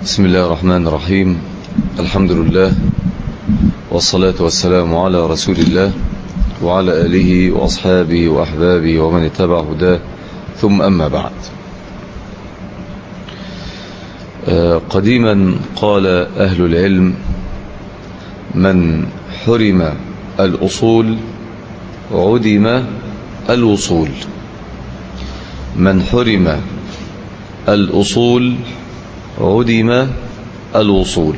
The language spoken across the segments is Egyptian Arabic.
بسم الله الرحمن الرحيم الحمد لله والصلاة والسلام على رسول الله وعلى آله وأصحابه وأحبابه ومن اتبع هداه ثم أما بعد قديما قال أهل العلم من حرم الأصول عدم الوصول من حرم الأصول عدم الوصول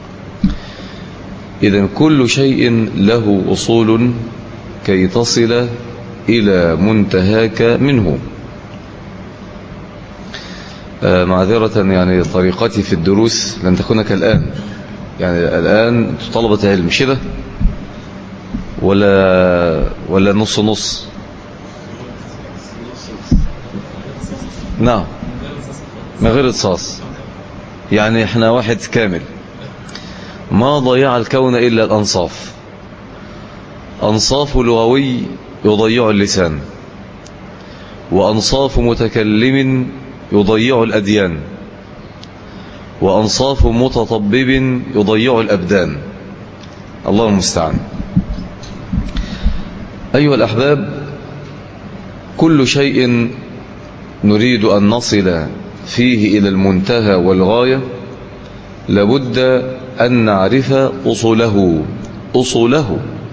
إذا كل شيء له أصول كي تصل إلى منتهاك منه معذرة يعني طريقتي في الدروس لن تكون كالآن يعني الآن طلبة علم مش كده ولا ولا نص نص نعم من غير اتصاص يعني احنا واحد كامل ما ضيع الكون إلا الأنصاف أنصاف لغوي يضيع اللسان وأنصاف متكلم يضيع الأديان وأنصاف متطبب يضيع الأبدان الله المستعان أيها الأحباب كل شيء نريد أن نصل فيه إلى المنتهى والغاية لابد أن نعرف أصوله أصوله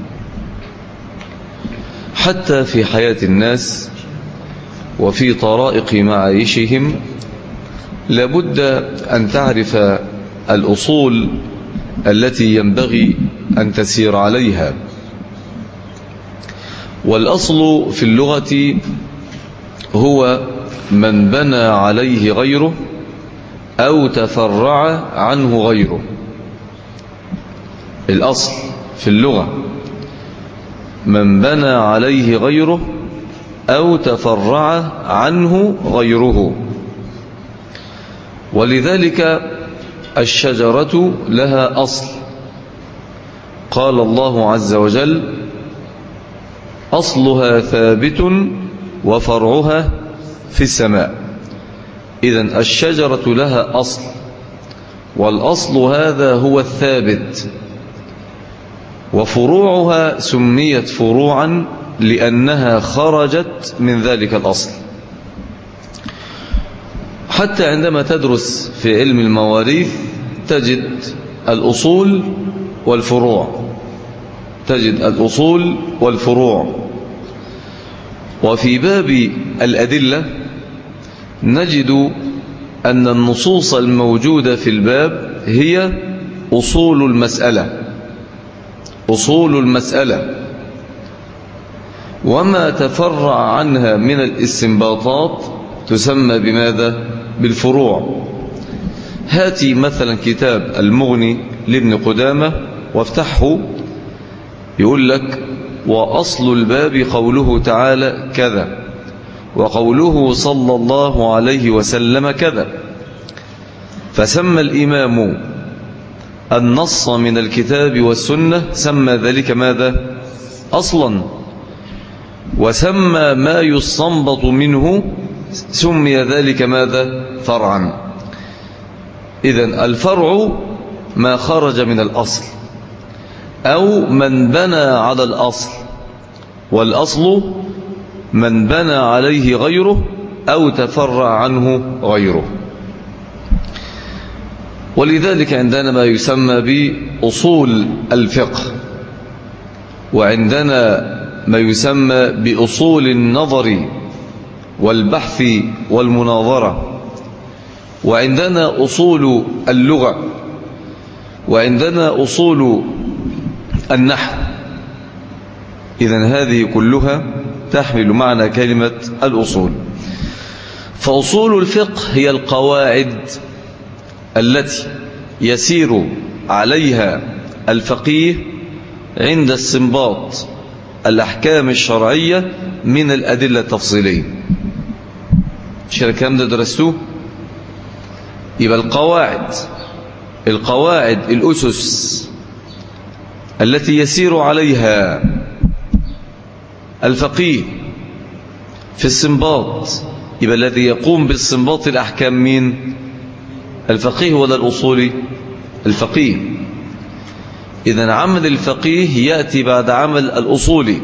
حتى في حياة الناس وفي طرائق معايشهم لابد أن تعرف الأصول التي ينبغي أن تسير عليها والأصل في اللغة هو من بنى عليه غيره أو تفرع عنه غيره الأصل في اللغة من بنى عليه غيره أو تفرع عنه غيره ولذلك الشجرة لها أصل قال الله عز وجل أصلها ثابت وفرعها في السماء إذن الشجرة لها أصل والأصل هذا هو الثابت وفروعها سميت فروعا لأنها خرجت من ذلك الأصل حتى عندما تدرس في علم المواريث تجد الأصول والفروع تجد الأصول والفروع وفي باب الأدلة نجد أن النصوص الموجودة في الباب هي أصول المسألة أصول المسألة وما تفرع عنها من الاستنباطات تسمى بماذا بالفروع هاتي مثلا كتاب المغني لابن قدامة وافتحه يقول لك وأصل الباب قوله تعالى كذا وقوله صلى الله عليه وسلم كذا فسمى الإمام النص من الكتاب والسنة سمى ذلك ماذا أصلا وسمى ما يستنبط منه سمي ذلك ماذا فرعا إذن الفرع ما خرج من الأصل أو من بنى على الأصل والأصل من بنى عليه غيره أو تفرع عنه غيره ولذلك عندنا ما يسمى بأصول الفقه وعندنا ما يسمى بأصول النظر والبحث والمناظرة وعندنا أصول اللغة وعندنا أصول النحو إذن هذه كلها تحمل معنى كلمة الأصول فأصول الفقه هي القواعد التي يسير عليها الفقيه عند استنباط الأحكام الشرعية من الأدلة التفصيلية مش الكلام ده درستوه يبقى القواعد القواعد الأسس التي يسير عليها الفقيه في السنباط يبقى الذي يقوم باستنباط الأحكام مين الفقيه ولا الأصولي الفقيه إذا عمل الفقيه يأتي بعد عمل الأصولي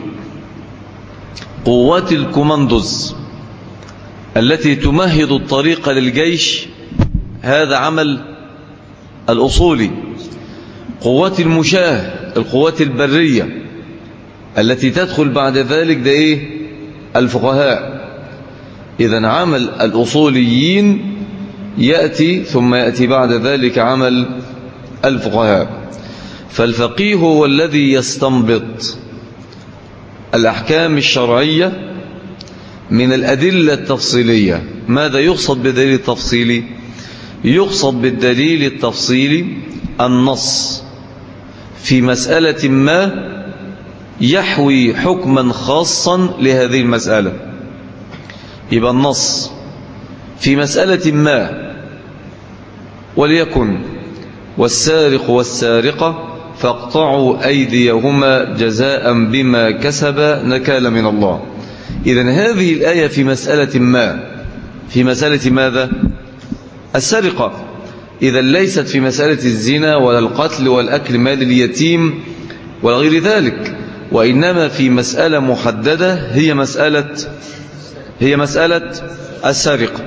قوات الكوماندوز التي تمهد الطريق للجيش هذا عمل الأصولي قوات المشاه القوات البرية التي تدخل بعد ذلك ده إيه الفقهاء إذا عمل الأصوليين يأتي ثم يأتي بعد ذلك عمل الفقهاء فالفقيه هو الذي يستنبط الأحكام الشرعية من الأدلة التفصيلية ماذا يقصد بالدليل التفصيلي يقصد بالدليل التفصيلي النص في مسألة ما يحوي حكما خاصا لهذه المسألة يبقى النص في مسألة ما وليكن والسارق والسارقة فاقطعوا أيديهما جزاء بما كسب نكال من الله إذن هذه الآية في مسألة ما في مسألة ماذا السرقة إذا ليست في مسألة الزنا ولا القتل والأكل مال اليتيم ولا غير ذلك وإنما في مسألة محددة هي مسألة هي مسألة السرقة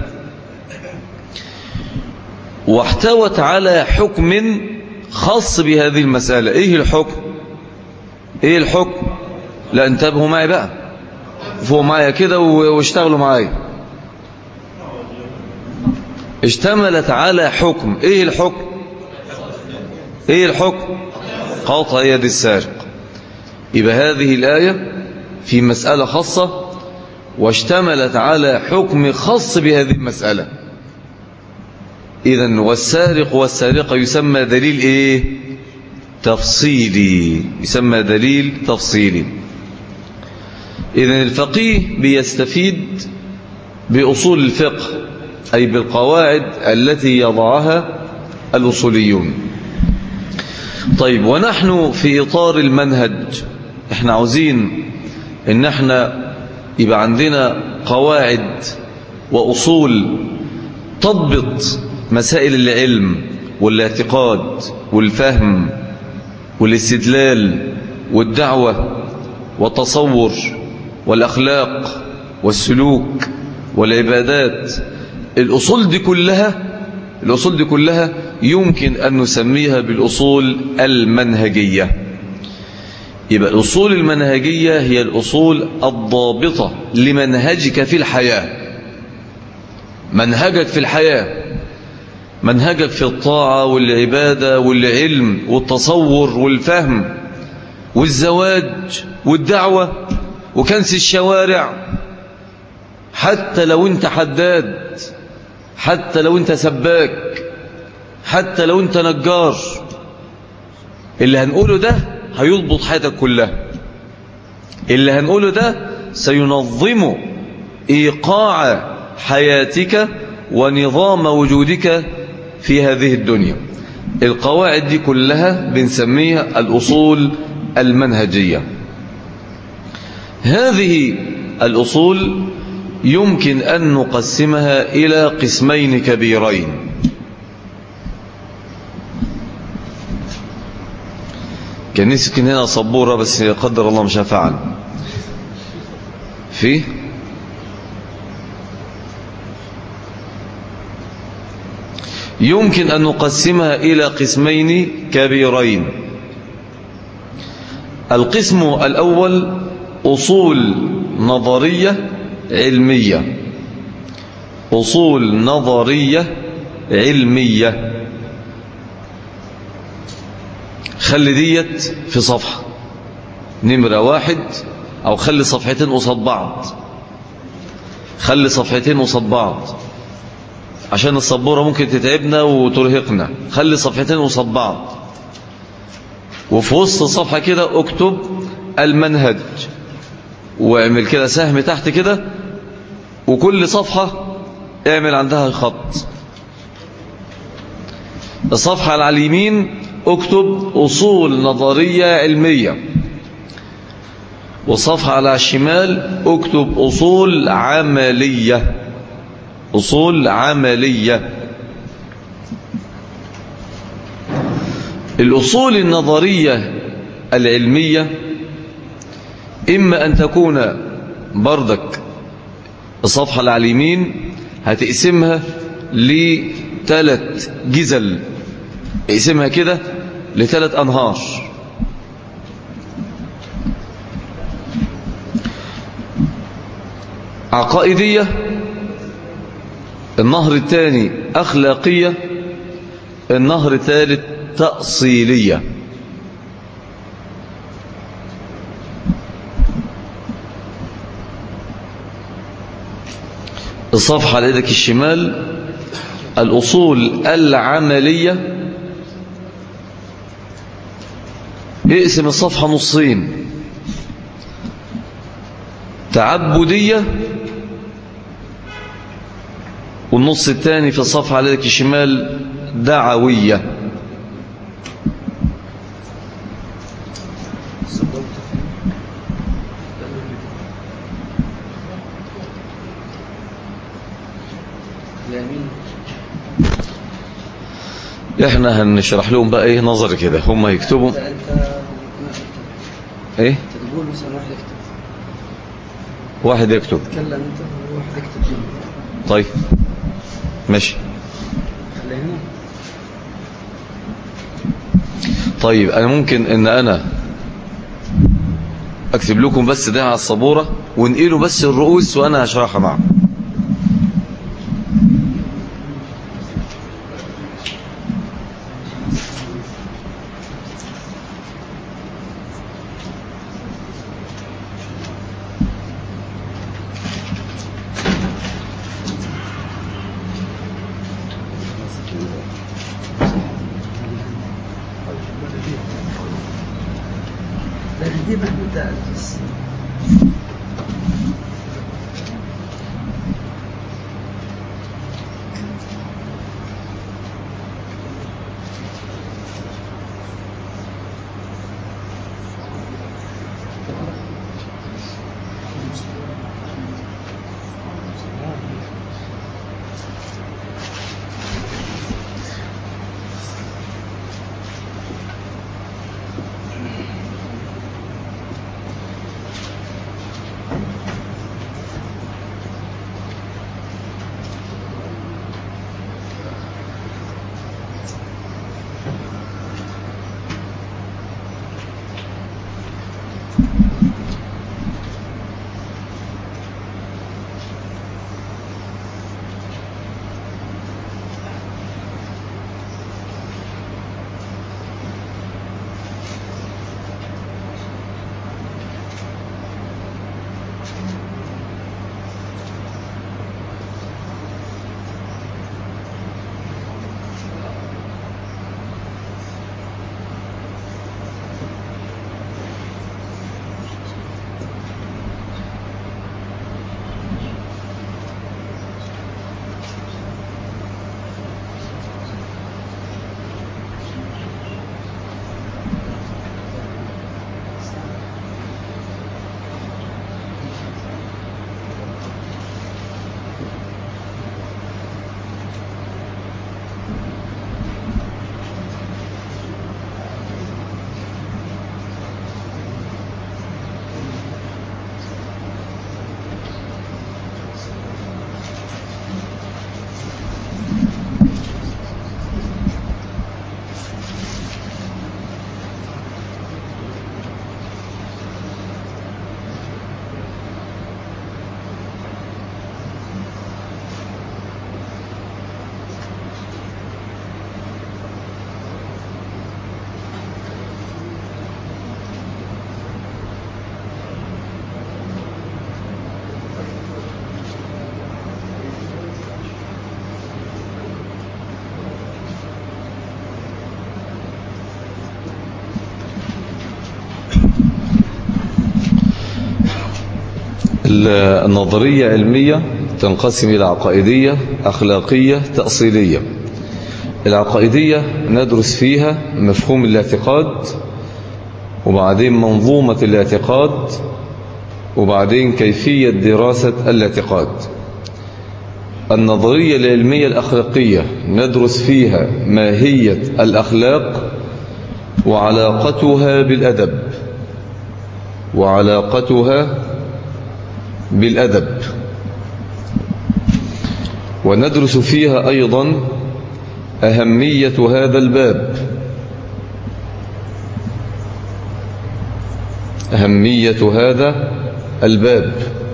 واحتوت على حكم خاص بهذه المسألة إيه الحكم إيه الحكم لا انتبهوا معي بقى فوق معي كده واشتغلوا معي اشتملت على حكم ايه الحكم ايه الحكم قاطع يد السارق يبقى هذه الآية في مسألة خاصة واشتملت على حكم خاص بهذه المسألة إذا والسارق والسارقة يسمى دليل إيه تفصيلي يسمى دليل تفصيلي إذا الفقيه بيستفيد بأصول الفقه أي بالقواعد التي يضعها الأصوليون طيب ونحن في إطار المنهج احنا عاوزين ان احنا يبقى عندنا قواعد وأصول تضبط مسائل العلم والاعتقاد والفهم والاستدلال والدعوة والتصور والأخلاق والسلوك والعبادات الأصول دي كلها الأصول دي كلها يمكن أن نسميها بالأصول المنهجية يبقى الأصول المنهجية هي الأصول الضابطة لمنهجك في الحياة منهجك في الحياة منهجك في الطاعة والعبادة والعلم والتصور والفهم والزواج والدعوة وكنس الشوارع حتى لو انت حداد حتى لو انت سباك حتى لو انت نجار اللي هنقوله ده هيضبط حياتك كلها اللي هنقوله ده سينظم إيقاع حياتك ونظام وجودك في هذه الدنيا القواعد دي كلها بنسميها الأصول المنهجية هذه الأصول يمكن أن نقسمها إلى قسمين كبيرين كان نسكن هنا صبورة بس قدر الله مش فعل في يمكن أن نقسمها إلى قسمين كبيرين القسم الأول أصول نظرية علمية أصول نظرية علمية خلي ديت في صفحة نمرة واحد أو خلي صفحتين قصاد بعض خلي صفحتين قصاد بعض عشان السبورة ممكن تتعبنا وترهقنا خلي صفحتين قصاد بعض وفي وسط الصفحة كده اكتب المنهج واعمل كده سهم تحت كده وكل صفحة اعمل عندها خط الصفحة على اليمين اكتب أصول نظرية علمية والصفحة على الشمال اكتب أصول عملية أصول عملية الأصول النظرية العلمية إما أن تكون بردك الصفحة اللي على اليمين هتقسمها لثلاث جزل اقسمها كده لثلاث أنهار عقائدية النهر الثاني أخلاقية النهر الثالث تأصيلية الصفحة على يدك الشمال الأصول العملية اقسم الصفحة نصين تعبدية والنص الثاني في الصفحة على يدك الشمال دعوية احنا هنشرح لهم بقى ايه نظر كده هم يكتبوا ايه تقول مثلا واحد يكتب واحد يكتب تكلم انت وواحد يكتب جنبه طيب ماشي خلي هنا طيب انا ممكن ان انا اكتب لكم بس ده على السبورة ونقلوا بس الرؤوس وانا هشرحها معكم لا دي محمود بس النظرية علمية تنقسم إلى عقائدية أخلاقية تأصيلية العقائدية ندرس فيها مفهوم الاعتقاد وبعدين منظومة الاعتقاد وبعدين كيفية دراسة الاعتقاد النظرية العلمية الأخلاقية ندرس فيها ماهية الأخلاق وعلاقتها بالأدب وعلاقتها بالأدب وندرس فيها أيضا أهمية هذا الباب أهمية هذا الباب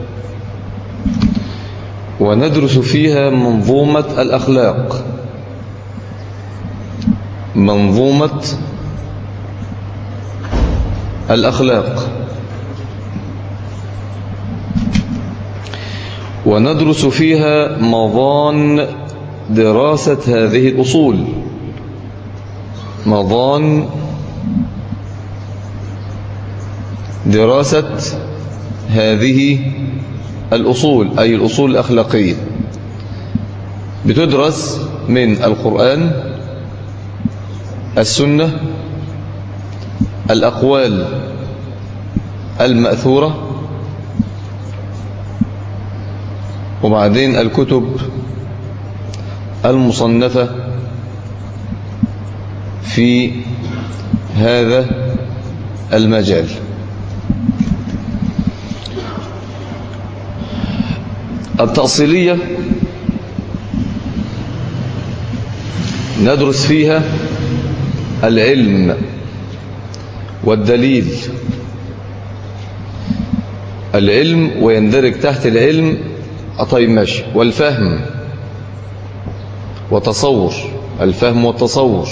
وندرس فيها منظومة الأخلاق منظومة الأخلاق وندرس فيها مضان دراسة هذه الأصول مضان دراسة هذه الأصول أي الأصول الأخلاقية بتدرس من القرآن السنة الأقوال المأثورة وبعدين الكتب المصنفة في هذا المجال التأصيلية ندرس فيها العلم والدليل العلم ويندرج تحت العلم طيب ماشي والفهم وتصور الفهم والتصور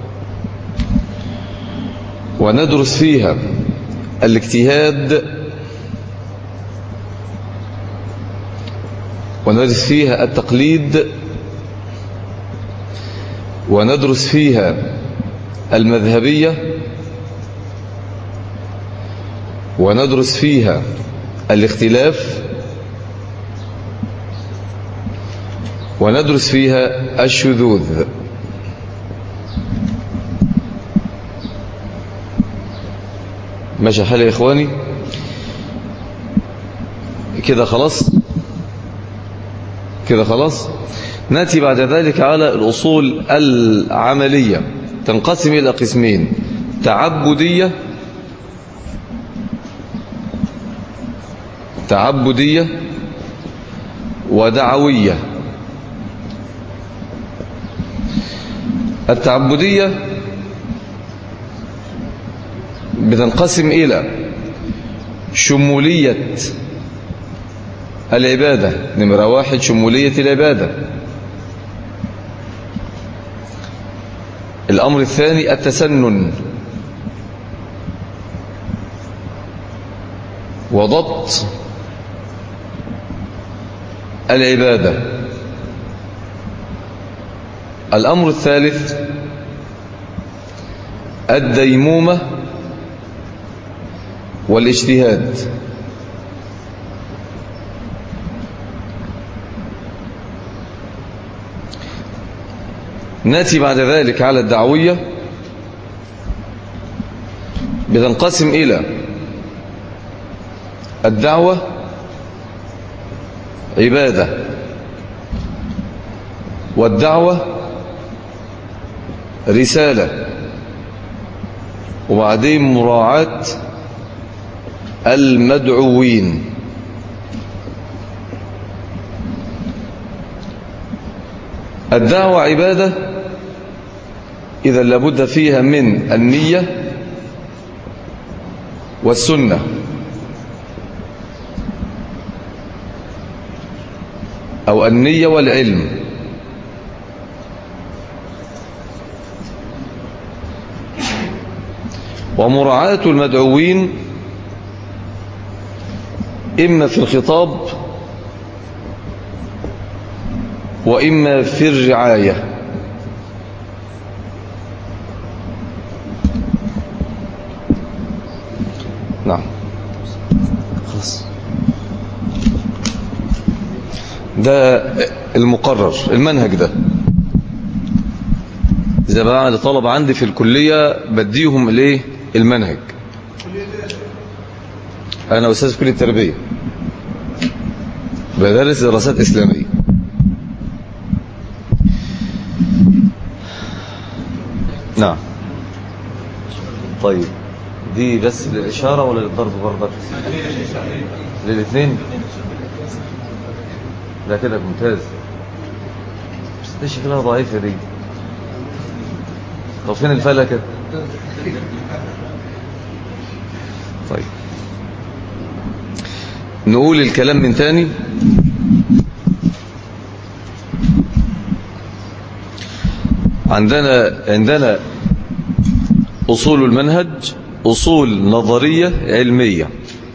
وندرس فيها الاجتهاد وندرس فيها التقليد وندرس فيها المذهبية وندرس فيها الاختلاف وندرس فيها الشذوذ ماشي حال يا إخواني كده خلاص كده خلاص نأتي بعد ذلك على الأصول العملية تنقسم إلى قسمين تعبدية تعبدية ودعوية التعبدية بتنقسم إلى شمولية العبادة نمرة واحد شمولية العبادة الأمر الثاني التسنن وضبط العبادة الأمر الثالث الديمومة والاجتهاد ناتي بعد ذلك على الدعوية بتنقسم إلى الدعوة عبادة والدعوة رسالة وبعدين مراعاة المدعوين الدعوة عبادة إذا لابد فيها من النية والسنة أو النية والعلم ومراعاة المدعوين إما في الخطاب وإما في الرعاية نعم خلاص ده المقرر المنهج ده إذا بقى لطلب عندي في الكلية بديهم الايه المنهج أنا أستاذ في كلية التربية بدرس دراسات إسلامية نعم طيب دي بس للإشارة ولا للضرب برضك للاثنين لا كده ممتاز بس دي شكلها ضعيفة دي طب فين الفلكة طيب نقول الكلام من تاني عندنا عندنا أصول المنهج أصول نظرية علمية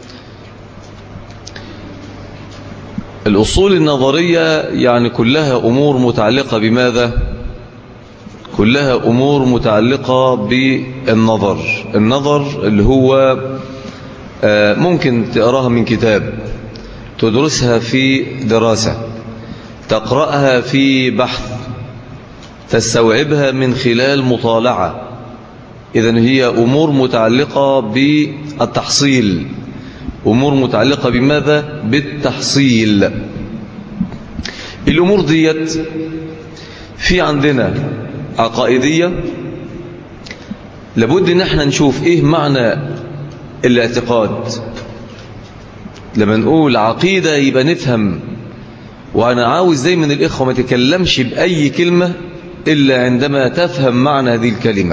الأصول النظرية يعني كلها أمور متعلقة بماذا؟ كلها أمور متعلقة بالنظر النظر اللي هو ممكن تقراها من كتاب تدرسها في دراسة تقرأها في بحث تستوعبها من خلال مطالعة إذن هي أمور متعلقة بالتحصيل أمور متعلقة بماذا؟ بالتحصيل الأمور ديت في عندنا عقائدية لابد ان احنا نشوف ايه معنى الاعتقاد لما نقول عقيدة يبقى نفهم وانا عاوز دايما الاخوة ما تكلمش بأي كلمة إلا عندما تفهم معنى هذه الكلمة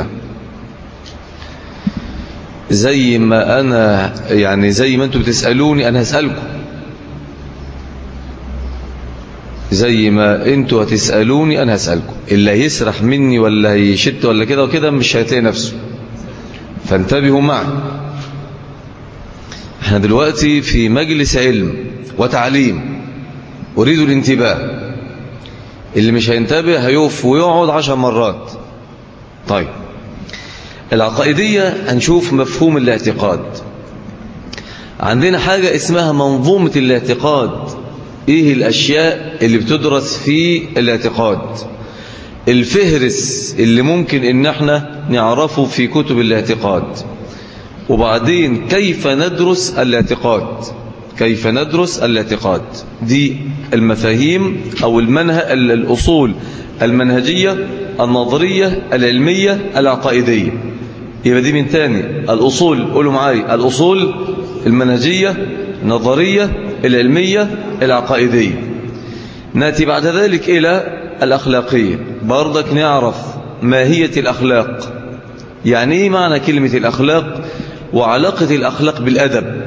زي ما أنا يعني زي ما أنتم بتسألوني أنا هسألكم زي ما أنتم هتسألوني أنا هسألكم اللي هيسرح مني ولا هيشت ولا كده وكده مش هيتلاقي نفسه فانتبهوا معي احنا دلوقتي في مجلس علم وتعليم أريد الانتباه اللي مش هينتبه هيقف ويقعد عشر مرات طيب العقائدية هنشوف مفهوم الاعتقاد عندنا حاجة اسمها منظومة الاعتقاد ايه الاشياء اللي بتدرس في الاعتقاد الفهرس اللي ممكن ان احنا نعرفه في كتب الاعتقاد وبعدين كيف ندرس الاعتقاد كيف ندرس الاعتقاد دي المفاهيم أو المنهج الأصول المنهجية النظرية العلمية العقائدية يبقى دي من تاني الأصول قولوا معاي الأصول المنهجية النظرية العلمية العقائدية نأتي بعد ذلك إلى الأخلاقية برضك نعرف ماهية الأخلاق يعني إيه معنى كلمة الأخلاق وعلاقة الأخلاق بالأدب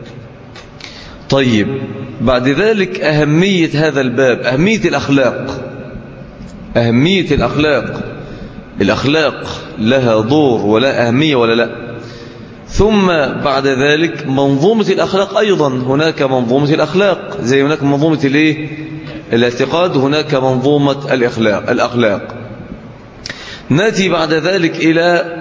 طيب بعد ذلك أهمية هذا الباب أهمية الأخلاق أهمية الأخلاق الأخلاق لها دور ولا أهمية ولا لا ثم بعد ذلك منظومة الأخلاق أيضا هناك منظومة الأخلاق زي هناك منظومة الإيه؟ الاعتقاد هناك منظومة الأخلاق, الأخلاق نأتي بعد ذلك إلى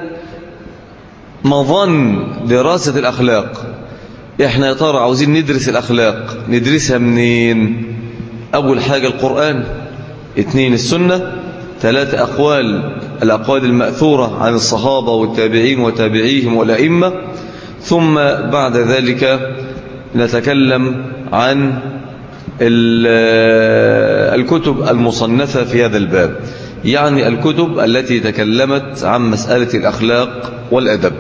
مظن دراسة الأخلاق احنا يا ترى عاوزين ندرس الأخلاق ندرسها منين أول حاجة القرآن اثنين السنة ثلاثة أقوال الأقوال المأثورة عن الصحابة والتابعين وتابعيهم والأئمة ثم بعد ذلك نتكلم عن الكتب المصنفة في هذا الباب يعني الكتب التي تكلمت عن مسألة الأخلاق والأدب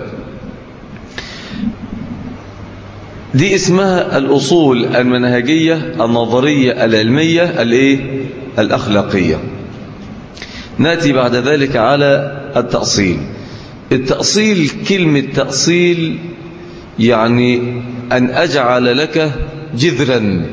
دي اسمها الأصول المنهجية النظرية العلمية الايه الأخلاقية نأتي بعد ذلك على التأصيل التأصيل كلمة تأصيل يعني أن أجعل لك جذرا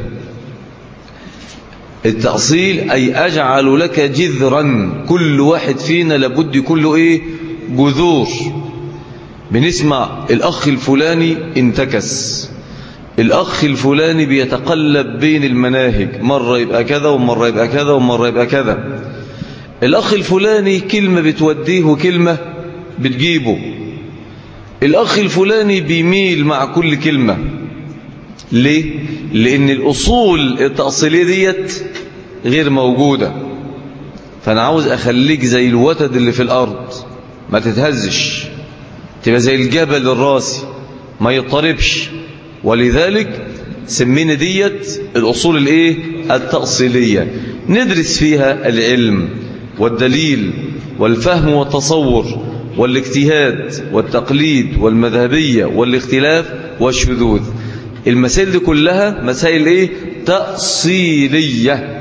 التأصيل أي أجعل لك جذرا كل واحد فينا لابد كله إيه جذور بنسمع الأخ الفلاني انتكس الأخ الفلاني بيتقلب بين المناهج مرة يبقى كذا ومرة يبقى كذا ومرة يبقى كذا الأخ الفلاني كلمة بتوديه وكلمة بتجيبه الأخ الفلاني بيميل مع كل كلمة ليه؟ لأن الأصول التأصيلية ديت غير موجودة فأنا عاوز أخليك زي الوتد اللي في الأرض ما تتهزش تبقى زي الجبل الراسي ما يضطربش ولذلك سمينا ديت الأصول الايه التأصيلية ندرس فيها العلم والدليل والفهم والتصور والاجتهاد والتقليد والمذهبية والاختلاف والشذوذ المسائل دي كلها مسائل ايه تأصيلية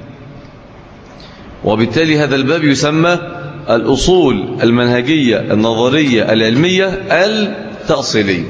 وبالتالي هذا الباب يسمى الأصول المنهجية النظرية العلمية التأصيلية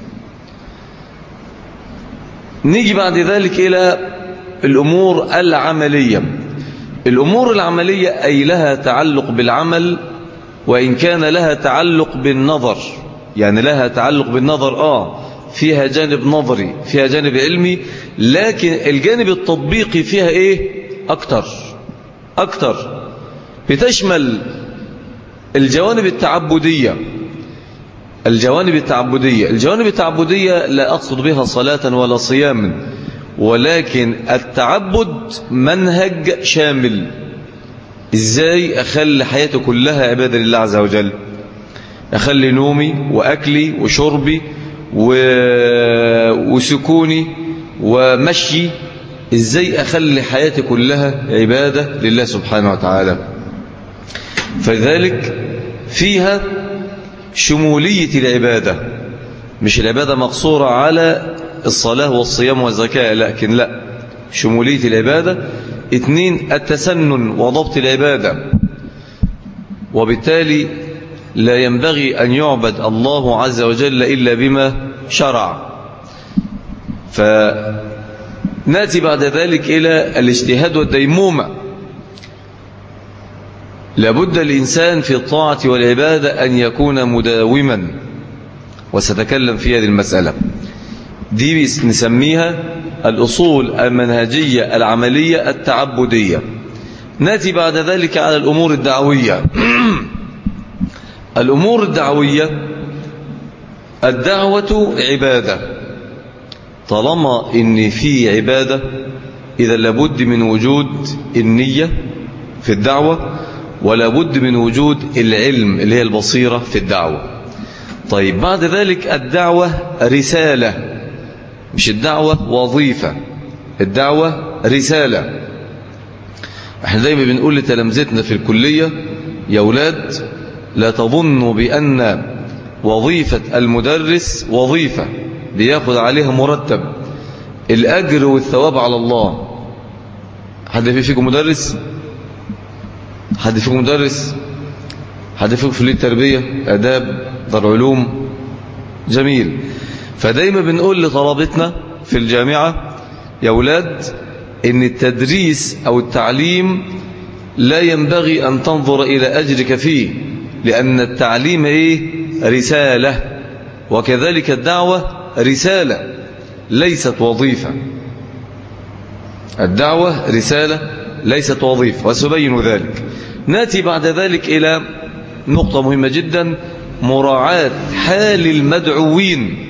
نيجي بعد ذلك إلى الأمور العملية الأمور العملية أي لها تعلق بالعمل وإن كان لها تعلق بالنظر يعني لها تعلق بالنظر آه فيها جانب نظري فيها جانب علمي لكن الجانب التطبيقي فيها إيه أكتر أكتر بتشمل الجوانب التعبدية الجوانب التعبدية الجوانب التعبدية لا أقصد بها صلاة ولا صياما ولكن التعبد منهج شامل ازاي اخلي حياتي كلها عبادة لله عز وجل اخلي نومي واكلي وشربي و... وسكوني ومشي ازاي اخلي حياتي كلها عبادة لله سبحانه وتعالى فلذلك فيها شمولية العبادة مش العبادة مقصورة على الصلاة والصيام والزكاة لكن لا شمولية العبادة اثنين التسنن وضبط العبادة وبالتالي لا ينبغي أن يعبد الله عز وجل إلا بما شرع فناتي بعد ذلك إلى الاجتهاد والديمومة لابد الإنسان في الطاعة والعبادة أن يكون مداوما وستكلم في هذه المسألة دي نسميها الأصول المنهجية العملية التعبدية ناتي بعد ذلك على الأمور الدعوية الأمور الدعوية الدعوة عبادة طالما إن في عبادة إذا لابد من وجود النية في الدعوة ولا بد من وجود العلم اللي هي البصيرة في الدعوة طيب بعد ذلك الدعوة رسالة مش الدعوة وظيفة الدعوة رسالة احنا دايما بنقول لتلامذتنا في الكلية يا أولاد لا تظنوا بأن وظيفة المدرس وظيفة بياخد عليها مرتب الأجر والثواب على الله حد في فيكم مدرس حد فيكم مدرس حد فيكم في التربية أداب دار علوم جميل فدايما بنقول لطلبتنا في الجامعة يا أولاد إن التدريس أو التعليم لا ينبغي أن تنظر إلى أجرك فيه لأن التعليم إيه؟ رسالة وكذلك الدعوة رسالة ليست وظيفة الدعوة رسالة ليست وظيفة وسبين ذلك ناتي بعد ذلك إلى نقطة مهمة جدا مراعاة حال المدعوين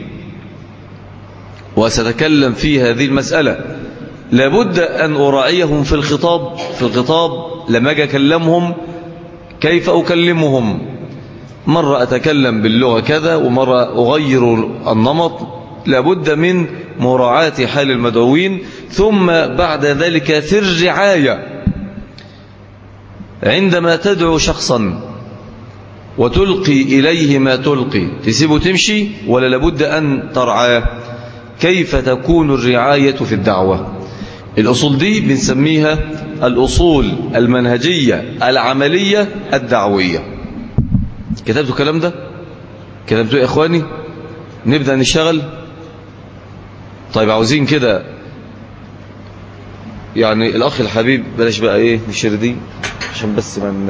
وسأتكلم في هذه المسألة لابد أن أراعيهم في الخطاب في الخطاب لما أجي أكلمهم كيف أكلمهم مرة أتكلم باللغة كذا ومرة أغير النمط لابد من مراعاة حال المدعوين ثم بعد ذلك في الرعاية عندما تدعو شخصا وتلقي إليه ما تلقي تسيبه تمشي ولا لابد أن ترعاه كيف تكون الرعاية في الدعوة الأصول دي بنسميها الأصول المنهجية العملية الدعوية كتبتوا الكلام ده كتبتوا يا إخواني نبدأ نشتغل طيب عاوزين كده يعني الأخ الحبيب بلاش بقى إيه نشير دي عشان بس من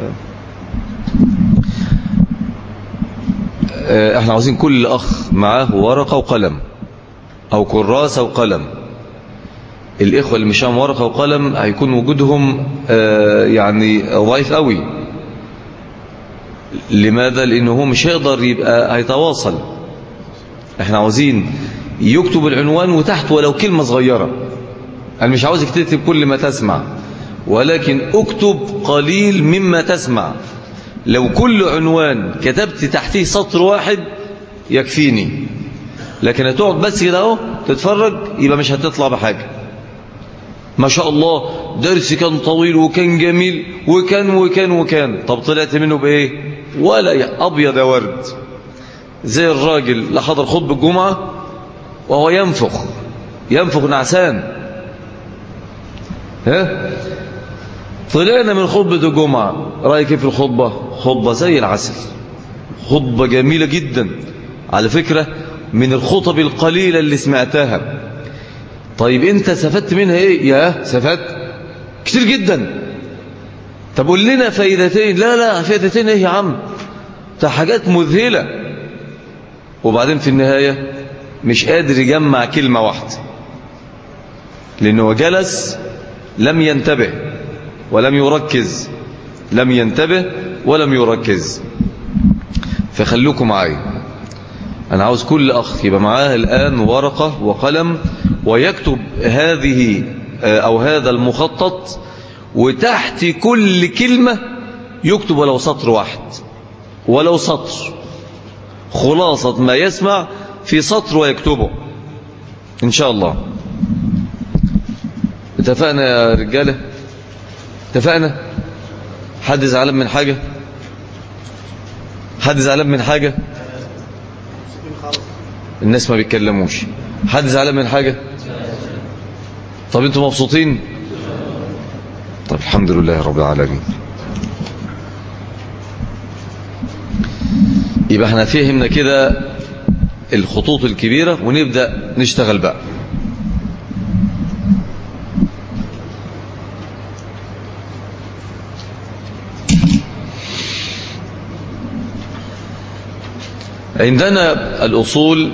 احنا عاوزين كل أخ معاه ورقة وقلم أو كراسة وقلم الإخوة اللي مش معاهم ورقة وقلم هيكون وجودهم يعني ضعيف قوي لماذا؟ لأنه هو مش هيقدر يبقى هيتواصل احنا عاوزين يكتب العنوان وتحت ولو كلمة صغيرة أنا مش عاوزك تكتب كل ما تسمع ولكن اكتب قليل مما تسمع لو كل عنوان كتبت تحتيه سطر واحد يكفيني لكن هتقعد بس كده اهو تتفرج يبقى مش هتطلع بحاجة ما شاء الله درس كان طويل وكان جميل وكان وكان وكان طب طلعت منه بإيه ولا ي- أبيض يا ورد زي الراجل اللي حضر خطبة الجمعة وهو ينفخ ينفخ نعسان ها طلعنا من خطبة الجمعة رأيك كيف الخطبة خطبة زي العسل خطبة جميلة جدا على فكرة من الخطب القليلة اللي سمعتها طيب انت استفدت منها ايه يا استفدت كتير جدا طب قول لنا فايدتين لا لا فايدتين ايه يا عم ده حاجات مذهلة وبعدين في النهاية مش قادر يجمع كلمة واحدة لأنه جلس لم ينتبه ولم يركز لم ينتبه ولم يركز فخلوكم معايا أنا عاوز كل أخ يبقى معاه الآن ورقة وقلم ويكتب هذه أو هذا المخطط وتحت كل كلمة يكتب ولو سطر واحد ولو سطر خلاصة ما يسمع في سطر ويكتبه إن شاء الله اتفقنا يا رجالة اتفقنا حد زعلان من حاجة حد زعلان من حاجة الناس ما بيتكلموش حد زعلان من حاجة طب انتم مبسوطين طب الحمد لله رب العالمين يبقى احنا فهمنا كده الخطوط الكبيرة ونبدأ نشتغل بقى عندنا الأصول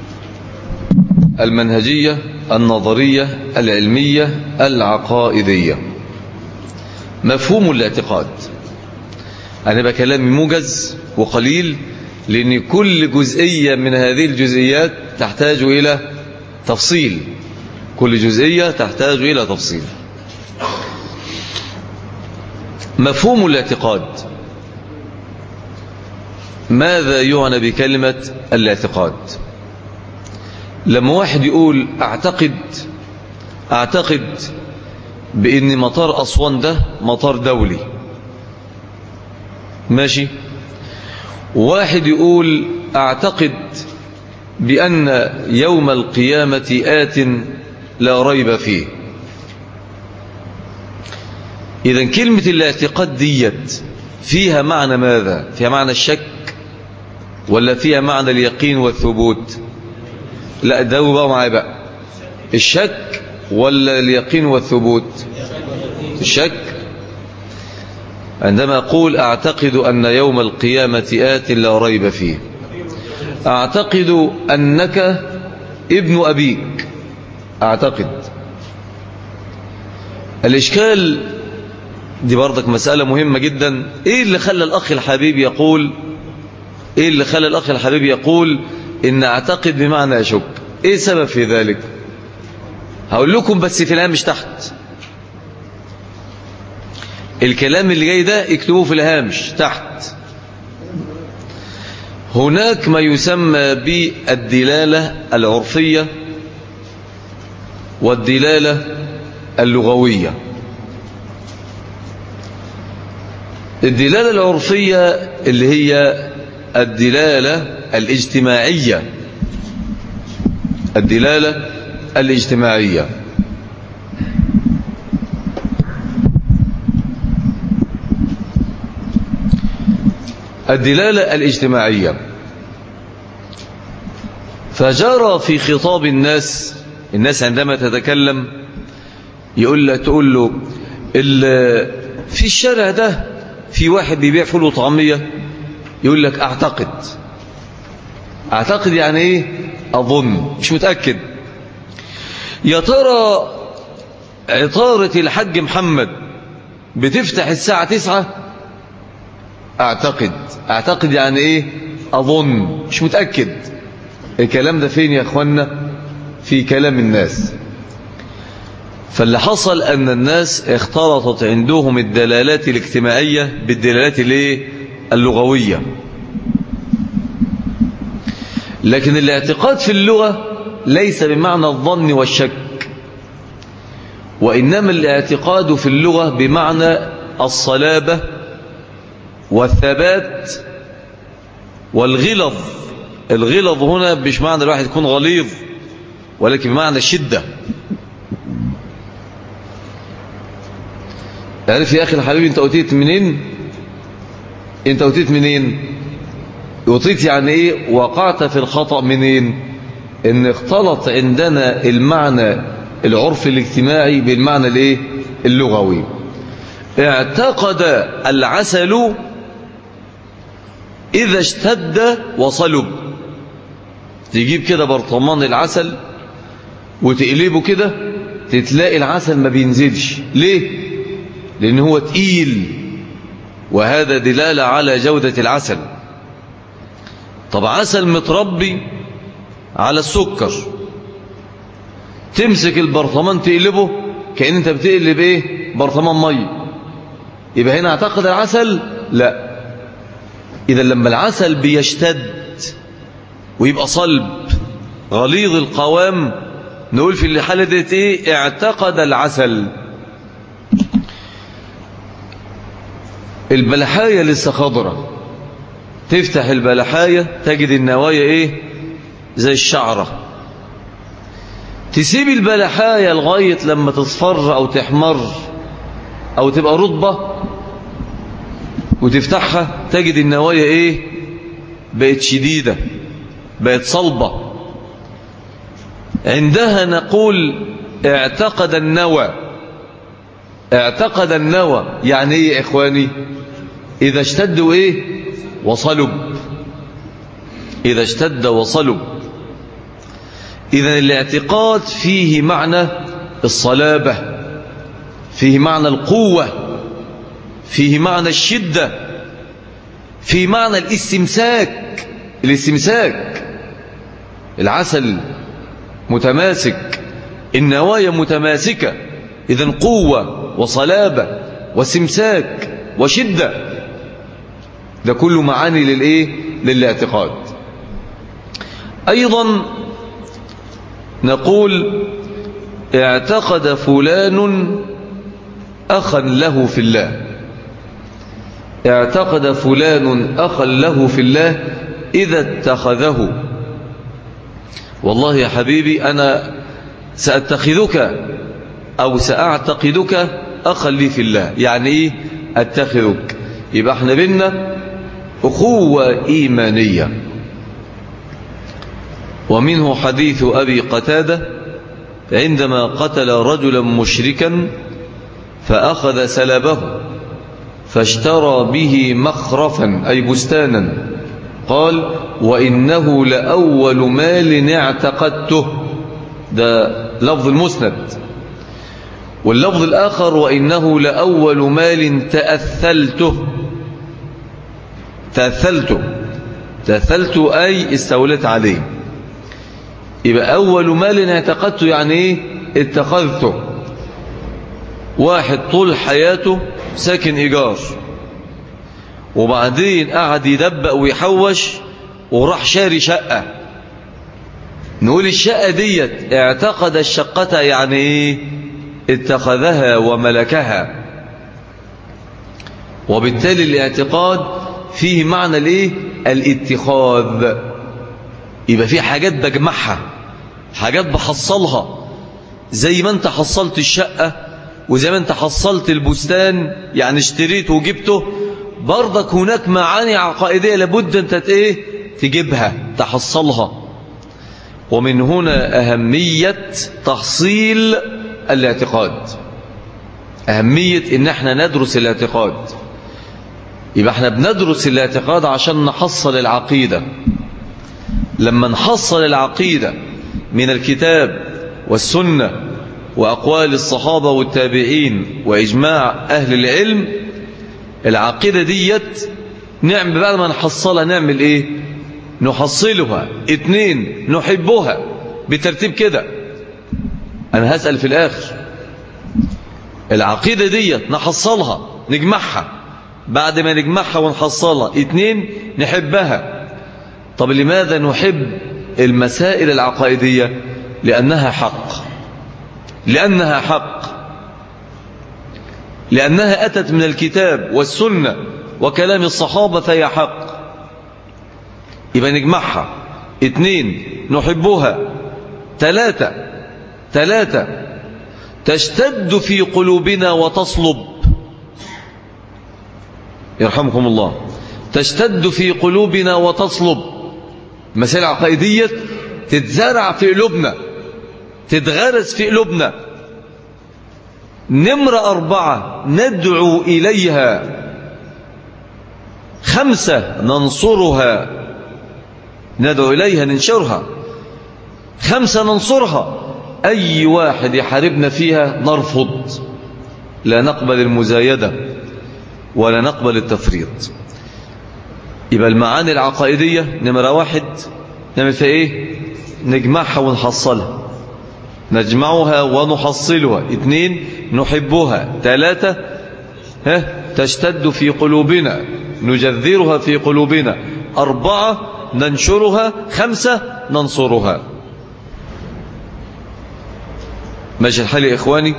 المنهجية النظرية العلمية العقائدية مفهوم الاعتقاد أنا بكلامي موجز وقليل لأن كل جزئية من هذه الجزئيات تحتاج إلى تفصيل كل جزئية تحتاج إلى تفصيل مفهوم الاعتقاد ماذا يعني بكلمة الاعتقاد لما واحد يقول اعتقد اعتقد بان مطار اسوان ده مطار دولي ماشي واحد يقول اعتقد بان يوم القيامة آت لا ريب فيه اذا كلمة الاعتقاد ديت فيها معنى ماذا فيها معنى الشك ولا فيها معنى اليقين والثبوت لا ده بقى معايا بقى الشك ولا اليقين والثبوت الشك عندما أقول أعتقد أن يوم القيامة آت لا ريب فيه أعتقد أنك ابن أبيك أعتقد الإشكال دي برضك مسألة مهمة جدا إيه اللي خلى الأخ الحبيب يقول إيه اللي خلى الأخ الحبيب يقول إن أعتقد بمعنى أشك إيه سبب في ذلك هقول لكم بس في الهامش تحت الكلام اللي جاي ده اكتبوه في الهامش تحت هناك ما يسمى بالدلالة العرفية والدلالة اللغوية الدلالة العرفية اللي هي الدلالة الاجتماعية الدلالة الاجتماعية الدلالة الاجتماعية فجرى في خطاب الناس الناس عندما تتكلم يقول له تقول له في الشارع ده في واحد بيبيع فول وطعمية يقول لك اعتقد اعتقد يعني ايه اظن مش متأكد يا ترى عطارة الحج محمد بتفتح الساعة تسعة اعتقد اعتقد يعني ايه اظن مش متأكد الكلام ده فين يا اخوانا في كلام الناس فاللي حصل ان الناس اختلطت عندهم الدلالات الاجتماعية بالدلالات الايه اللغوية لكن الاعتقاد في اللغة ليس بمعنى الظن والشك وإنما الاعتقاد في اللغة بمعنى الصلابة والثبات والغلظ الغلظ هنا مش معنى الواحد يكون غليظ ولكن بمعنى الشدة عارف يا أخي الحبيب أنت أتيت منين أنت أتيت منين أتيت يعني إيه وقعت في الخطأ منين إن اختلط عندنا المعنى العرف الاجتماعي بالمعنى الإيه اللغوي اعتقد العسل إذا اشتد وصلب تجيب كده برطمان العسل وتقلبه كده تتلاقي العسل ما بينزلش ليه لأن هو تقيل وهذا دلالة على جودة العسل طب عسل متربي على السكر تمسك البرطمان تقلبه كأن انت بتقلب ايه برطمان مي يبقى هنا اعتقد العسل لا إذا لما العسل بيشتد ويبقى صلب غليظ القوام نقول في الحالة ديت ايه اعتقد العسل البلحاية لسه خضرة تفتح البلحاية تجد النوايا ايه زي الشعرة تسيب البلحاية لغاية لما تصفر او تحمر او تبقى رطبة وتفتحها تجد النوايا ايه بقت شديدة بقت صلبة عندها نقول اعتقد النوى اعتقد النوى يعني ايه يا اخواني اذا اشتد ايه وصلب اذا اشتد وصلب اذا الاعتقاد فيه معنى الصلابة فيه معنى القوة فيه معنى الشدة فيه معنى الاستمساك الاستمساك العسل متماسك النوايا متماسكة إذن قوة وصلابة وسمساك وشدة ده كله معاني للإيه؟ للاعتقاد أيضا نقول اعتقد فلان أخا له في الله اعتقد فلان أخا له في الله إذا اتخذه والله يا حبيبي أنا سأتخذك أو سأعتقدك أخا لي في الله يعني إيه أتخذك يبقى احنا بينا أخوة إيمانية ومنه حديث أبي قتادة عندما قتل رجلا مشركا فأخذ سلبه فاشترى به مخرفا أي بستانا قال وإنه لأول مال اعتقدته ده لفظ المسند واللفظ الآخر وإنه لأول مال تأثلته تأثلته تأثلت أي استولت عليه يبقى أول مال اعتقدته يعني إيه اتخذته واحد طول حياته ساكن إيجار وبعدين قعد يدبق ويحوش وراح شاري شقة نقول الشقة ديت اعتقد الشقة يعني ايه اتخذها وملكها وبالتالي الاعتقاد فيه معنى الايه الاتخاذ يبقى فيه حاجات بجمعها حاجات بحصلها زي ما انت حصلت الشقة وزي ما انت حصلت البستان يعني اشتريت وجبته برضك هناك معاني عقائدية لابد انت ايه تجيبها تحصلها ومن هنا أهمية تحصيل الاعتقاد أهمية ان احنا ندرس الاعتقاد يبقى احنا بندرس الاعتقاد عشان نحصل العقيدة لما نحصل العقيدة من الكتاب والسنة وأقوال الصحابة والتابعين وإجماع أهل العلم العقيدة ديت نعمل بعد ما نحصلها نعمل ايه نحصلها اتنين نحبها بترتيب كده انا هسأل في الاخر العقيدة ديت نحصلها نجمعها بعد ما نجمعها ونحصلها اتنين نحبها طب لماذا نحب المسائل العقائدية لأنها حق لأنها حق لأنها أتت من الكتاب والسنة وكلام الصحابة فهي حق يبقى نجمعها اثنين نحبها ثلاثة ثلاثة تشتد في قلوبنا وتصلب يرحمكم الله تشتد في قلوبنا وتصلب مسائل عقائدية تتزرع في قلوبنا تتغرس في قلوبنا نمرة أربعة ندعو إليها خمسة ننصرها ندعو إليها ننشرها خمسة ننصرها أي واحد يحاربنا فيها نرفض لا نقبل المزايدة ولا نقبل التفريط يبقى المعاني العقائدية نمرة واحد نعمل فيها ايه نجمعها ونحصلها نجمعها ونحصلها اثنين نحبها ثلاثة ها تشتد في قلوبنا نجذرها في قلوبنا أربعة ننشرها خمسة ننصرها ماشي الحال يا إخواني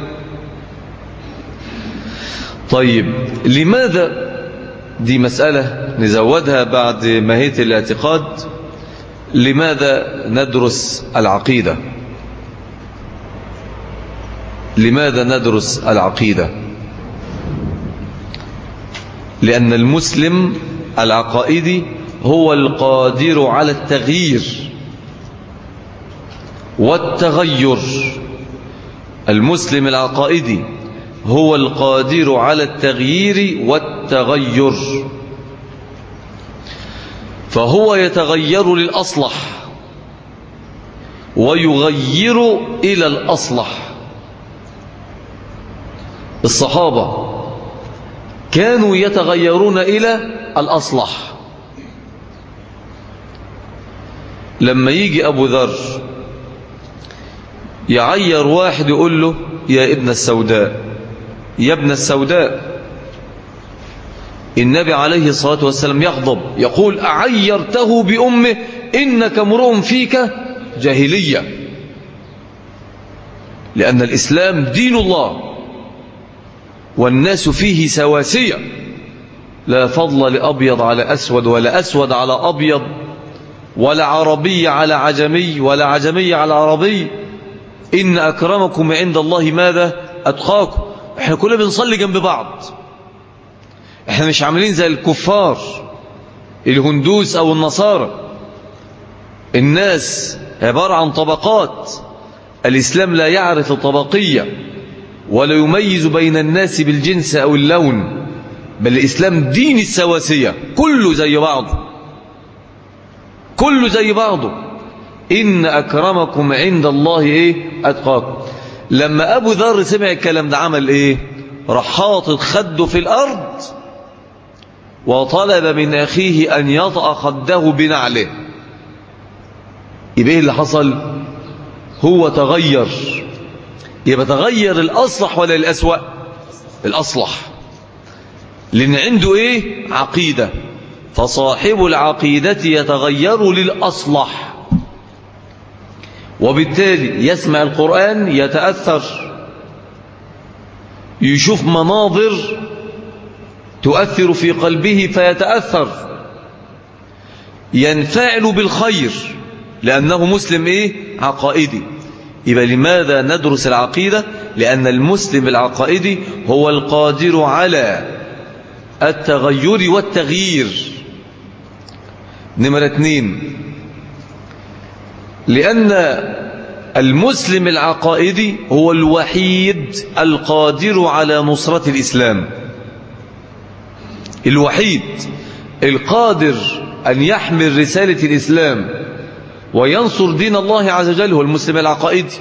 طيب لماذا دي مسألة نزودها بعد ماهية الاعتقاد لماذا ندرس العقيدة لماذا ندرس العقيدة لأن المسلم العقائدي هو القادر على التغيير والتغير المسلم العقائدي هو القادر على التغيير والتغير فهو يتغير للأصلح ويغير إلى الأصلح الصحابة كانوا يتغيرون إلى الأصلح لما يجي أبو ذر يعير واحد يقول له يا ابن السوداء يا ابن السوداء النبي عليه الصلاة والسلام يغضب يقول أعيرته بأمه إنك امرؤ فيك جاهلية لأن الإسلام دين الله والناس فيه سواسية لا فضل لأبيض على أسود ولا أسود على أبيض ولا عربي على عجمي ولا عجمي على عربي إن أكرمكم عند الله ماذا أتقاكم احنا كلنا بنصلي جنب بعض احنا مش عاملين زي الكفار الهندوس أو النصارى الناس عبارة عن طبقات الإسلام لا يعرف الطبقية ولا يميز بين الناس بالجنس أو اللون بل الإسلام دين السواسية كله زي بعضه كله زي بعضه إن أكرمكم عند الله إيه أتقاكم لما أبو ذر سمع الكلام ده عمل إيه راح حاطط خده في الأرض وطلب من أخيه أن يطأ خده بنعله يبقى إيه اللي حصل هو تغير يبقى تغير الأصلح ولا الأسوأ الأصلح لأن عنده إيه عقيدة فصاحب العقيدة يتغير للأصلح وبالتالي يسمع القرآن يتأثر يشوف مناظر تؤثر في قلبه فيتأثر ينفعل بالخير لأنه مسلم إيه عقائدي يبقى لماذا ندرس العقيدة لأن المسلم العقائدي هو القادر على التغير والتغيير نمرة اثنين لأن المسلم العقائدي هو الوحيد القادر على نصرة الإسلام الوحيد القادر أن يحمل رسالة الإسلام وينصر دين الله عز وجل هو المسلم العقائدي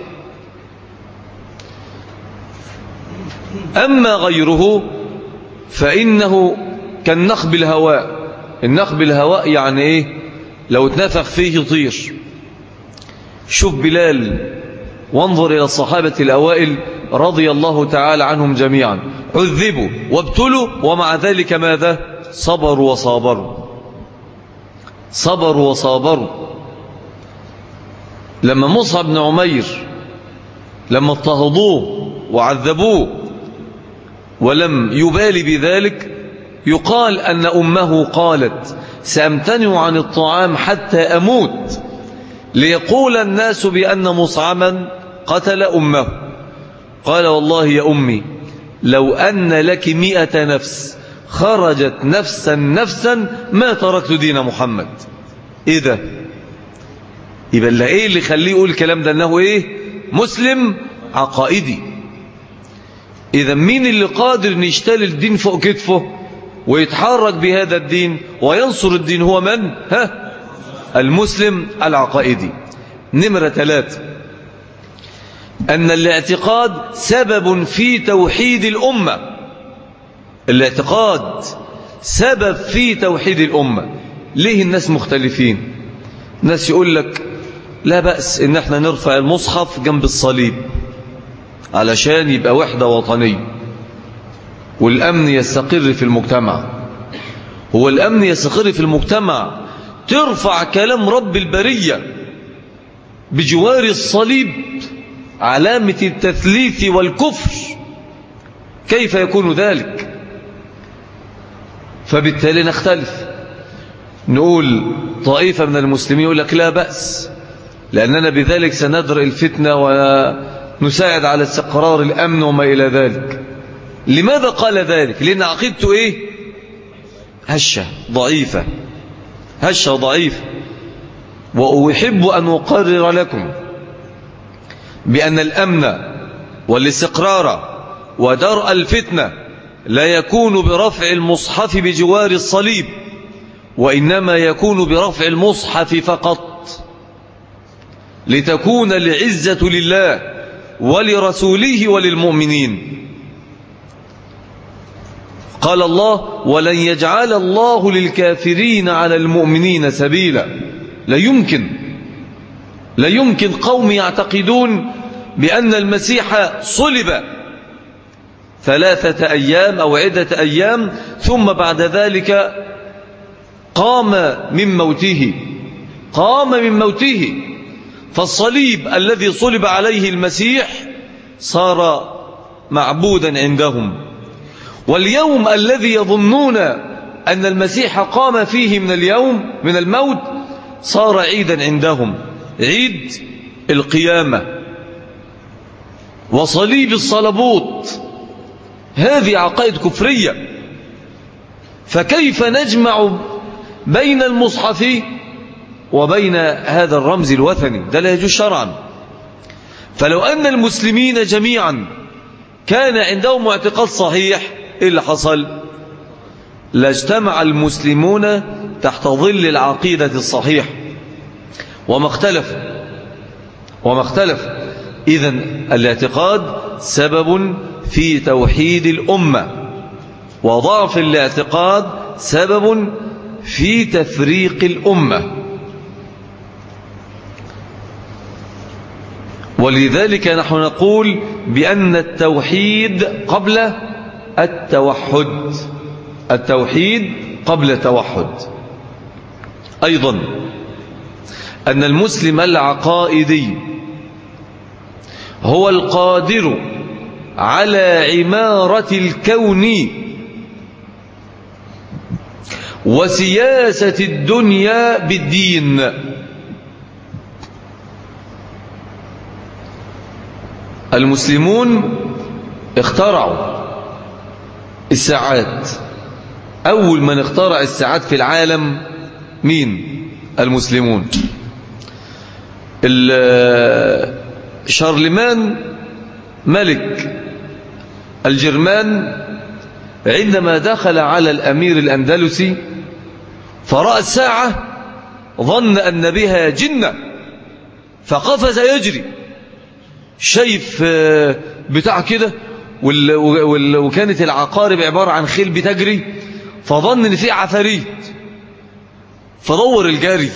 أما غيره فإنه كالنخب الهواء النخب الهواء يعني إيه لو اتنفخ فيه يطير شوف بلال وانظر إلى الصحابة الأوائل رضي الله تعالى عنهم جميعا عذبوا وابتلوا ومع ذلك ماذا صبروا وصابروا صبروا وصابروا لما مصعب بن عمير لما اضطهدوه وعذبوه ولم يبالي بذلك يقال أن أمه قالت سأمتنع عن الطعام حتى أموت ليقول الناس بأن مصعما قتل أمه قال والله يا أمي لو أن لك مئة نفس خرجت نفسا نفسا ما تركت دين محمد إيه ده يبقى اللي إيه اللي خليه يقول الكلام ده أنه إيه مسلم عقائدي إذا مين اللي قادر أن يشتل الدين فوق كتفه ويتحرك بهذا الدين وينصر الدين هو من ها المسلم العقائدي نمرة ثلاثة أن الاعتقاد سبب في توحيد الأمة الاعتقاد سبب في توحيد الأمة ليه الناس مختلفين ناس يقول لك لا بأس إن احنا نرفع المصحف جنب الصليب علشان يبقى وحدة وطنية والأمن يستقر في المجتمع هو الأمن يستقر في المجتمع ترفع كلام رب البرية بجوار الصليب علامة التثليث والكفر كيف يكون ذلك فبالتالي نختلف نقول طائفة من المسلمين يقول لك لا بأس لأننا بذلك سندرئ الفتنة ونساعد على استقرار الأمن وما إلى ذلك لماذا قال ذلك لأن عقيدته إيه هشة ضعيفة هشة ضعيفة وأحب أن أقرر لكم بأن الأمن والاستقرار ودرء الفتنة لا يكون برفع المصحف بجوار الصليب وإنما يكون برفع المصحف فقط لتكون العزة لله ولرسوله وللمؤمنين قال الله ولن يجعل الله للكافرين على المؤمنين سبيلا لا يمكن لا يمكن قوم يعتقدون بأن المسيح صلب ثلاثة أيام أو عدة أيام ثم بعد ذلك قام من موته قام من موته فالصليب الذي صلب عليه المسيح صار معبودا عندهم واليوم الذي يظنون أن المسيح قام فيه من اليوم من الموت صار عيدا عندهم عيد القيامة وصليب الصلبوت هذه عقائد كفرية فكيف نجمع بين المصحف وبين هذا الرمز الوثني ده لا يجوز شرعا فلو أن المسلمين جميعا كان عندهم اعتقاد صحيح إيه اللي حصل لاجتمع المسلمون تحت ظل العقيدة الصحيح وما اختلف وما اختلف إذا الاعتقاد سبب في توحيد الأمة وضعف الاعتقاد سبب في تفريق الأمة ولذلك نحن نقول بأن التوحيد قبل التوحد التوحيد قبل التوحد أيضا أن المسلم العقائدي هو القادر على عمارة الكون وسياسة الدنيا بالدين المسلمون اخترعوا الساعات أول من اخترع الساعات في العالم مين المسلمون شارلمان ملك الجرمان عندما دخل على الأمير الأندلسي فرأى الساعة ظن أن بها جنة فقفز يجري شايف بتاع كده وكانت العقارب عبارة عن خيل بتجري فظن ان في عفاريت فدور الجري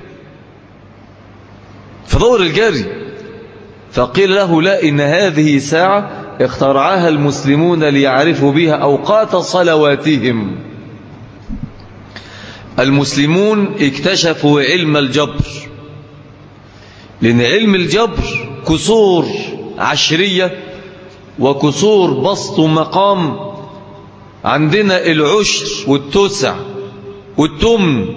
فدور الجري فقيل له لا إن هذه ساعة اخترعها المسلمون ليعرفوا بها أوقات صلواتهم المسلمون اكتشفوا علم الجبر لأن علم الجبر كسور عشرية وكسور بسط مقام عندنا العشر والتسع والتمن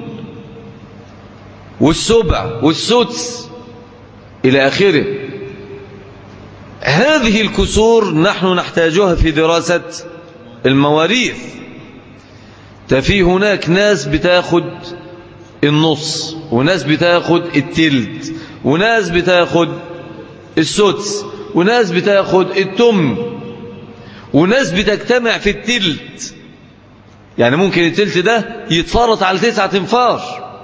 والسبع والسدس إلى آخره هذه الكسور نحن نحتاجها في دراسة المواريث ففي هناك ناس بتاخد النص وناس بتاخد التلت وناس بتاخد السدس وناس بتاخد التم وناس بتجتمع في التلت يعني ممكن التلت ده يتفرط على تسعة انفار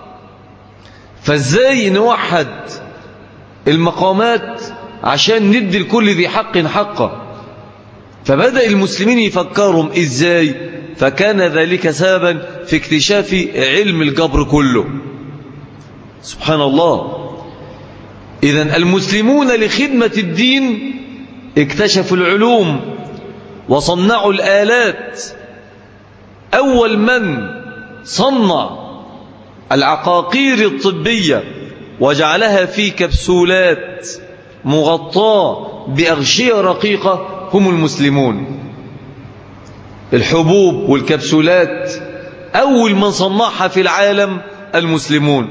فازاي نوحد المقامات عشان ندي لكل ذي حق حقه فبدأ المسلمين يفكروا ازاي فكان ذلك سببا في اكتشاف علم الجبر كله سبحان الله إذا المسلمون لخدمة الدين اكتشفوا العلوم وصنعوا الآلات أول من صنع العقاقير الطبية وجعلها في كبسولات مغطاة بأغشية رقيقة هم المسلمون الحبوب والكبسولات أول من صنعها في العالم المسلمون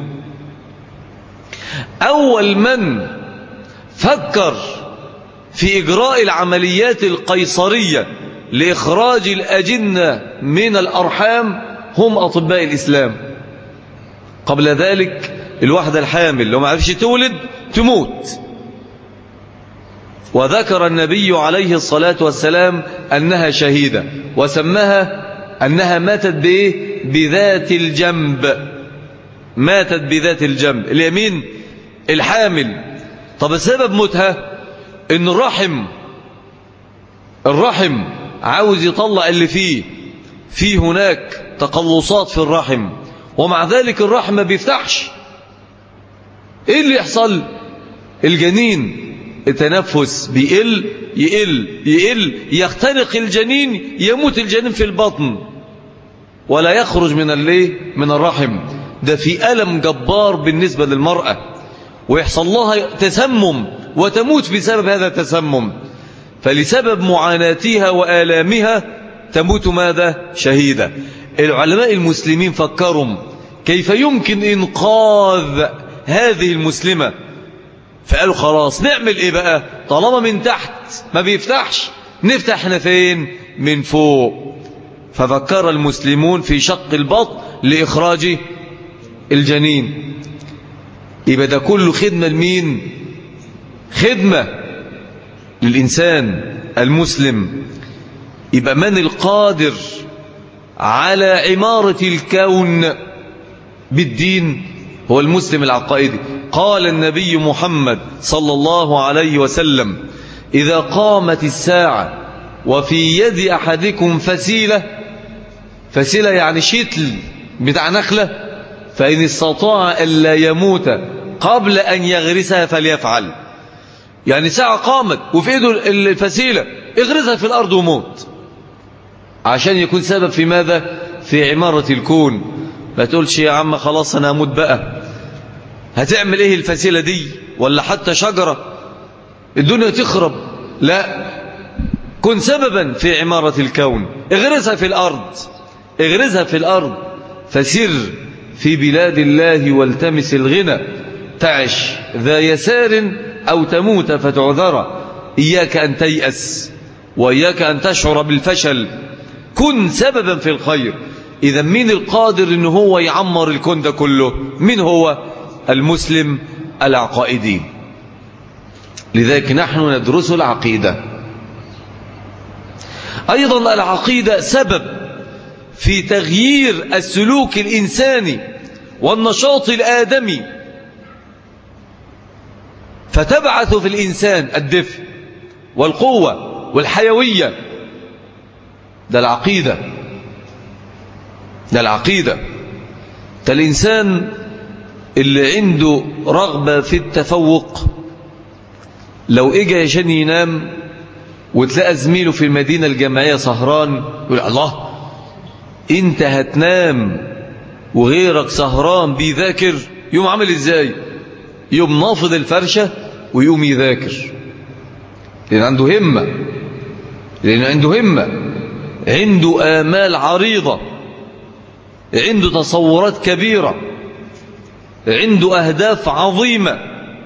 أول من فكر في إجراء العمليات القيصرية لإخراج الأجنة من الأرحام هم أطباء الإسلام قبل ذلك الواحدة الحامل لو ما عرفش تولد تموت وذكر النبي عليه الصلاة والسلام أنها شهيدة وسمها أنها ماتت بإيه؟ بذات الجنب ماتت بذات الجنب اليمين الحامل طب السبب موتها ان الرحم الرحم عاوز يطلع اللي فيه في هناك تقلصات في الرحم ومع ذلك الرحم ما بيفتحش ايه اللي يحصل الجنين التنفس بيقل يقل يقل يختنق الجنين يموت الجنين في البطن ولا يخرج من الليه من الرحم ده في ألم جبار بالنسبة للمرأة ويحصل لها تسمم وتموت بسبب هذا التسمم فلسبب معاناتها وآلامها تموت ماذا شهيدة العلماء المسلمين فكروا كيف يمكن إنقاذ هذه المسلمة فقالوا خلاص نعمل ايه بقى طالما من تحت ما بيفتحش نفتح احنا فين من فوق ففكر المسلمون في شق البطن لإخراج الجنين يبقى ده كله خدمة لمين خدمة للإنسان المسلم يبقى من القادر على عمارة الكون بالدين هو المسلم العقائدي قال النبي محمد صلى الله عليه وسلم إذا قامت الساعة وفي يد أحدكم فسيلة فسيلة يعني شتل بتاع نخلة فإن استطاع ألا يموت قبل أن يغرسها فليفعل يعني ساعة قامت وفي إيده الفسيلة اغرسها في الأرض وموت عشان يكون سبب في ماذا في عمارة الكون ما تقولش يا عم خلاص أنا أموت بقى هتعمل إيه الفسيلة دي ولا حتى شجرة الدنيا تخرب لا كن سببا في عمارة الكون اغرسها في الأرض اغرسها في الأرض فسر في بلاد الله والتمس الغنى تعش ذا يسار أو تموت فتعذر إياك أن تيأس وإياك أن تشعر بالفشل كن سببا في الخير إذا مين القادر أنه هو يعمر الكون ده كله من هو المسلم العقائدي لذلك نحن ندرس العقيدة أيضا العقيدة سبب في تغيير السلوك الإنساني والنشاط الآدمي فتبعث في الإنسان الدفء والقوة والحيوية ده العقيدة ده العقيدة ده الإنسان اللي عنده رغبة في التفوق لو إجا عشان ينام وتلاقى زميله في المدينة الجامعية سهران يقول الله انت هتنام وغيرك سهران بيذاكر يوم عامل ازاي يوم نافض الفرشة ويقوم يذاكر لأن عنده همة لأن عنده همة عنده آمال عريضة عنده تصورات كبيرة عنده أهداف عظيمة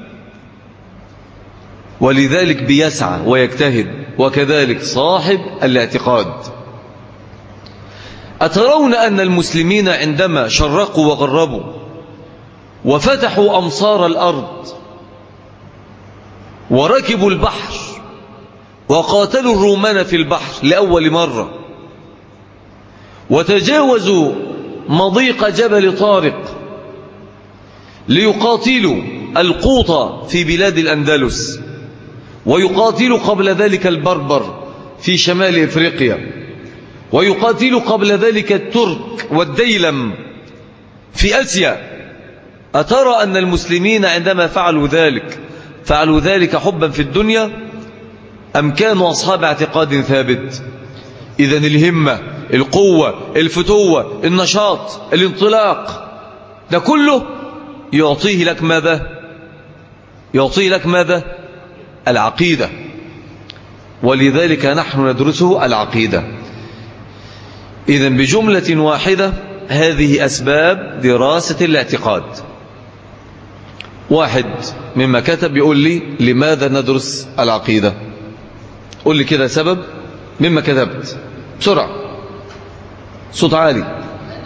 ولذلك بيسعى ويجتهد وكذلك صاحب الاعتقاد أترون أن المسلمين عندما شرقوا وغربوا وفتحوا أمصار الأرض وركبوا البحر وقاتلوا الرومان في البحر لأول مرة وتجاوزوا مضيق جبل طارق ليقاتلوا القوط في بلاد الأندلس ويقاتلوا قبل ذلك البربر في شمال إفريقيا ويقاتلوا قبل ذلك الترك والديلم في أسيا أترى أن المسلمين عندما فعلوا ذلك فعلوا ذلك حبا في الدنيا أم كانوا أصحاب اعتقاد ثابت إذا الهمة القوة الفتوة النشاط الانطلاق ده كله يعطيه لك ماذا يعطيه لك ماذا العقيدة ولذلك نحن ندرسه العقيدة إذا بجملة واحدة هذه أسباب دراسة الاعتقاد واحد مما كتب يقول لي لماذا ندرس العقيدة قول لي كده سبب مما كتبت بسرعة صوت عالي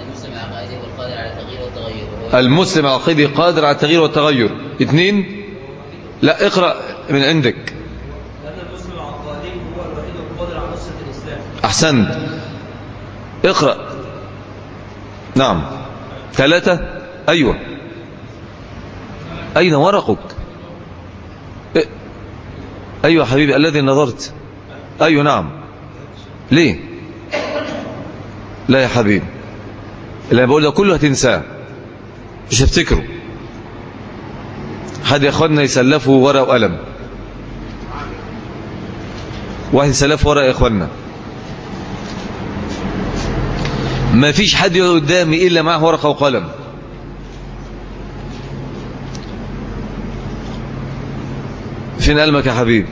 المسلم العقيدي قادر على التغيير والتغير اثنين لا اقرأ من عندك لأن المسلم العقادي هو الوحيد القادر على نصرة الإسلام أحسنت اقرأ نعم ثلاثة أيوة أين ورقك إيه؟ أيوة حبيبي الذي نظرت أيوة نعم ليه لا يا حبيبي اللي أنا بقول ده كله هتنساه مش هفتكره حد يا اخوانا يسلفوا ورقه وقلم واحد يسلفوا ورقه يا اخوانا ما فيش حد يقعد قدامي الا معه ورقه وقلم فين قلمك يا حبيب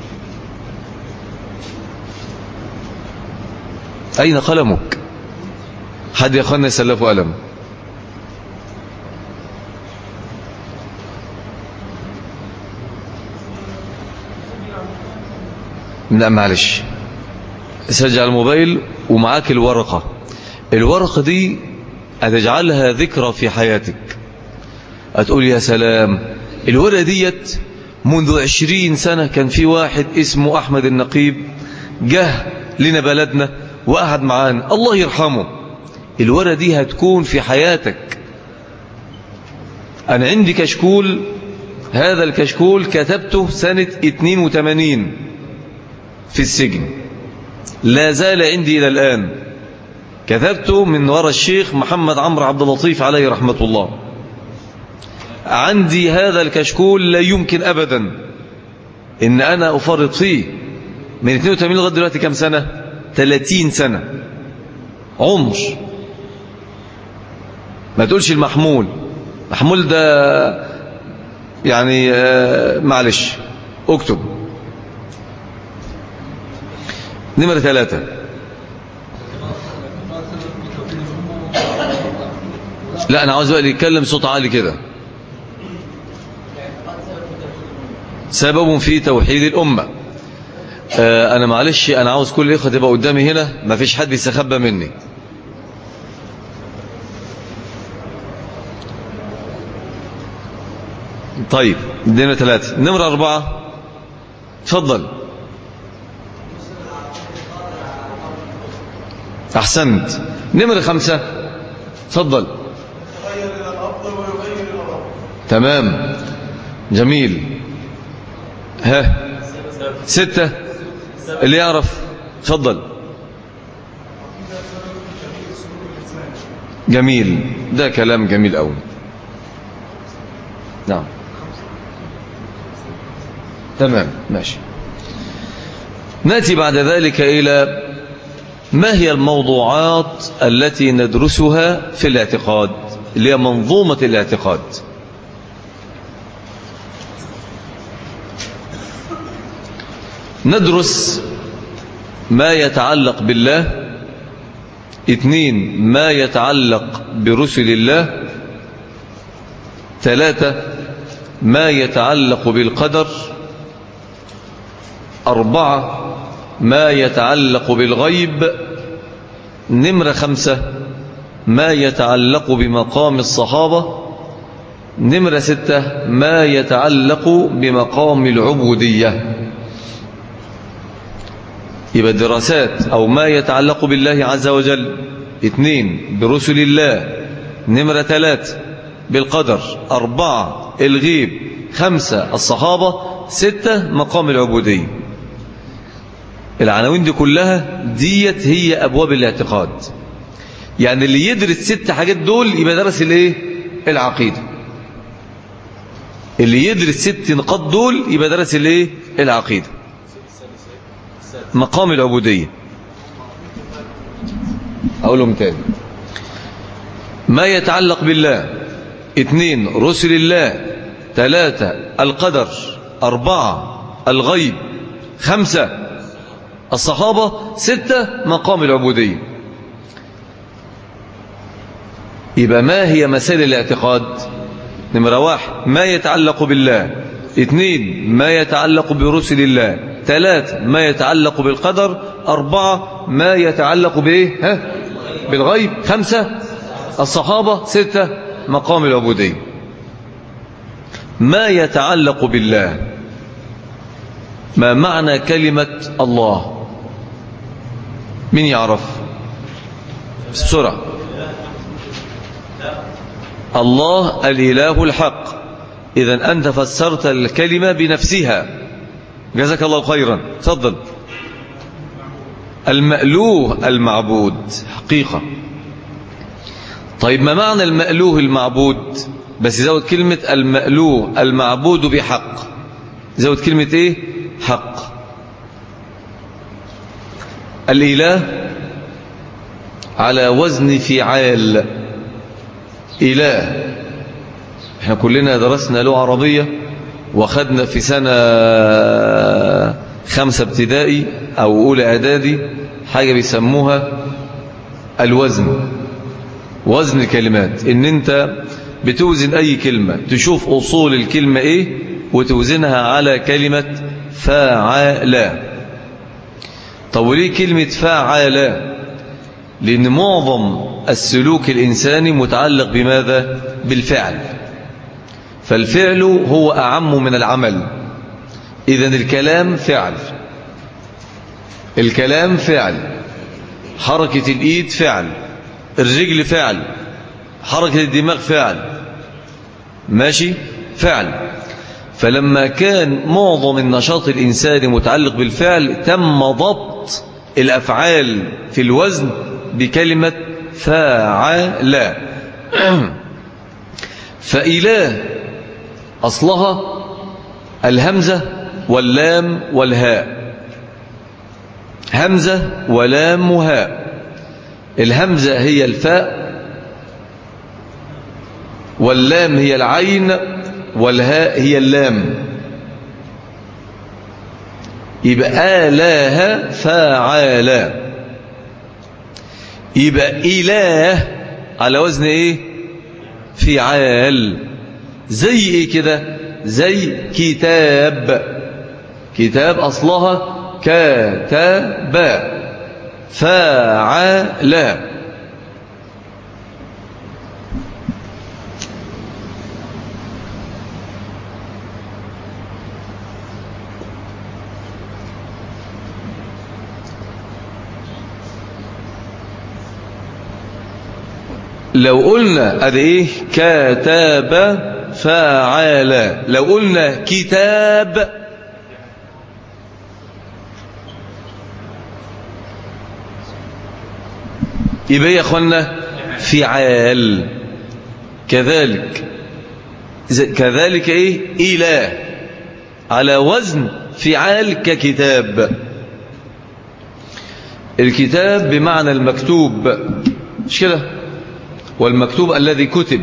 اين قلمك حد يا اخوانا يسلفوا قلم لا معلش سجل الموبايل ومعاك الورقة الورقة دي هتجعلها ذكرى في حياتك هتقول يا سلام الورقة ديت منذ عشرين سنة كان في واحد اسمه أحمد النقيب جه لنا بلدنا وقعد معانا الله يرحمه الورقة دي هتكون في حياتك أنا عندي كشكول هذا الكشكول كتبته سنة 82 في السجن لا زال عندي إلى الآن كتبته من وراء الشيخ محمد عمرو عبد اللطيف عليه رحمة الله عندي هذا الكشكول لا يمكن أبدا إن أنا أفرط فيه من 82 لغاية دلوقتي كم سنة 30 سنة عمر ما تقولش المحمول محمول ده يعني آه، معلش اكتب نمرة ثلاثة لا أنا عاوز بقى اللي يتكلم صوت عالي كده سبب في توحيد الأمة آه أنا معلش أنا عاوز كل إخوة تبقى قدامي هنا ما فيش حد يستخبى مني طيب نمرة ثلاثة نمرة أربعة تفضل أحسنت نمرة خمسة تفضل تمام جميل ها ستة اللي يعرف تفضل جميل ده كلام جميل أوي نعم تمام ماشي نأتي بعد ذلك إلى ما هي الموضوعات التي ندرسها في الاعتقاد اللي هي منظومة الاعتقاد ندرس ما يتعلق بالله اثنين ما يتعلق برسل الله ثلاثة ما يتعلق بالقدر أربعة ما يتعلق بالغيب نمرة خمسة ما يتعلق بمقام الصحابة نمرة ستة ما يتعلق بمقام العبودية يبقى دراسات أو ما يتعلق بالله عز وجل اثنين برسل الله نمرة ثلاثة بالقدر أربعة الغيب خمسة الصحابة ستة مقام العبودية العناوين دي كلها ديت هي أبواب الاعتقاد يعني اللي يدرس ست حاجات دول يبقى درس الايه العقيدة اللي يدرس ست نقاط دول يبقى درس الايه العقيدة مقام العبودية أقولهم تاني ما يتعلق بالله اثنين رسل الله ثلاثة القدر أربعة الغيب خمسة الصحابة ستة مقام العبودية يبقى ما هي مسائل الاعتقاد نمرة واحد ما يتعلق بالله اثنين ما يتعلق برسل الله ثلاثة ما يتعلق بالقدر أربعة ما يتعلق بإيه ها؟ بالغيب خمسة الصحابة ستة مقام العبودية ما يتعلق بالله ما معنى كلمة الله من يعرف بسرعة الله الإله الحق إذا أنت فسرت الكلمة بنفسها جزاك الله خيرا تفضل المألوه المعبود حقيقة طيب ما معنى المألوه المعبود بس زود كلمة المألوه المعبود بحق زود كلمة ايه حق الإله على وزن فعال إله احنا كلنا درسنا له عربية وخدنا في سنة خمسة ابتدائي أو أولى إعدادي حاجة بيسموها الوزن وزن الكلمات ان انت بتوزن اي كلمة تشوف اصول الكلمة ايه وتوزنها على كلمة فاعلا طب وليه كلمة فاعلا لان معظم السلوك الانساني متعلق بماذا بالفعل فالفعل هو اعم من العمل اذا الكلام فعل الكلام فعل حركة الايد فعل الرجل فعل حركة الدماغ فعل ماشي فعل فلما كان معظم النشاط الإنساني متعلق بالفعل تم ضبط الأفعال في الوزن بكلمة فاعل فإله أصلها الهمزة واللام والهاء همزة ولام وهاء الهمزة هي الفاء واللام هي العين والهاء هي اللام يبقى آلاها فاعالا يبقى إله على وزن إيه فعال زي إيه كده زي كتاب كتاب أصلها كتاب فاعل لو قلنا ادي ايه كتاب فاعل لو قلنا كتاب يبقى يا اخوانا فعال كذلك كذلك ايه اله على وزن فعال ككتاب الكتاب بمعنى المكتوب مش كده والمكتوب الذي كتب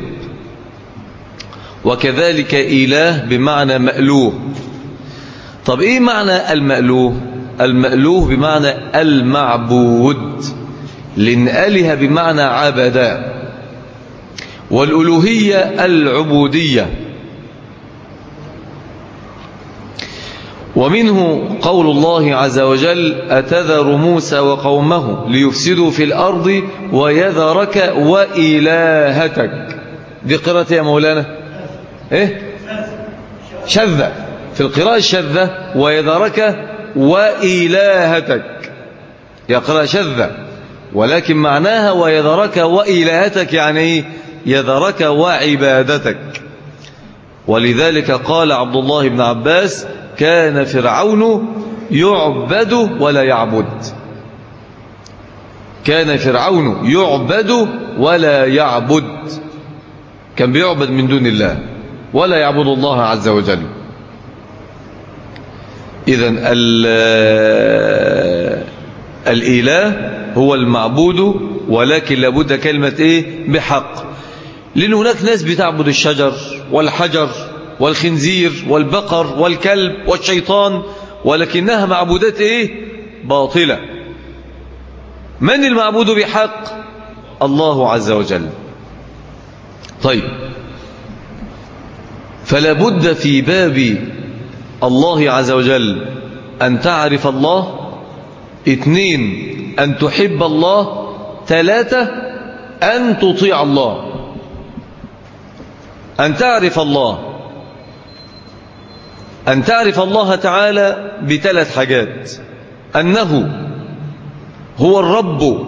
وكذلك إله بمعنى مألوه طب إيه معنى المألوه المألوه بمعنى المعبود لأن آلهة بمعنى عبدا والألوهية العبودية ومنه قول الله عز وجل أتذر موسى وقومه ليفسدوا في الأرض ويذرك وإلهتك دي قراءة يا مولانا إيه شذة في القراءة الشذة ويذرك وإلهتك يقرأ شذة ولكن معناها ويذرك وإلهتك يعني إيه يذرك وعبادتك ولذلك قال عبد الله بن عباس كان فرعون يعبد ولا يعبد كان فرعون يعبد ولا يعبد كان بيعبد من دون الله ولا يعبد الله عز وجل إذا الإله هو المعبود ولكن لابد كلمة إيه بحق لأن هناك ناس بتعبد الشجر والحجر والخنزير والبقر والكلب والشيطان ولكنها معبودات إيه باطلة من المعبود بحق الله عز وجل طيب فلا بد في باب الله عز وجل أن تعرف الله اثنين أن تحب الله ثلاثة أن تطيع الله أن تعرف الله أن تعرف الله تعالى بثلاث حاجات أنه هو الرب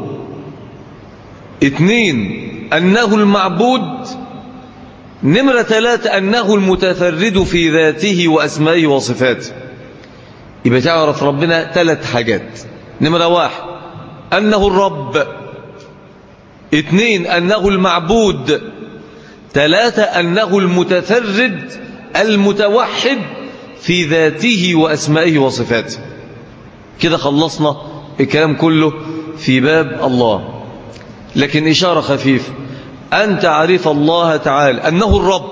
اثنين أنه المعبود نمرة ثلاثة أنه المتفرد في ذاته وأسمائه وصفاته يبقى تعرف ربنا ثلاث حاجات نمرة واحد أنه الرب اثنين أنه المعبود ثلاثة أنه المتفرد المتوحد في ذاته وأسمائه وصفاته كده خلصنا الكلام كله في باب الله لكن إشارة خفيفة أن تعرف الله تعالى أنه الرب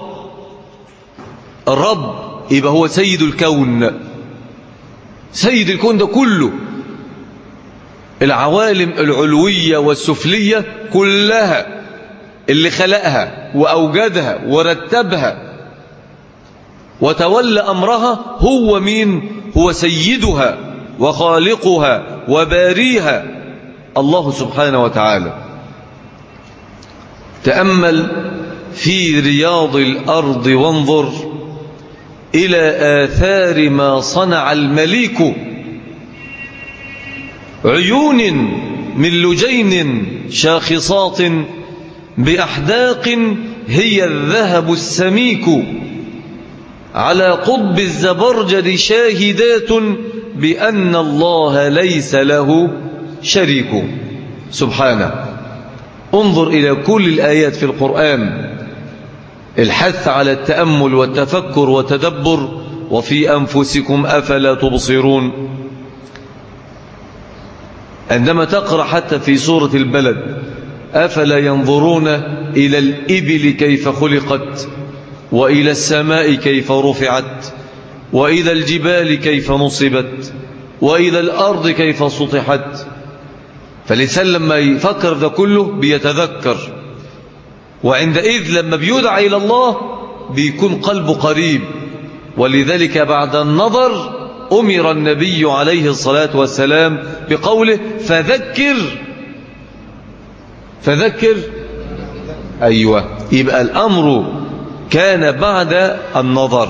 الرب يبقى هو سيد الكون سيد الكون ده كله العوالم العلوية والسفلية كلها اللي خلقها وأوجدها ورتبها وتولى أمرها هو مين هو سيدها وخالقها وباريها الله سبحانه وتعالى تأمل في رياض الأرض وانظر إلى آثار ما صنع المليك عيون من لجين شاخصات بأحداق هي الذهب السميك على قطب الزبرجد شاهدات بأن الله ليس له شريك سبحانه انظر إلى كل الآيات في القرآن الحث على التأمل والتفكر والتدبر وفي أنفسكم أفلا تبصرون عندما تقرأ حتى في سورة البلد أفلا ينظرون إلى الإبل كيف خلقت وإلى السماء كيف رفعت وإلى الجبال كيف نصبت وإلى الأرض كيف سطحت فالإنسان لما يفكر ده كله بيتذكر وعندئذ لما بيدعى إلى الله بيكون قلبه قريب ولذلك بعد النظر أمر النبي عليه الصلاة والسلام بقوله فذكر فذكر أيوة يبقى الأمر كان بعد النظر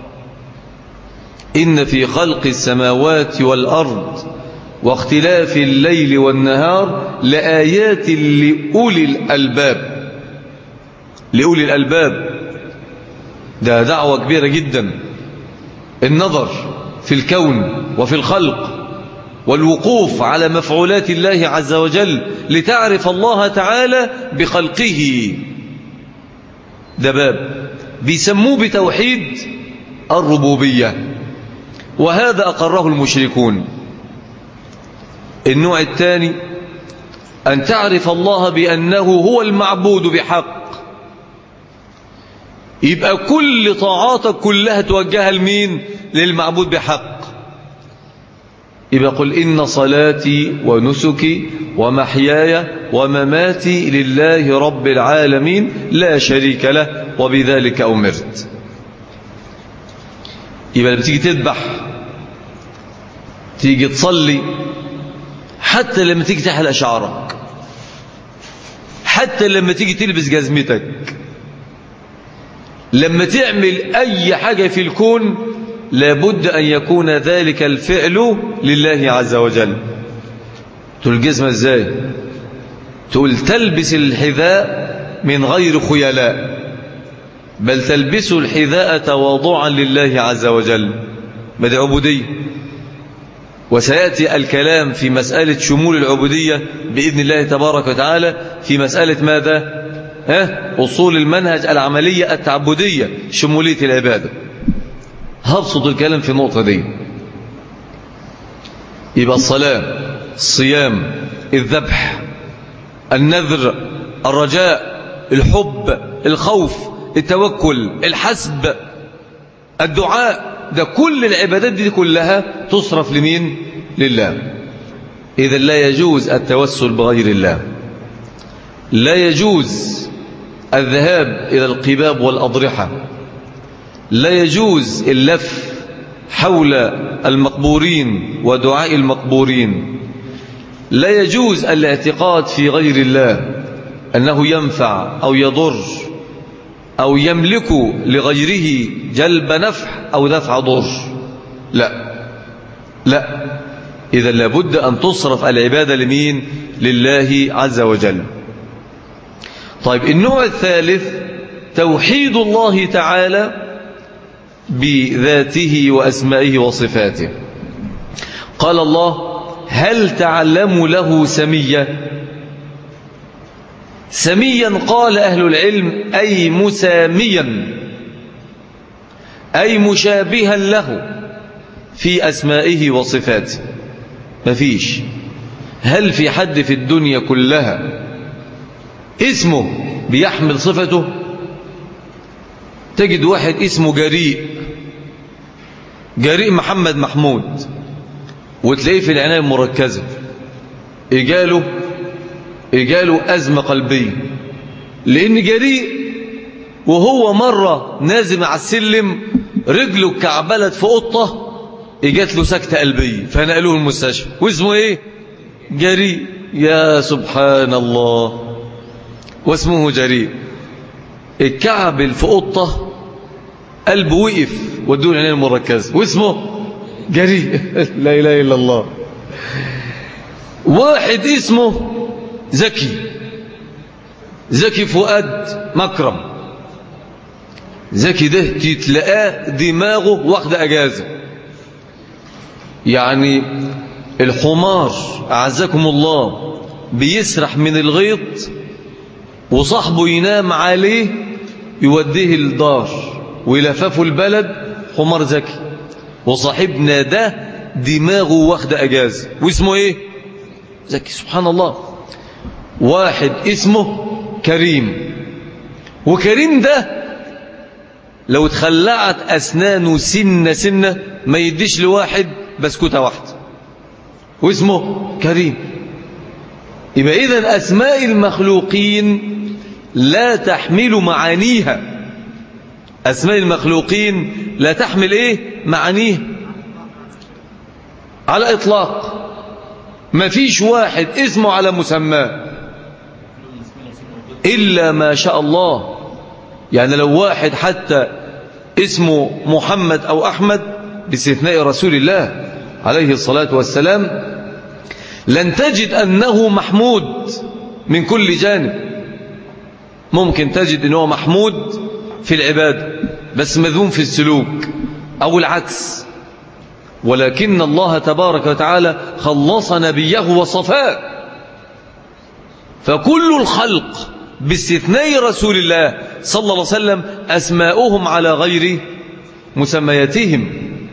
إن في خلق السماوات والأرض واختلاف الليل والنهار لآيات لأولي الألباب لأولي الألباب ده دعوة كبيرة جدا النظر في الكون وفي الخلق والوقوف على مفعولات الله عز وجل لتعرف الله تعالى بخلقه ده باب بيسموه بتوحيد الربوبية وهذا أقره المشركون النوع الثاني أن تعرف الله بأنه هو المعبود بحق يبقى كل طاعاتك كلها توجهها لمين للمعبود بحق يبقى قل إن صلاتي ونسكي ومحياي ومماتي لله رب العالمين لا شريك له وبذلك أمرت يبقى لما تيجي تذبح تيجي تصلي حتى لما تيجي تحلق شعرك حتى لما تيجي تلبس جزمتك لما تعمل أي حاجة في الكون لابد أن يكون ذلك الفعل لله عز وجل تقول الجزمة ازاي تقول تلبس الحذاء من غير خيلاء بل تلبس الحذاء تواضعا لله عز وجل ما دي عبودية وسيأتي الكلام في مسألة شمول العبودية بإذن الله تبارك وتعالى في مسألة ماذا ها؟ أصول المنهج العملية التعبدية شمولية العبادة هبسط الكلام في النقطة دي يبقى الصلاة الصيام الذبح النذر الرجاء الحب الخوف التوكل الحسب الدعاء ده كل العبادات دي كلها تصرف لمين لله إذا لا يجوز التوسل بغير الله لا يجوز الذهاب إلى القباب والأضرحة لا يجوز اللف حول المقبورين ودعاء المقبورين لا يجوز الاعتقاد في غير الله أنه ينفع أو يضر أو يملك لغيره جلب نفع أو دفع ضر لا لا إذا لابد أن تصرف العبادة لمين لله عز وجل طيب النوع الثالث توحيد الله تعالى بذاته وأسمائه وصفاته قال الله هل تعلم له سميا سميا قال أهل العلم أي مساميا أي مشابها له في أسمائه وصفاته مفيش هل في حد في الدنيا كلها اسمه بيحمل صفته تجد واحد اسمه جريء جريء محمد محمود وتلاقيه في العناية المركزة إجاله إجاله أزمة قلبية لأن جريء وهو مرة نازم على السلم رجله كعبلت في قطة إجات له سكتة قلبية فنقلوه المستشفى واسمه إيه جريء يا سبحان الله واسمه جريء الكعبل في قطة قلبه وقف ودوه العناية المركزة واسمه جريء لا إله إلا الله واحد اسمه زكي زكي فؤاد مكرم زكي ده تتلقاه دماغه واخده أجازة يعني الحمار أعزكم الله بيسرح من الغيط وصاحبه ينام عليه يوديه الدار ويلففه البلد حمار زكي وصاحبنا ده دماغه واخده أجازة واسمه ايه زكي سبحان الله واحد اسمه كريم وكريم ده لو اتخلعت أسنانه سنة سنة ما يديش لواحد بسكوتة واحدة واسمه كريم يبقى إذن أسماء المخلوقين لا تحمل معانيها أسماء المخلوقين لا تحمل إيه معانيها على إطلاق ما فيش واحد اسمه على مسماه إلا ما شاء الله يعني لو واحد حتى اسمه محمد أو أحمد باستثناء رسول الله عليه الصلاة والسلام لن تجد أنه محمود من كل جانب ممكن تجد أنه محمود في العبادة بس مذموم في السلوك أو العكس ولكن الله تبارك وتعالى خلص نبيه وصفاه فكل الخلق باستثناء رسول الله صلى الله عليه وسلم أسماؤهم على غير مسمياتهم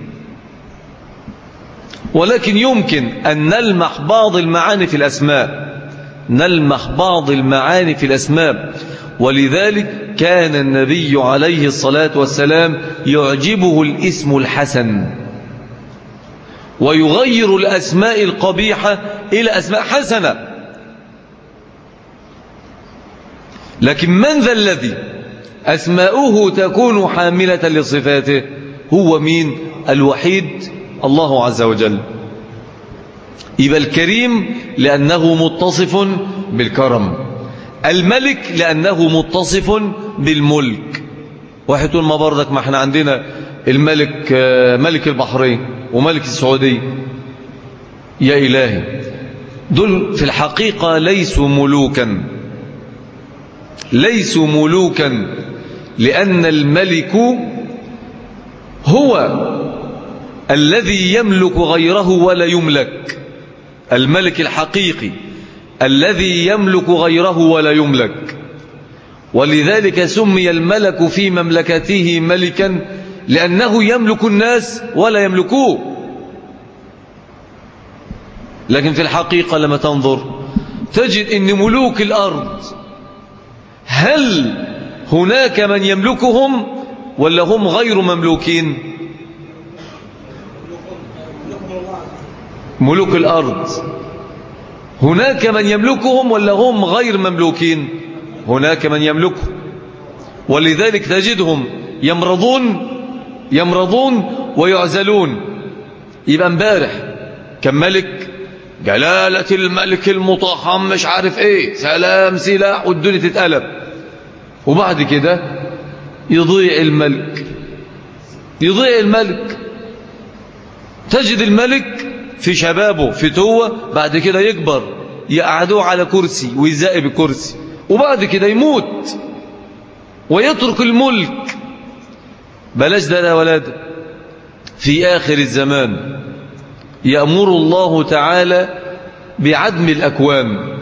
ولكن يمكن أن نلمح بعض المعاني في الأسماء نلمح بعض المعاني في الأسماء ولذلك كان النبي عليه الصلاة والسلام يعجبه الاسم الحسن ويغير الأسماء القبيحة إلى أسماء حسنة لكن من ذا الذي أسماؤه تكون حاملة لصفاته هو مين الوحيد الله عز وجل يبقى الكريم لأنه متصف بالكرم الملك لأنه متصف بالملك واحد تقول ما برضك ما احنا عندنا الملك ملك البحرين وملك السعودية يا إلهي دول في الحقيقة ليسوا ملوكا ليسوا ملوكا لأن الملك هو الذي يملك غيره ولا يملك الملك الحقيقي الذي يملك غيره ولا يملك ولذلك سمي الملك في مملكته ملكا لأنه يملك الناس ولا يملكوه لكن في الحقيقة لما تنظر تجد أن ملوك الأرض هل هناك من يملكهم ولا هم غير مملوكين ملوك الأرض هناك من يملكهم ولا هم غير مملوكين هناك من يملكهم ولذلك تجدهم يمرضون يمرضون ويعزلون يبقى امبارح كان ملك جلالة الملك المطهم مش عارف ايه سلام سلاح والدنيا تتقلب وبعد كده يضيع الملك يضيع الملك تجد الملك في شبابه في توه بعد كده يكبر يقعدوه على كرسي ويزق بكرسي وبعد كده يموت ويترك الملك بلاش ده يا ولاد في آخر الزمان يأمر الله تعالى بعدم الأكوان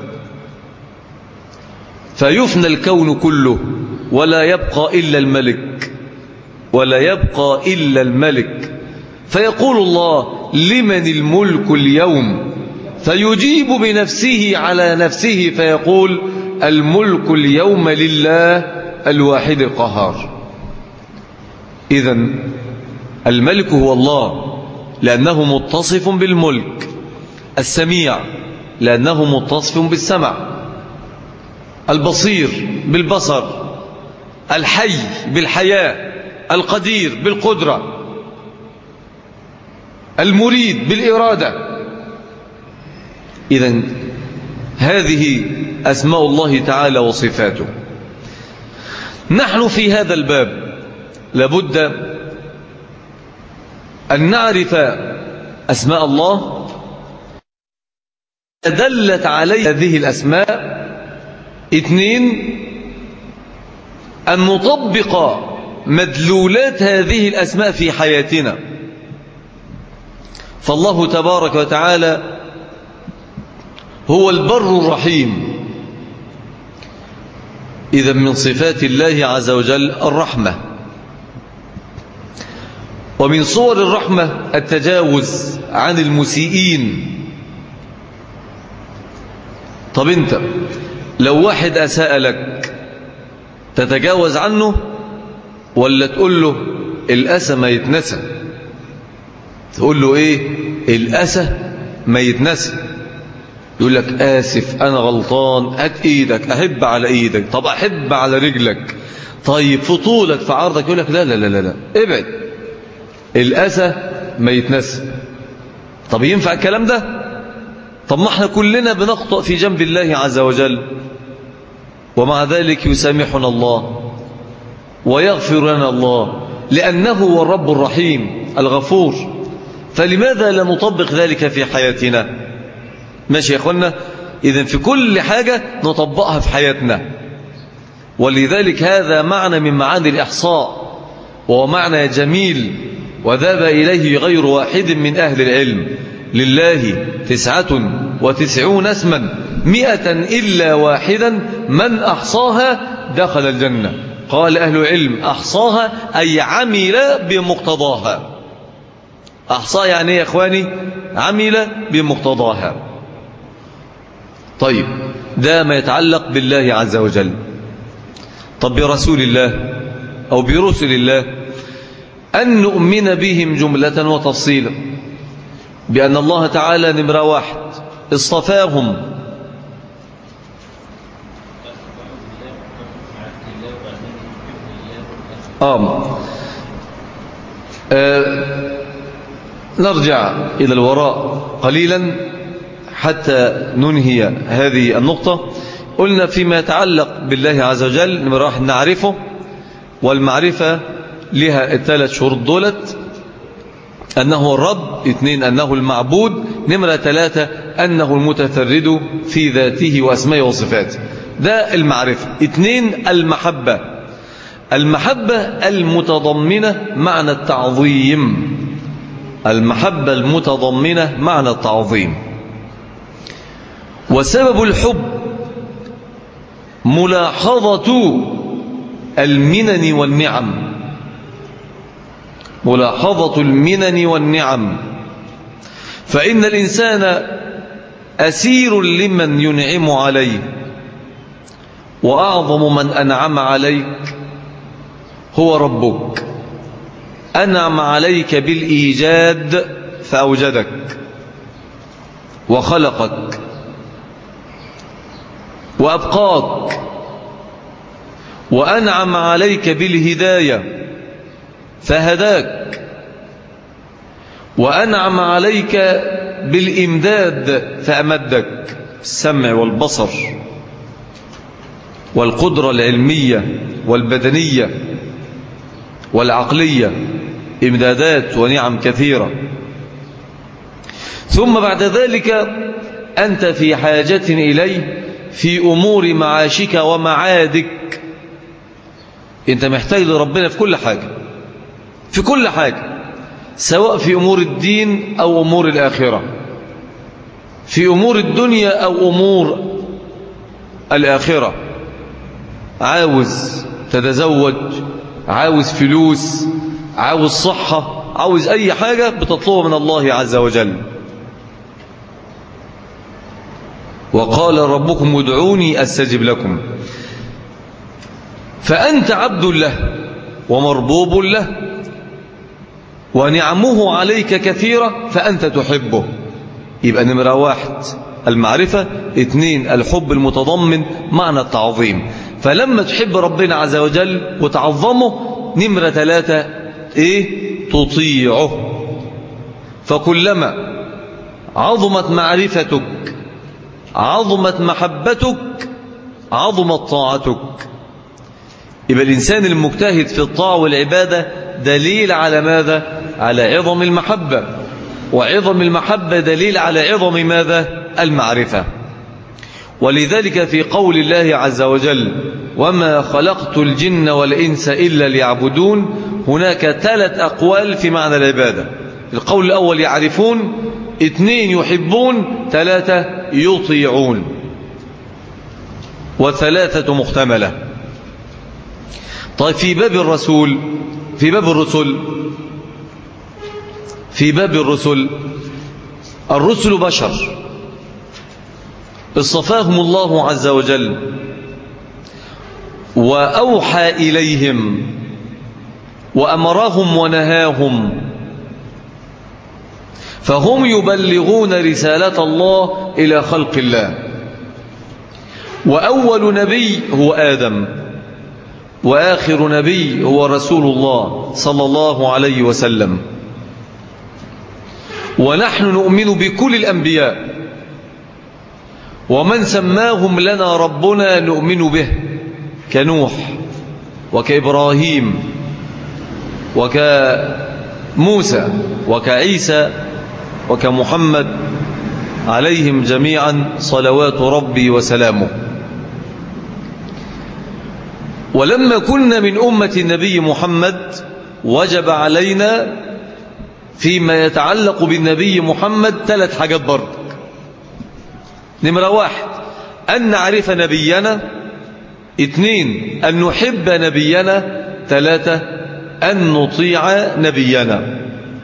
فيفنى الكون كله ولا يبقى إلا الملك ولا يبقى إلا الملك فيقول الله لمن الملك اليوم فيجيب بنفسه على نفسه فيقول الملك اليوم لله الواحد القهار إذا الملك هو الله لأنه متصف بالملك السميع لأنه متصف بالسمع البصير بالبصر الحي بالحياة القدير بالقدرة المريد بالإرادة إذا هذه أسماء الله تعالى وصفاته نحن في هذا الباب لابد أن نعرف أسماء الله دلت عليه هذه الأسماء اثنين أن نطبق مدلولات هذه الأسماء في حياتنا فالله تبارك وتعالى هو البر الرحيم إذا من صفات الله عز وجل الرحمة ومن صور الرحمة التجاوز عن المسيئين طب انت لو واحد أساء لك تتجاوز عنه ولا تقول له الأسى ما يتنسى تقول له ايه الأسى ما يتنسى يقول لك آسف أنا غلطان هات إيدك أحب على إيدك طب أحب على رجلك طيب في طولك في عرضك يقول لك لا لا لا لا, لا. ابعد الأسى ما يتنسى طب ينفع الكلام ده طب ما احنا كلنا بنخطئ في جنب الله عز وجل ومع ذلك يسامحنا الله ويغفر لنا الله لأنه هو الرب الرحيم الغفور فلماذا لا نطبق ذلك في حياتنا ماشي يا أخوانا إذن في كل حاجة نطبقها في حياتنا ولذلك هذا معنى من معاني الإحصاء وهو معنى جميل وذهب إليه غير واحد من أهل العلم لله تسعة وتسعون اسما مئة إلا واحدا من أحصاها دخل الجنة قال أهل العلم أحصاها أي عمل بمقتضاها أحصاها يعني يا أخواني عمل بمقتضاها طيب ده ما يتعلق بالله عز وجل طب برسول الله أو برسل الله أن نؤمن بهم جملة وتفصيلا بأن الله تعالى نمرة واحد اصطفاهم آه. آه نرجع إلى الوراء قليلا حتى ننهي هذه النقطة قلنا فيما يتعلق بالله عز وجل نمرة واحد نعرفه والمعرفة لها الثلاث شهور دولت أنه الرب اثنين أنه المعبود نمرة ثلاثة أنه المتفرد في ذاته وأسمائه وصفاته ده المعرفة اثنين المحبة المحبة المتضمنة معنى التعظيم المحبة المتضمنة معنى التعظيم وسبب الحب ملاحظة المنن والنعم ملاحظة المنن والنعم فإن الإنسان أسير لمن ينعم عليه وأعظم من أنعم عليك هو ربك أنعم عليك بالإيجاد فأوجدك وخلقك وأبقاك وأنعم عليك بالهداية فهداك وأنعم عليك بالإمداد فأمدك السمع والبصر والقدرة العلمية والبدنية والعقلية إمدادات ونعم كثيرة ثم بعد ذلك أنت في حاجة إليه في أمور معاشك ومعادك أنت محتاج لربنا في كل حاجة في كل حاجة سواء في أمور الدين أو أمور الآخرة في أمور الدنيا أو أمور الآخرة عاوز تتزوج عاوز فلوس عاوز صحة عاوز أي حاجة بتطلبها من الله عز وجل وقال ربكم ادعوني أستجب لكم فأنت عبد له ومربوب له ونعمه عليك كثيرة فأنت تحبه يبقى نمرة واحد المعرفة اثنين الحب المتضمن معنى التعظيم فلما تحب ربنا عز وجل وتعظمه نمرة ثلاثة ايه تطيعه فكلما عظمت معرفتك عظمت محبتك عظمت طاعتك يبقى الإنسان المجتهد في الطاعة والعبادة دليل على ماذا على عظم المحبة وعظم المحبة دليل على عظم ماذا المعرفة ولذلك في قول الله عز وجل وما خلقت الجن والإنس إلا ليعبدون هناك ثلاث أقوال في معنى العبادة القول الأول يعرفون اثنين يحبون ثلاثة يطيعون وثلاثة محتملة طيب في باب الرسول في باب الرسل في باب الرسل الرسل بشر اصطفاهم الله عز وجل وأوحى إليهم وأمرهم ونهاهم فهم يبلغون رسالة الله إلى خلق الله وأول نبي هو آدم وآخر نبي هو رسول الله صلى الله عليه وسلم ونحن نؤمن بكل الأنبياء ومن سماهم لنا ربنا نؤمن به كنوح وكإبراهيم وكموسى وكعيسى وكمحمد عليهم جميعا صلوات ربي وسلامه ولما كنا من أمة النبي محمد وجب علينا فيما يتعلق بالنبي محمد ثلاث حاجات برضك نمرة واحد أن نعرف نبينا اثنين أن نحب نبينا ثلاثة أن نطيع نبينا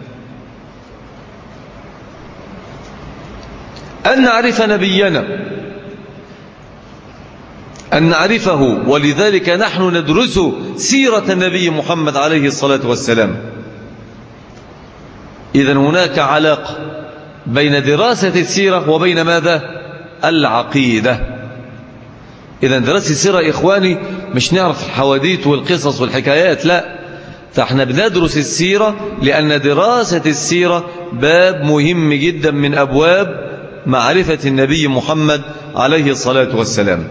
أن نعرف نبينا أن نعرفه ولذلك نحن ندرس سيرة النبي محمد عليه الصلاة والسلام إذا هناك علاقة بين دراسة السيرة وبين ماذا العقيدة إذا دراسة السيرة إخواني مش نعرف الحواديت والقصص والحكايات لا فاحنا بندرس السيرة لأن دراسة السيرة باب مهم جدا من أبواب معرفة النبي محمد عليه الصلاة والسلام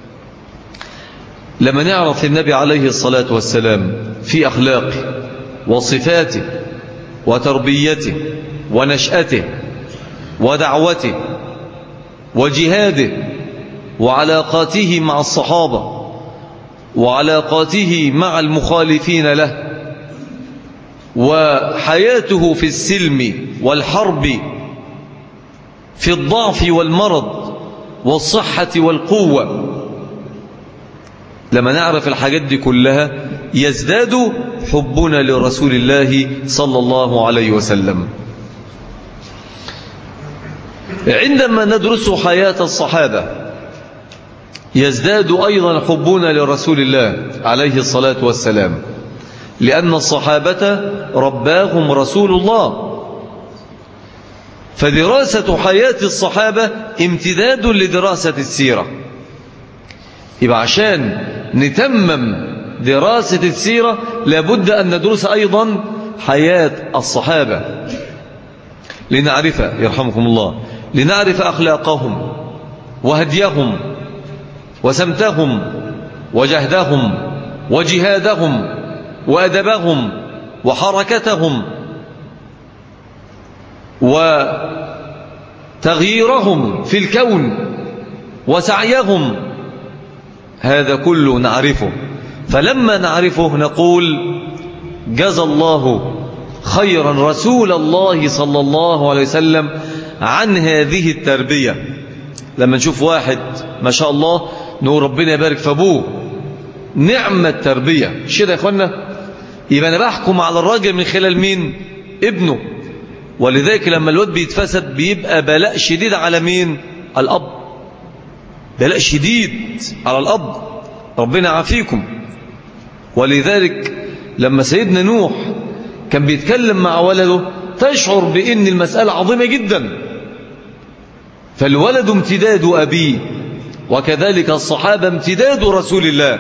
لما نعرف النبي عليه الصلاة والسلام في أخلاقه وصفاته وتربيته ونشأته ودعوته وجهاده وعلاقاته مع الصحابة وعلاقاته مع المخالفين له وحياته في السلم والحرب في الضعف والمرض والصحة والقوة لما نعرف الحاجات دي كلها يزداد حبنا لرسول الله صلى الله عليه وسلم عندما ندرس حياة الصحابة يزداد أيضا حبنا لرسول الله عليه الصلاة والسلام لأن الصحابة رباهم رسول الله فدراسة حياة الصحابة امتداد لدراسة السيرة يبقى عشان نتمم دراسة السيرة لابد أن ندرس أيضا حياة الصحابة لنعرف يرحمكم الله لنعرف أخلاقهم وهديهم وسمتهم وجهدهم وجهادهم وأدبهم وحركتهم وتغييرهم في الكون وسعيهم هذا كله نعرفه فلما نعرفه نقول جزى الله خيرا رسول الله صلى الله عليه وسلم عن هذه التربية لما نشوف واحد ما شاء الله نقول ربنا يبارك في أبوه نعمة التربية مش كده يا إخوانا يبقى أنا بحكم على الراجل من خلال مين ابنه ولذلك لما الواد بيتفسد بيبقى بلاء شديد على مين الأب بلاء شديد على الأب ربنا عافيكم ولذلك لما سيدنا نوح كان بيتكلم مع ولده تشعر بأن المسألة عظيمة جدا فالولد امتداد أبيه وكذلك الصحابة امتداد رسول الله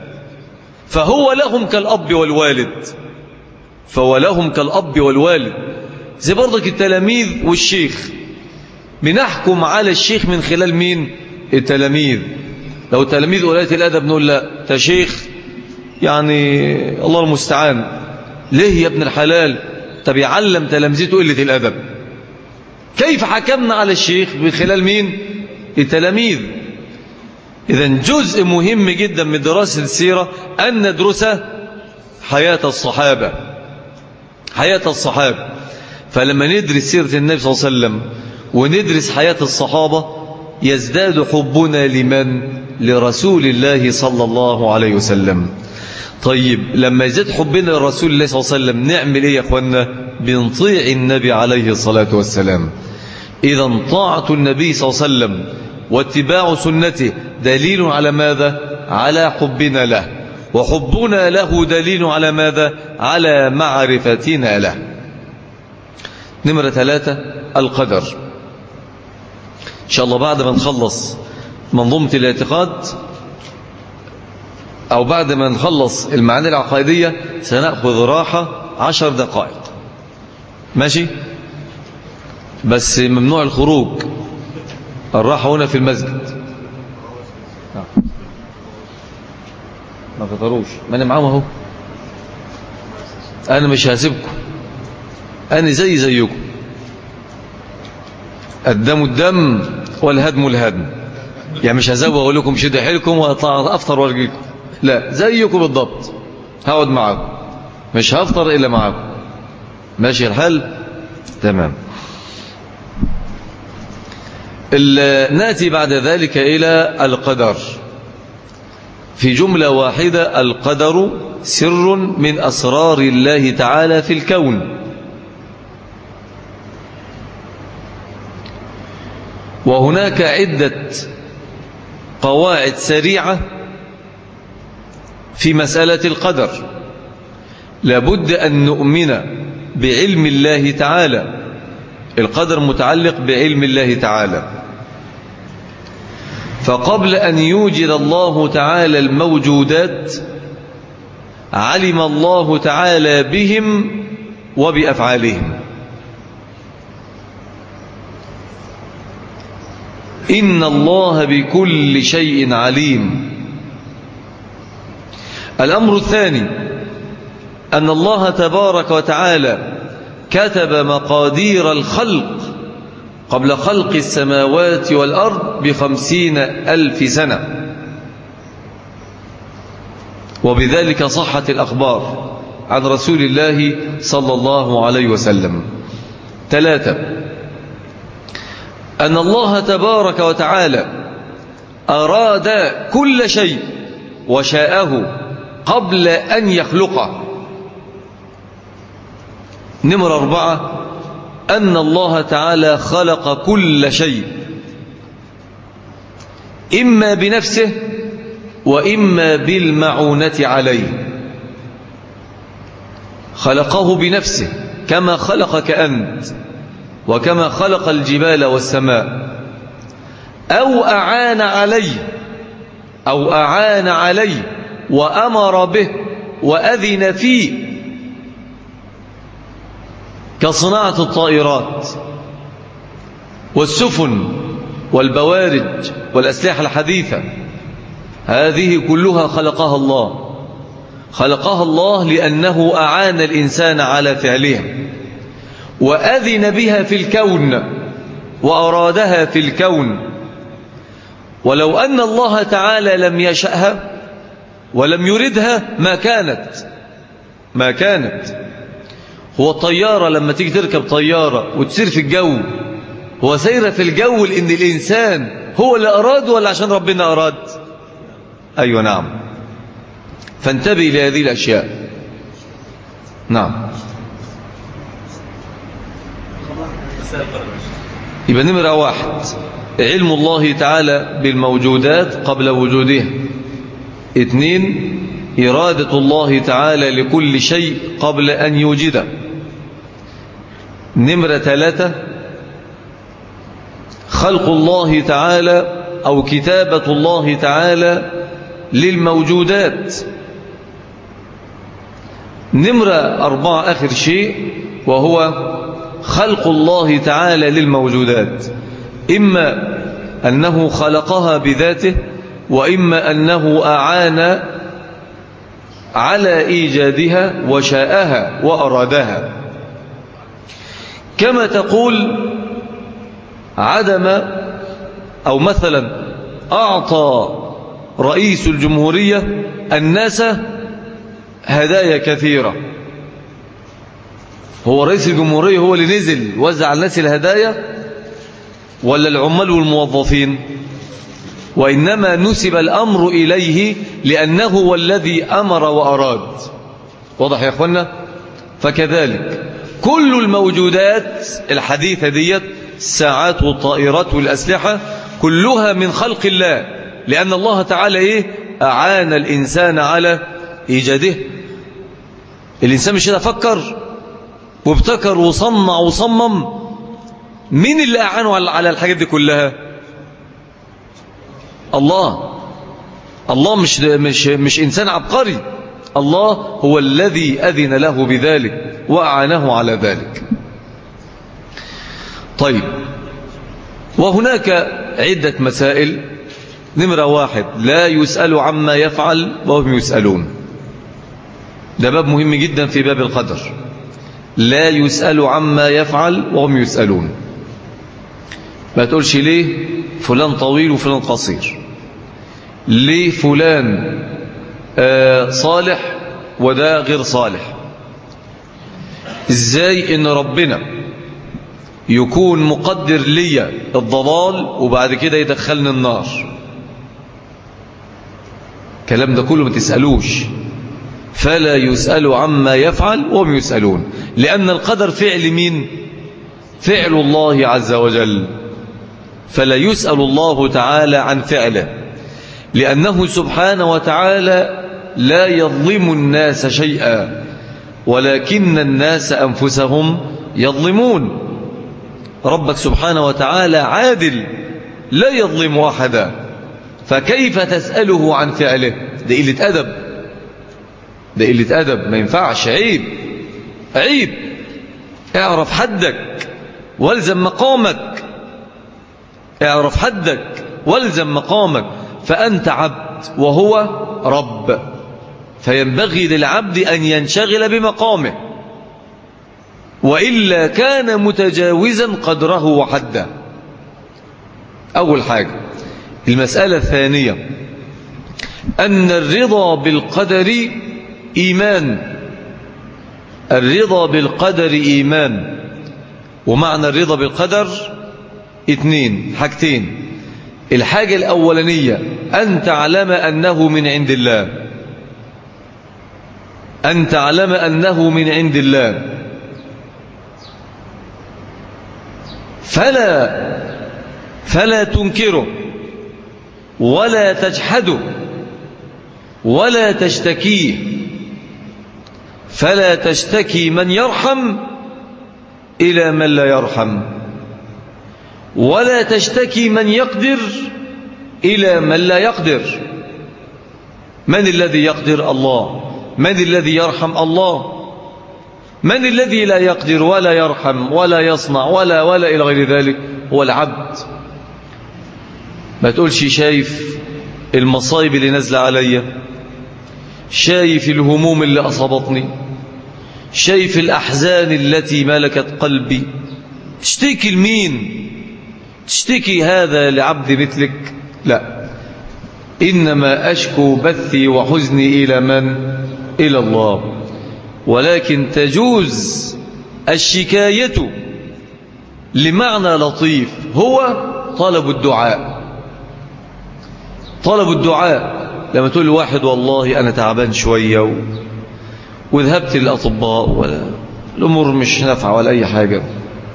فهو لهم كالأب والوالد فهو لهم كالأب والوالد زي برضك التلاميذ والشيخ بنحكم على الشيخ من خلال مين التلاميذ لو تلاميذ ولاية الأدب نقول لا تشيخ يعني الله المستعان ليه يا ابن الحلال طب يعلم تلامذته قلة الأدب كيف حكمنا على الشيخ من خلال مين التلاميذ إذا جزء مهم جدا من دراسة السيرة أن ندرس حياة الصحابة حياة الصحابة فلما ندرس سيرة النبي صلى الله عليه وسلم وندرس حياة الصحابة يزداد حبنا لمن لرسول الله صلى الله عليه وسلم طيب لما يزداد حبنا لرسول الله صلى الله عليه وسلم نعمل ايه يا اخوانا بنطيع النبي عليه الصلاة والسلام اذا طاعة النبي صلى الله عليه وسلم واتباع سنته دليل على ماذا على حبنا له وحبنا له دليل على ماذا على معرفتنا له نمرة ثلاثة القدر إن شاء الله بعد ما نخلص منظومة الاعتقاد أو بعد ما نخلص المعاني العقائدية سنأخذ راحة عشر دقائق ماشي بس ممنوع الخروج الراحة هنا في المسجد ما فطروش ما أنا معاهم أهو أنا مش هسيبكم أنا زي زيكم الدم الدم والهدم الهدم يعني مش هزوغ أقول لكم شد حيلكم وأطلع أفطر وارجيكم لا زيكم بالضبط هقعد معاكم مش هفطر إلا معاكم ماشي الحال تمام ناتي بعد ذلك إلى القدر في جملة واحدة القدر سر من أسرار الله تعالى في الكون وهناك عدة قواعد سريعة في مسألة القدر لابد أن نؤمن بعلم الله تعالى القدر متعلق بعلم الله تعالى فقبل أن يوجد الله تعالى الموجودات علم الله تعالى بهم وبأفعالهم إن الله بكل شيء عليم الأمر الثاني أن الله تبارك وتعالى كتب مقادير الخلق قبل خلق السماوات والأرض بخمسين ألف سنة وبذلك صحت الأخبار عن رسول الله صلى الله عليه وسلم ثلاثة أن الله تبارك وتعالى أراد كل شيء وشاءه قبل أن يخلقه نمر أربعة أن الله تعالى خلق كل شيء إما بنفسه وإما بالمعونة عليه خلقه بنفسه كما خلقك أنت وكما خلق الجبال والسماء أو أعان عليه أو أعان عليه وأمر به وأذن فيه كصناعة الطائرات والسفن والبوارج والأسلحة الحديثة هذه كلها خلقها الله خلقها الله لأنه أعان الإنسان على فعلها وأذن بها في الكون وأرادها في الكون ولو أن الله تعالى لم يشأها ولم يردها ما كانت ما كانت هو الطيارة لما تيجي تركب طيارة وتسير في الجو هو سير في الجو لأن الإنسان هو اللي أراد ولا عشان ربنا أراد أيوة نعم فانتبه لهذه الأشياء نعم يبقى نمرة واحد علم الله تعالى بالموجودات قبل وجودها اثنين إرادة الله تعالى لكل شيء قبل أن يوجده نمرة ثلاثة خلق الله تعالى أو كتابة الله تعالى للموجودات نمرة أربعة آخر شيء وهو خلق الله تعالى للموجودات إما أنه خلقها بذاته وإما أنه أعان على إيجادها وشاءها وأرادها كما تقول عدم أو مثلا أعطى رئيس الجمهورية الناس هدايا كثيرة هو رئيس الجمهورية هو اللي نزل وزع الناس الهدايا ولا العمال والموظفين وإنما نسب الأمر إليه لأنه هو الذي أمر وأراد واضح يا أخوانا فكذلك كل الموجودات الحديثة ديت الساعات والطائرات والأسلحة كلها من خلق الله لأن الله تعالى إيه أعان الإنسان على إيجاده الإنسان مش يتفكر وابتكر وصنع وصمم مين اللي أعانه على الحاجات دي كلها الله الله مش, مش, مش إنسان عبقري الله هو الذي أذن له بذلك وأعانه على ذلك طيب وهناك عدة مسائل نمرة واحد لا يسأل عما يفعل وهم يسألون ده باب مهم جدا في باب القدر لا يسأل عما يفعل وهم يسألون ما تقولش ليه فلان طويل وفلان قصير ليه فلان آه صالح وده غير صالح ازاي ان ربنا يكون مقدر لي الضلال وبعد كده يدخلني النار الكلام ده كله ما تسألوش فلا يسأل عما يفعل وهم يسألون لأن القدر فعل مين فعل الله عز وجل فلا يسأل الله تعالى عن فعله لأنه سبحانه وتعالى لا يظلم الناس شيئا ولكن الناس أنفسهم يظلمون ربك سبحانه وتعالى عادل لا يظلم واحدا فكيف تسأله عن فعله ده قلة أدب ده قلة أدب ما ينفعش عيب عيب اعرف حدك والزم مقامك اعرف حدك والزم مقامك فأنت عبد وهو رب فينبغي للعبد أن ينشغل بمقامه وإلا كان متجاوزا قدره وحده أول حاجة المسألة الثانية أن الرضا بالقدر إيمان الرضا بالقدر إيمان ومعنى الرضا بالقدر اثنين حاجتين الحاجة الأولانية أن تعلم أنه من عند الله أن تعلم أنه من عند الله فلا فلا تنكره ولا تجحده ولا تشتكيه فلا تشتكي من يرحم إلى من لا يرحم ولا تشتكي من يقدر إلى من لا يقدر من الذي يقدر الله من الذي يرحم الله من الذي لا يقدر ولا يرحم ولا يصنع ولا ولا إلى غير ذلك هو العبد ما تقولش شايف المصايب اللي نزل عليا شايف الهموم اللي أصابتني شايف الأحزان التي ملكت قلبي تشتكي لمين تشتكي هذا لعبد مثلك لا إنما أشكو بثي وحزني إلى من إلى الله ولكن تجوز الشكاية لمعنى لطيف هو طلب الدعاء طلب الدعاء لما تقول لواحد والله أنا تعبان شوية و... وذهبت للأطباء ولا الأمور مش نافعة ولا أي حاجة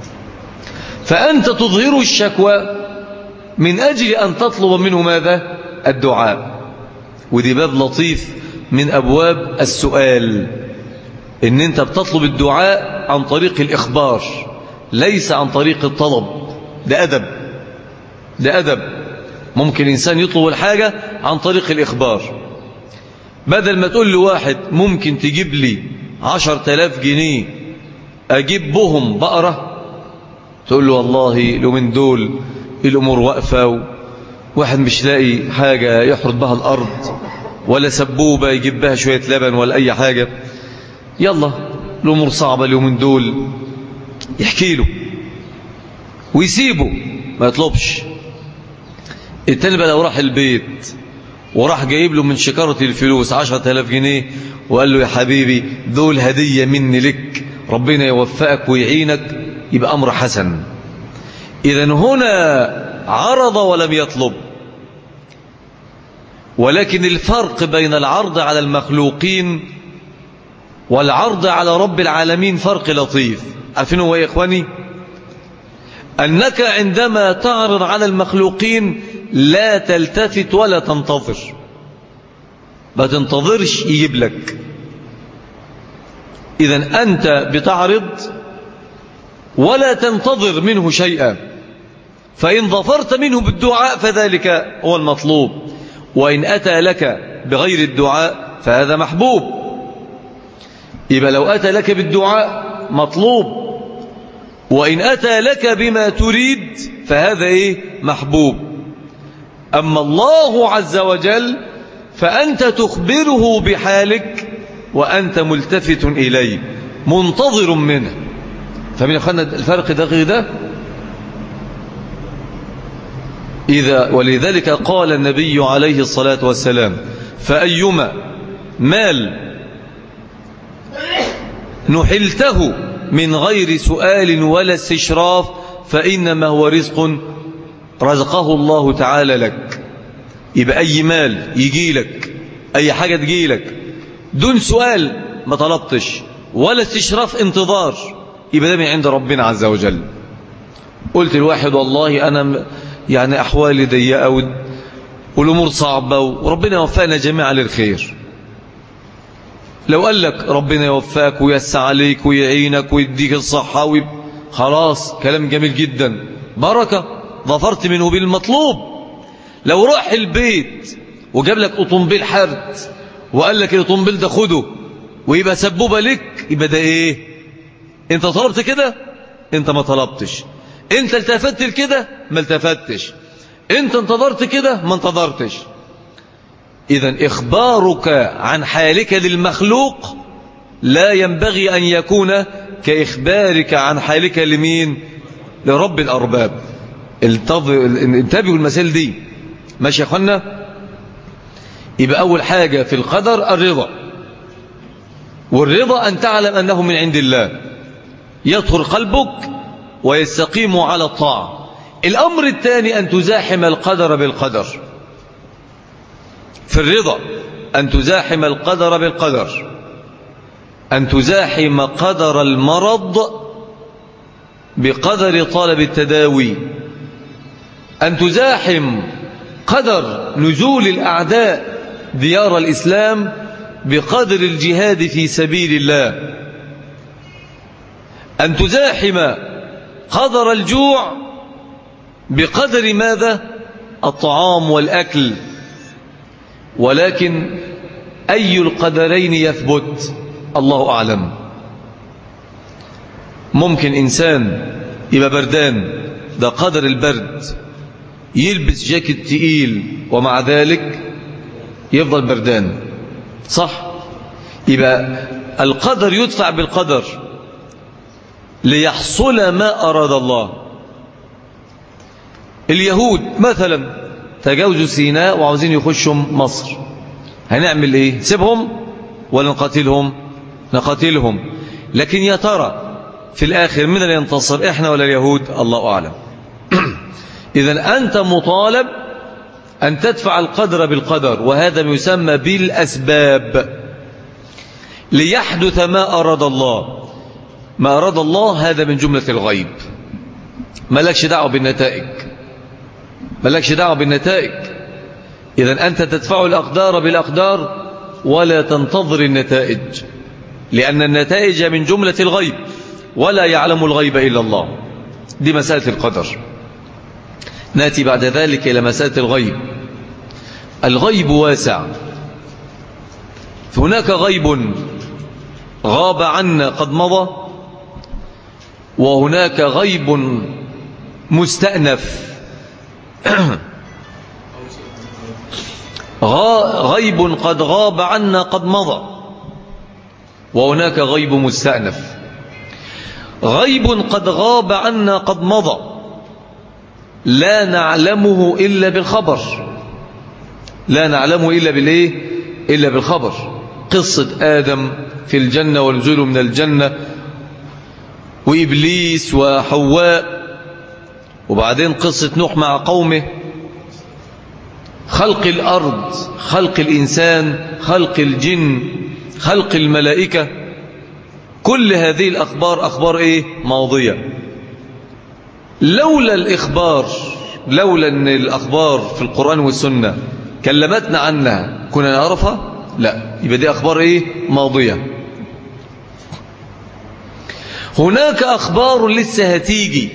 فأنت تظهر الشكوى من أجل أن تطلب منه ماذا الدعاء ودي باب لطيف من أبواب السؤال إن أنت بتطلب الدعاء عن طريق الإخبار ليس عن طريق الطلب ده أدب ده أدب ممكن إنسان يطلب الحاجة عن طريق الإخبار بدل ما تقول لواحد ممكن تجيب لي عشر تلاف جنيه أجيب بهم بقرة تقول له والله لو من دول الأمور واقفة واحد مش لاقي حاجة يحرط بها الأرض ولا سبوبة يجيب بها شوية لبن ولا أي حاجة يلا الأمور صعبة اليومين دول يحكي له ويسيبه ما يطلبش التاني بقى لو راح البيت وراح جايب له من شكارة الفلوس عشرة آلاف جنيه وقال له يا حبيبي دول هدية مني لك ربنا يوفقك ويعينك يبقى أمر حسن إذا هنا عرض ولم يطلب ولكن الفرق بين العرض على المخلوقين والعرض على رب العالمين فرق لطيف عارفين هو يا إخواني أنك عندما تعرض على المخلوقين لا تلتفت ولا تنتظر ما تنتظرش يجيب لك إذا أنت بتعرض ولا تنتظر منه شيئا فإن ظفرت منه بالدعاء فذلك هو المطلوب وإن أتى لك بغير الدعاء فهذا محبوب يبقى لو أتى لك بالدعاء مطلوب وإن أتى لك بما تريد فهذا إيه محبوب أما الله عز وجل فأنت تخبره بحالك وأنت ملتفت إليه منتظر منه فمن أخوانا الفرق ده غير ده إذا ولذلك قال النبي عليه الصلاة والسلام فأيما مال نحلته من غير سؤال ولا استشراف فإنما هو رزق رزقه الله تعالى لك يبقى أي مال يجي لك أي حاجة تجي لك دون سؤال ما طلبتش ولا استشراف انتظار يبقى ده من عند ربنا عز وجل قلت الواحد والله أنا يعني أحوالي ضيقة والأمور صعبة وربنا يوفقنا جميعا للخير لو قال لك ربنا يوفقك ويسع عليك ويعينك ويديك الصحة ويب... خلاص كلام جميل جدا بركة ظفرت منه بالمطلوب لو راح البيت وجاب لك أطنبيل حرد وقال لك الأطنبيل ده خده ويبقى سبوبة لك يبقى ده ايه انت طلبت كده انت ما طلبتش انت التفت لكده ما التفتش انت انتظرت كده ما انتظرتش اذا اخبارك عن حالك للمخلوق لا ينبغي ان يكون كاخبارك عن حالك لمين لرب الارباب انتبهوا المسائل دي ماشي يا اخوانا يبقى اول حاجة في القدر الرضا والرضا ان تعلم انه من عند الله يطهر قلبك ويستقيم على الطاعة الأمر الثاني أن تزاحم القدر بالقدر في الرضا أن تزاحم القدر بالقدر أن تزاحم قدر المرض بقدر طالب التداوي أن تزاحم قدر نزول الأعداء ديار الإسلام بقدر الجهاد في سبيل الله أن تزاحم قدر الجوع بقدر ماذا الطعام والأكل ولكن أي القدرين يثبت الله أعلم ممكن إنسان يبقى بردان ده قدر البرد يلبس جاكيت تقيل ومع ذلك يفضل بردان صح يبقى القدر يدفع بالقدر ليحصل ما أراد الله اليهود مثلا تجاوزوا سيناء وعاوزين يخشوا مصر هنعمل ايه سيبهم ولا نقاتلهم نقاتلهم لكن يا ترى في الآخر من اللي ينتصر احنا ولا اليهود الله أعلم إذا أنت مطالب أن تدفع القدر بالقدر وهذا يسمى بالأسباب ليحدث ما أراد الله ما أراد الله هذا من جملة الغيب ملكش دعوة بالنتائج ملكش دعوة بالنتائج إذا أنت تدفع الأقدار بالأقدار ولا تنتظر النتائج لأن النتائج من جملة الغيب ولا يعلم الغيب إلا الله دي مسألة القدر ناتي بعد ذلك إلى مسألة الغيب الغيب واسع هناك غيب غاب عنا قد مضى وهناك غيب مستأنف غيب قد غاب عنا قد مضى وهناك غيب مستأنف غيب قد غاب عنا قد مضى لا نعلمه إلا بالخبر لا نعلمه إلا بالإيه إلا بالخبر قصة آدم في الجنة ونزوله من الجنة وإبليس وحواء وبعدين قصة نوح مع قومه خلق الأرض خلق الإنسان خلق الجن خلق الملائكة كل هذه الأخبار أخبار إيه ماضية لولا الإخبار لولا أن الأخبار في القرآن والسنة كلمتنا عنها كنا نعرفها لا يبقى دي أخبار إيه ماضية هناك أخبار لسه هتيجي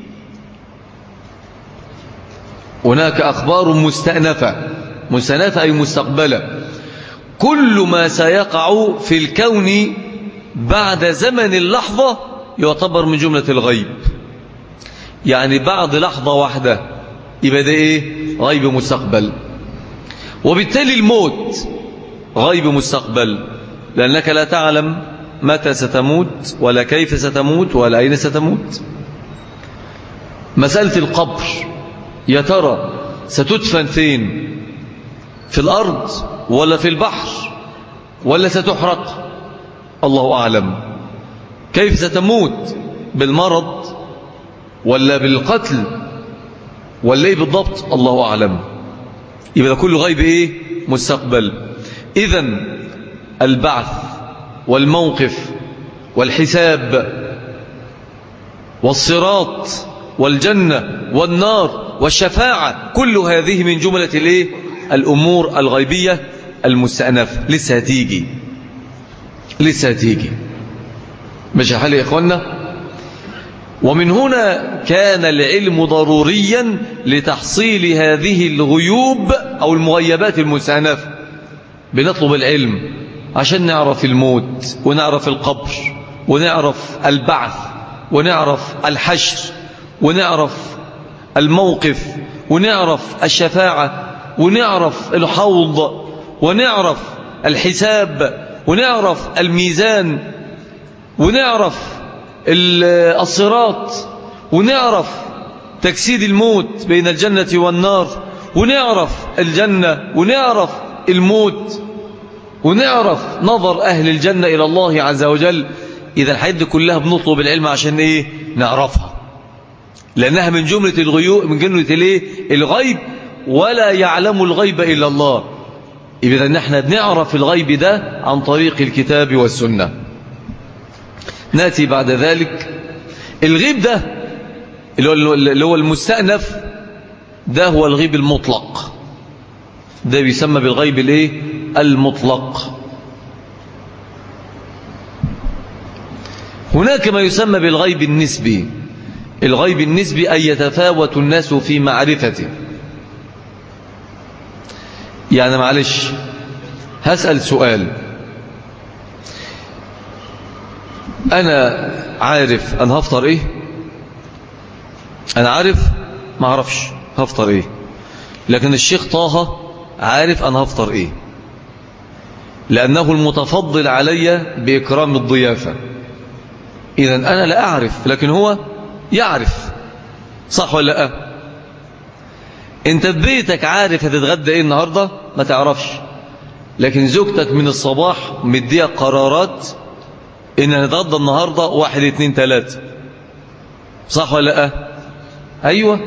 هناك أخبار مستأنفة مستأنفة أي مستقبلة كل ما سيقع في الكون بعد زمن اللحظة يعتبر من جملة الغيب يعني بعد لحظة واحدة يبقى ده إيه غيب مستقبل وبالتالي الموت غيب مستقبل لأنك لا تعلم متى ستموت ولا كيف ستموت ولا أين ستموت مسألة القبر يا ترى ستدفن فين في الأرض ولا في البحر ولا ستحرق الله أعلم كيف ستموت بالمرض ولا بالقتل ولا ايه بالضبط الله أعلم يبقى ده كله غيب ايه مستقبل إذا البعث والموقف والحساب والصراط والجنة والنار والشفاعة كل هذه من جملة الايه الأمور الغيبية المستأنفة لسه هتيجي لسه هتيجي مش حال يا إخوانا ومن هنا كان العلم ضروريا لتحصيل هذه الغيوب أو المغيبات المستأنفة بنطلب العلم عشان نعرف الموت ونعرف القبر ونعرف البعث ونعرف الحشر ونعرف الموقف ونعرف الشفاعة ونعرف الحوض ونعرف الحساب ونعرف الميزان ونعرف الصراط ونعرف تجسيد الموت بين الجنة والنار ونعرف الجنة ونعرف الموت ونعرف نظر أهل الجنة إلى الله عز وجل إذا الحياة دي كلها بنطلب العلم عشان إيه نعرفها لأنها من جملة الغيوب من جملة الإيه الغيب ولا يعلم الغيب إلا الله إذا نحن بنعرف الغيب ده عن طريق الكتاب والسنة نأتي بعد ذلك الغيب ده اللي هو المستأنف ده هو الغيب المطلق ده بيسمى بالغيب الايه المطلق هناك ما يسمى بالغيب النسبي الغيب النسبي أن يتفاوت الناس في معرفته يعني معلش هسأل سؤال أنا عارف أنا هفطر إيه أنا عارف ما أعرفش هفطر إيه لكن الشيخ طه عارف أنا هفطر إيه لأنه المتفضل علي بإكرام الضيافة إذا أنا لا أعرف لكن هو يعرف صح ولا لا انت في بيتك عارف هتتغدى ايه النهاردة ما تعرفش لكن زوجتك من الصباح مدية قرارات ان هنتغدى النهاردة واحد اتنين تلاتة صح ولا لا ايوه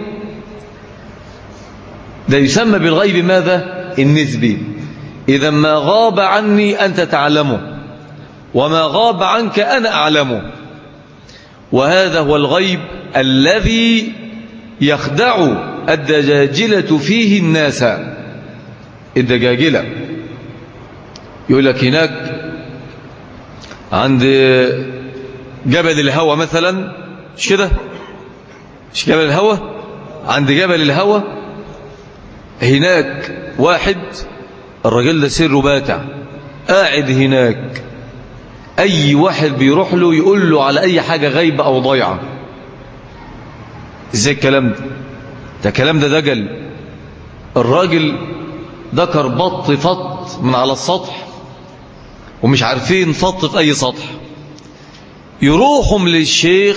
ده يسمى بالغيب ماذا النسبي اذا ما غاب عني انت تعلمه وما غاب عنك انا اعلمه وهذا هو الغيب الذي يخدع الدجاجلة فيه الناس الدجاجلة يقول لك هناك عند جبل الهوى مثلا مش كده مش جبل الهوى عند جبل الهوى هناك واحد الراجل ده سره باتع قاعد هناك أي واحد بيروح له يقول له على أي حاجة غايبة أو ضيعة إزاي الكلام ده ده كلام ده دجل الراجل ذكر بط فط من على السطح ومش عارفين فط في أي سطح يروحهم للشيخ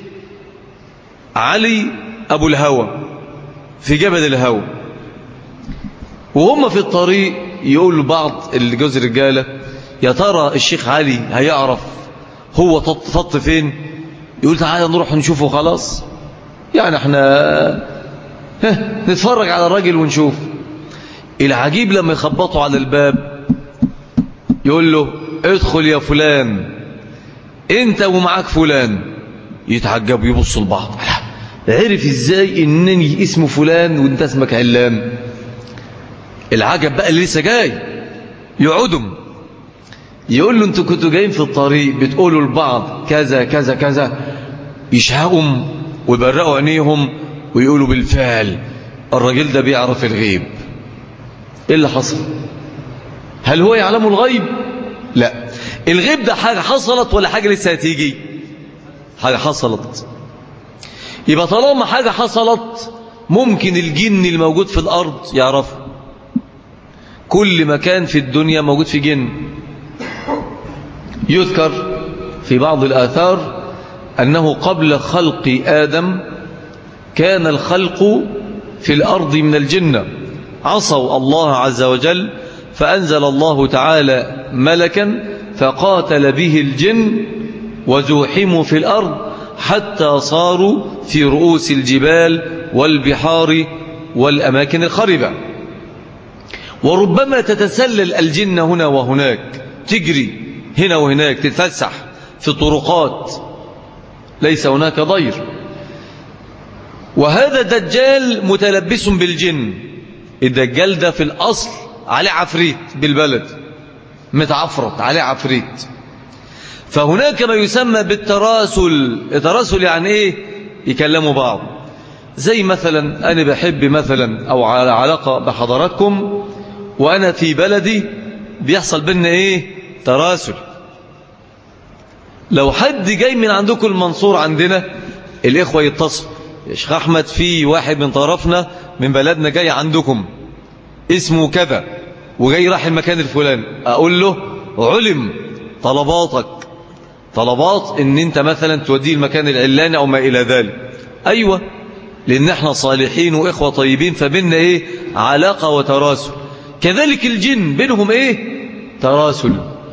علي أبو الهوى في جبل الهوى وهم في الطريق يقول بعض الجوز الرجاله يا ترى الشيخ علي هيعرف هو فط فين يقول تعالى نروح نشوفه خلاص يعني احنا نتفرج على الراجل ونشوف العجيب لما يخبطوا على الباب يقول له ادخل يا فلان انت ومعاك فلان يتعجب يبصوا لبعض عرف ازاي انني اسمه فلان وانت اسمك علان العجب بقى اللي لسه جاي يقعدهم يقول له انتوا كنتوا جايين في الطريق بتقولوا لبعض كذا كذا كذا يشهقهم ويبرقوا عينيهم ويقولوا بالفعل الراجل ده بيعرف الغيب ايه اللي حصل هل هو يعلم الغيب لا الغيب ده حاجة حصلت ولا حاجة لسه هتيجي حاجة حصلت يبقى طالما حاجة حصلت ممكن الجن الموجود في الأرض يعرفه كل مكان في الدنيا موجود في جن يذكر في بعض الآثار أنه قبل خلق آدم كان الخلق في الأرض من الجنة عصوا الله عز وجل فأنزل الله تعالى ملكا فقاتل به الجن وزوحموا في الأرض حتى صاروا في رؤوس الجبال والبحار والأماكن الخربة وربما تتسلل الجن هنا وهناك تجري هنا وهناك تتفسح في طرقات ليس هناك ضير وهذا دجال متلبس بالجن الدجال ده في الأصل عليه عفريت بالبلد متعفرت عليه عفريت فهناك ما يسمى بالتراسل التراسل يعني ايه يكلموا بعض زي مثلا أنا بحب مثلا أو على علاقة بحضراتكم وأنا في بلدي بيحصل بينا إيه تراسل لو حد جاي من عندكم المنصور عندنا الإخوة يتصل يا شيخ أحمد في واحد من طرفنا من بلدنا جاي عندكم اسمه كذا وجاي راح المكان الفلاني أقول له علم طلباتك طلبات ان انت مثلا توديه المكان العلاني او ما الى ذلك ايوه لان احنا صالحين واخوة طيبين فبيننا ايه علاقة وتراسل كذلك الجن بينهم ايه تراسل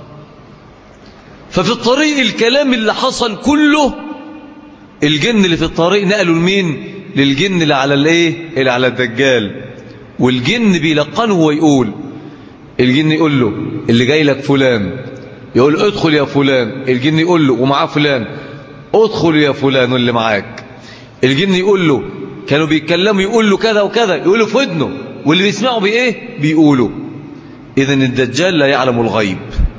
ففي الطريق الكلام اللي حصل كله الجن اللي في الطريق نقلوا لمين للجن اللي على الايه اللي على الدجال والجن بيلقنه ويقول الجن يقول له اللي جاي لك فلان يقول ادخل يا فلان الجن يقول له ومعاه فلان ادخل يا فلان واللي معاك الجن يقول له كانوا بيتكلموا يقول له كذا وكذا يقول له في ودنه واللي بيسمعوا بايه بيقولوا اذا الدجال لا يعلم الغيب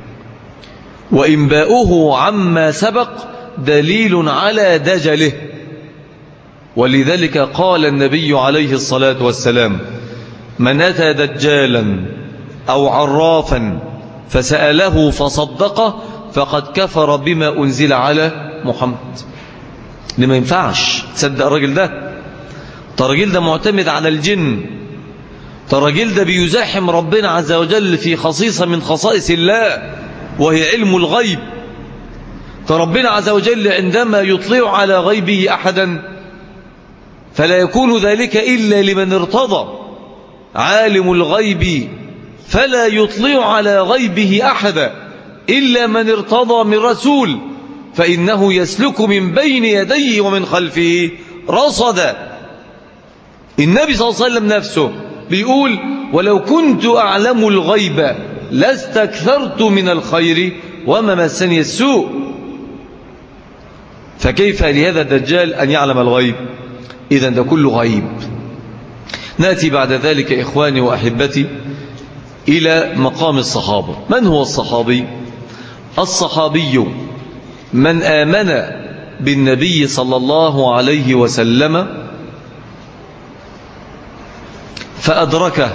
وإنباؤه عما سبق دليل على دجله ولذلك قال النبي عليه الصلاة والسلام من أتى دجالا أو عرافا فسأله فصدقه فقد كفر بما أنزل على محمد لما ينفعش تصدق الراجل ده الراجل ده معتمد على الجن الراجل ده بيزاحم ربنا عز وجل في خصيصة من خصائص الله وهي علم الغيب فربنا عز وجل عندما يطلع على غيبه أحدا فلا يكون ذلك إلا لمن ارتضى عالم الغيب فلا يطلع على غيبه أحدا إلا من ارتضى من رسول فإنه يسلك من بين يديه ومن خلفه رصدا النبي صلى الله عليه وسلم نفسه بيقول ولو كنت أعلم الغيب لاستكثرت من الخير وما مسني السوء فكيف لهذا الدجال أن يعلم الغيب إذا ده كله غيب نأتي بعد ذلك إخواني وأحبتي إلى مقام الصحابة من هو الصحابي الصحابي من آمن بالنبي صلى الله عليه وسلم فأدركه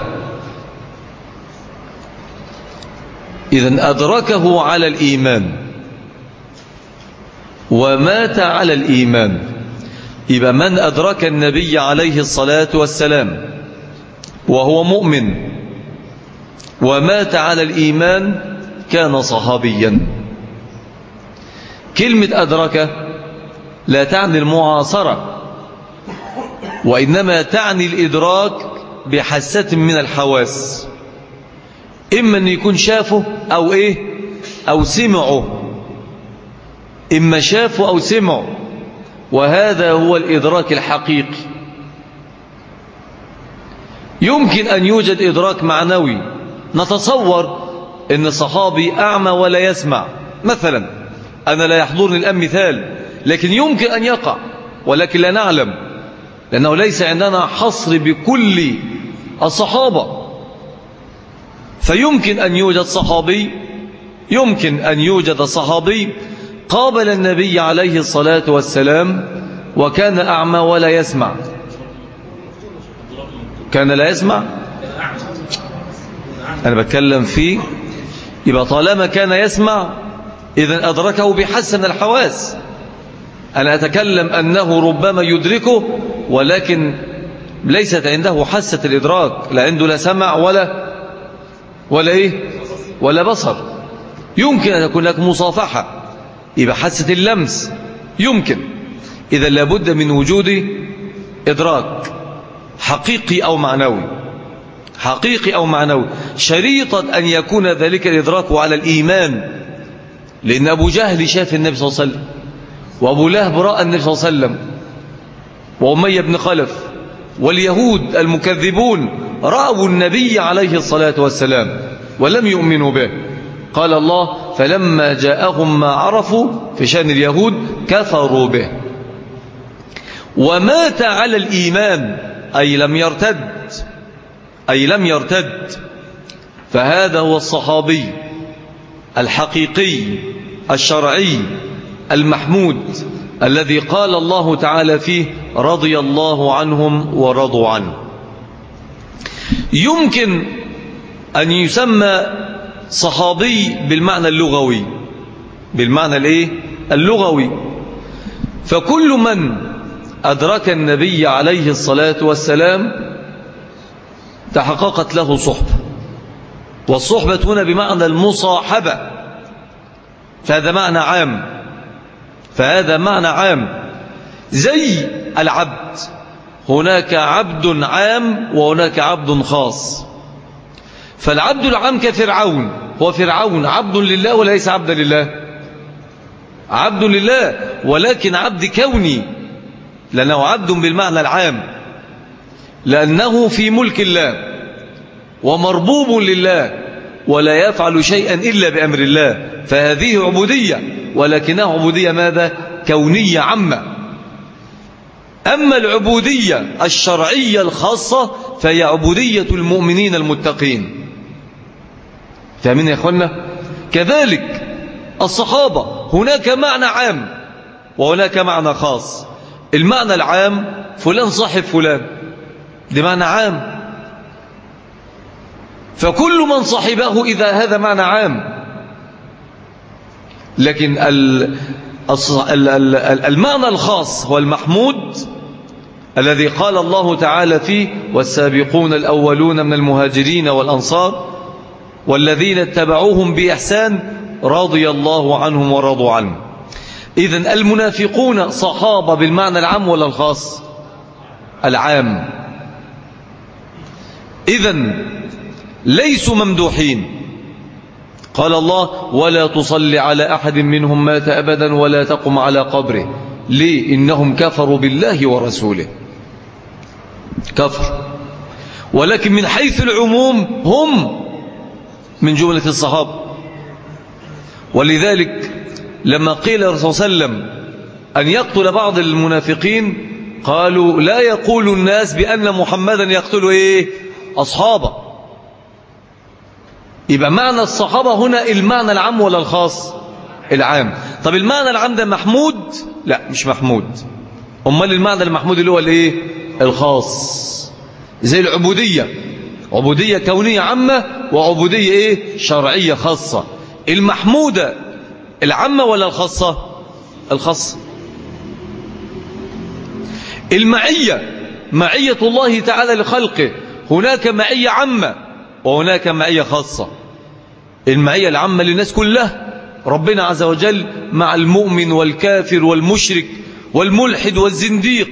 إذا أدركه على الإيمان ومات على الإيمان يبقى من أدرك النبي عليه الصلاة والسلام وهو مؤمن ومات على الإيمان كان صحابيا كلمة أدرك لا تعني المعاصرة وإنما تعني الإدراك بحسة من الحواس إما أن يكون شافه أو إيه أو سمعه إما شافه أو سمعه وهذا هو الإدراك الحقيقي يمكن أن يوجد إدراك معنوي نتصور أن صحابي أعمى ولا يسمع مثلا أنا لا يحضرني الآن مثال لكن يمكن أن يقع ولكن لا نعلم لأنه ليس عندنا حصر بكل الصحابة فيمكن أن يوجد صحابي يمكن أن يوجد صحابي قابل النبي عليه الصلاة والسلام وكان أعمى ولا يسمع كان لا يسمع أنا بتكلم فيه يبقى طالما كان يسمع إذا أدركه بحسن الحواس أنا أتكلم أنه ربما يدركه ولكن ليست عنده حاسة الإدراك لا عنده لا سمع ولا ولا إيه ولا بصر يمكن أن يكون لك مصافحة يبقى حاسة اللمس يمكن إذا لابد من وجود إدراك حقيقي أو معنوي حقيقي أو معنوي شريطة أن يكون ذلك الإدراك على الإيمان لأن أبو جهل شاف النبي صلى الله عليه وسلم وأبو لهب رأى النبي صلى الله عليه وسلم وأمية بن خلف واليهود المكذبون رأوا النبي عليه الصلاة والسلام ولم يؤمنوا به قال الله فلما جاءهم ما عرفوا في شأن اليهود كفروا به ومات على الإيمان أي لم يرتد أي لم يرتد فهذا هو الصحابي الحقيقي الشرعي المحمود الذي قال الله تعالى فيه رضي الله عنهم ورضوا عنه يمكن أن يسمى صحابي بالمعنى اللغوي بالمعنى الايه اللغوي فكل من أدرك النبي عليه الصلاة والسلام تحققت له صحبة والصحبة هنا بمعنى المصاحبة فهذا معنى عام فهذا معنى عام زي العبد هناك عبد عام وهناك عبد خاص فالعبد العام كفرعون هو فرعون عبد لله وليس عبدا لله عبد لله ولكن عبد كوني لأنه عبد بالمعنى العام لأنه في ملك الله ومربوب لله ولا يفعل شيئا إلا بأمر الله فهذه عبودية ولكنها عبودية ماذا؟ كونية عامة أما العبودية الشرعية الخاصة فهي عبودية المؤمنين المتقين فاهمين يا أخوانا؟ كذلك الصحابة هناك معنى عام وهناك معنى خاص المعنى العام فلان صاحب فلان ده معنى عام فكل من صاحبه إذا هذا معنى عام لكن المعنى الخاص هو المحمود الذي قال الله تعالى فيه والسابقون الأولون من المهاجرين والأنصار والذين اتبعوهم بإحسان رضي الله عنهم ورضوا عنه إذن المنافقون صحابة بالمعنى العام ولا الخاص العام إذن ليسوا ممدوحين قال الله ولا تصل على أحد منهم مات أبدا ولا تقم على قبره ليه إنهم كفروا بالله ورسوله كفر ولكن من حيث العموم هم من جملة الصحابة ولذلك لما قيل الرسول صلى الله عليه وسلم أن يقتل بعض المنافقين قالوا لا يقول الناس بأن محمدا يقتل إيه أصحابه يبقى معنى الصحابة هنا المعنى العام ولا الخاص العام طب المعنى العام ده محمود لا مش محمود أمال المعنى المحمود اللي هو الايه الخاص زي العبودية عبودية كونية عامة وعبودية ايه شرعية خاصة المحمودة العامة ولا الخاصة الخاصة المعية معية الله تعالى لخلقه هناك معية عامة وهناك معية خاصة المعية العامة للناس كلها ربنا عز وجل مع المؤمن والكافر والمشرك والملحد والزنديق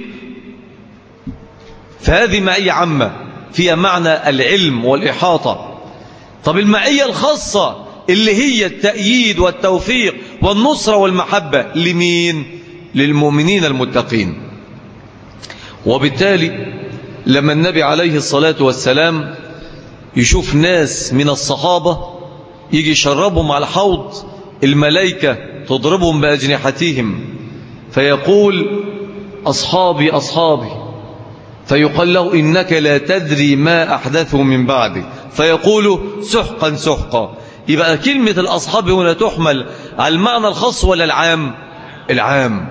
فهذه معية عامة فيها معنى العلم والإحاطة طب المعية الخاصة اللي هي التأييد والتوفيق والنصرة والمحبة لمين للمؤمنين المتقين وبالتالي لما النبي عليه الصلاة والسلام يشوف ناس من الصحابة يجي يشربهم على الحوض الملائكة تضربهم بأجنحتهم فيقول أصحابي أصحابي فيقال له إنك لا تدري ما أحدثه من بعدك فيقول سحقا سحقا يبقى كلمة الأصحاب هنا تحمل على المعنى الخاص ولا العام العام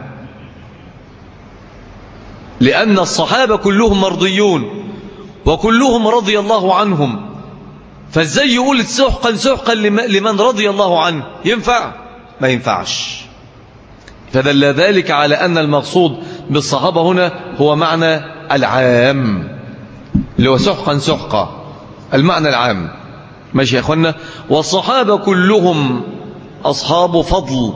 لأن الصحابة كلهم مرضيون وكلهم رضي الله عنهم فازاي يقول سحقا سحقا لمن رضي الله عنه ينفع ما ينفعش فدل ذلك على أن المقصود بالصحابة هنا هو معنى العام اللي هو سحقا سحقا المعنى العام ماشي يا أخوانا والصحابة كلهم أصحاب فضل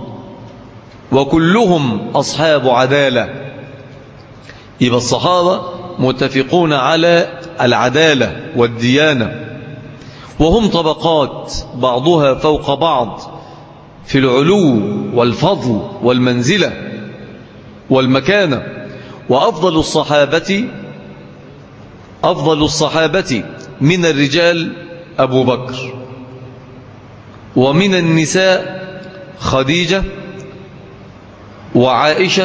وكلهم أصحاب عدالة يبقى الصحابة متفقون على العدالة والديانة وهم طبقات بعضها فوق بعض في العلو والفضل والمنزلة والمكانة وأفضل الصحابة أفضل الصحابة من الرجال أبو بكر ومن النساء خديجة وعائشة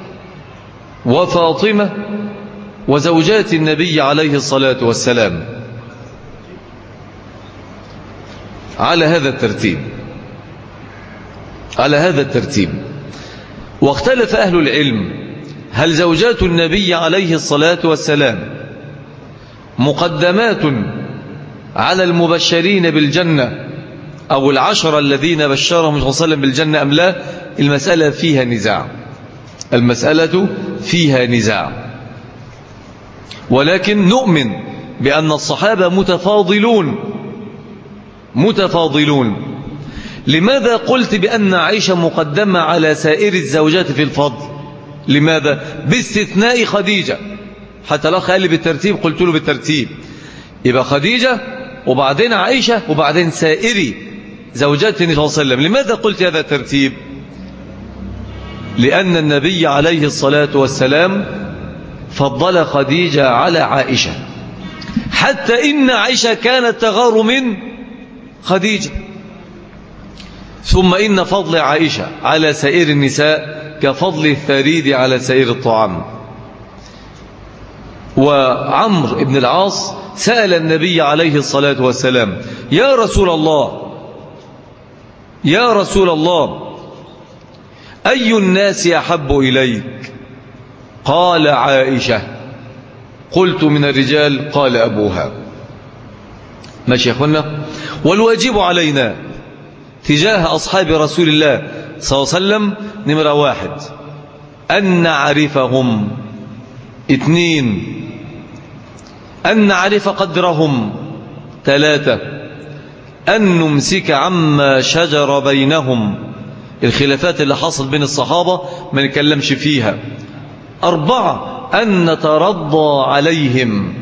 وفاطمة وزوجات النبي عليه الصلاة والسلام على هذا الترتيب على هذا الترتيب واختلف أهل العلم هل زوجات النبي عليه الصلاة والسلام مقدمات على المبشرين بالجنة أو العشرة الذين بشرهم صلى الله عليه وسلم بالجنة أم لا المسألة فيها نزاع المسألة فيها نزاع ولكن نؤمن بأن الصحابة متفاضلون متفاضلون لماذا قلت بأن عائشة مقدمة على سائر الزوجات في الفضل لماذا باستثناء خديجة حتى الأخ قال لي بالترتيب قلت له بالترتيب يبقى خديجة وبعدين عائشة وبعدين سائري زوجات النبي صلى الله عليه وسلم لماذا قلت هذا الترتيب لأن النبي عليه الصلاة والسلام فضل خديجة على عائشة حتى إن عائشة كانت تغار من خديجة ثم إن فضل عائشة على سائر النساء كفضل الثريد على سائر الطعام وعمر بن العاص سأل النبي عليه الصلاة والسلام يا رسول الله يا رسول الله أي الناس أحب إليك قال عائشة قلت من الرجال قال أبوها ماشي يا أخوانا والواجب علينا تجاه أصحاب رسول الله صلى الله عليه وسلم نمرة واحد أن نعرفهم اثنين أن نعرف قدرهم ثلاثة أن نمسك عما شجر بينهم الخلافات اللي حصل بين الصحابة ما نتكلمش فيها أربعة أن نترضى عليهم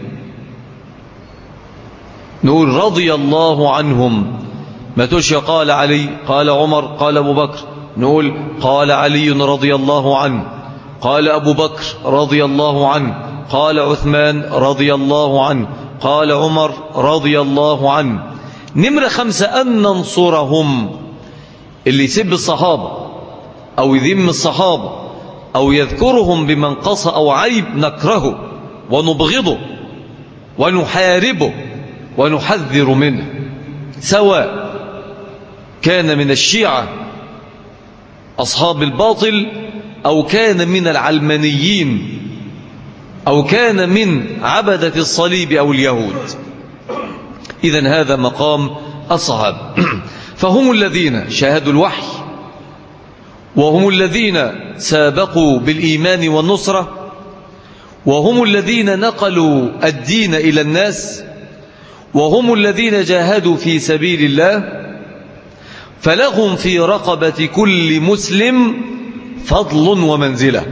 نقول رضي الله عنهم ما تقولش قال علي قال عمر قال أبو بكر نقول قال علي رضي الله عنه قال أبو بكر رضي الله عنه قال عثمان رضي الله عنه قال عمر رضي الله عنه نمرة خمسة أن ننصرهم اللي يسب الصحابة أو يذم الصحابة أو يذكرهم بمنقص أو عيب نكرهه ونبغضه ونحاربه ونحذر منه سواء كان من الشيعة أصحاب الباطل أو كان من العلمانيين أو كان من عبدة الصليب أو اليهود إذا هذا مقام الصحابة فهم الذين شاهدوا الوحي وهم الذين سابقوا بالإيمان والنصرة وهم الذين نقلوا الدين إلى الناس وهم الذين جاهدوا في سبيل الله فلهم في رقبة كل مسلم فضل ومنزلة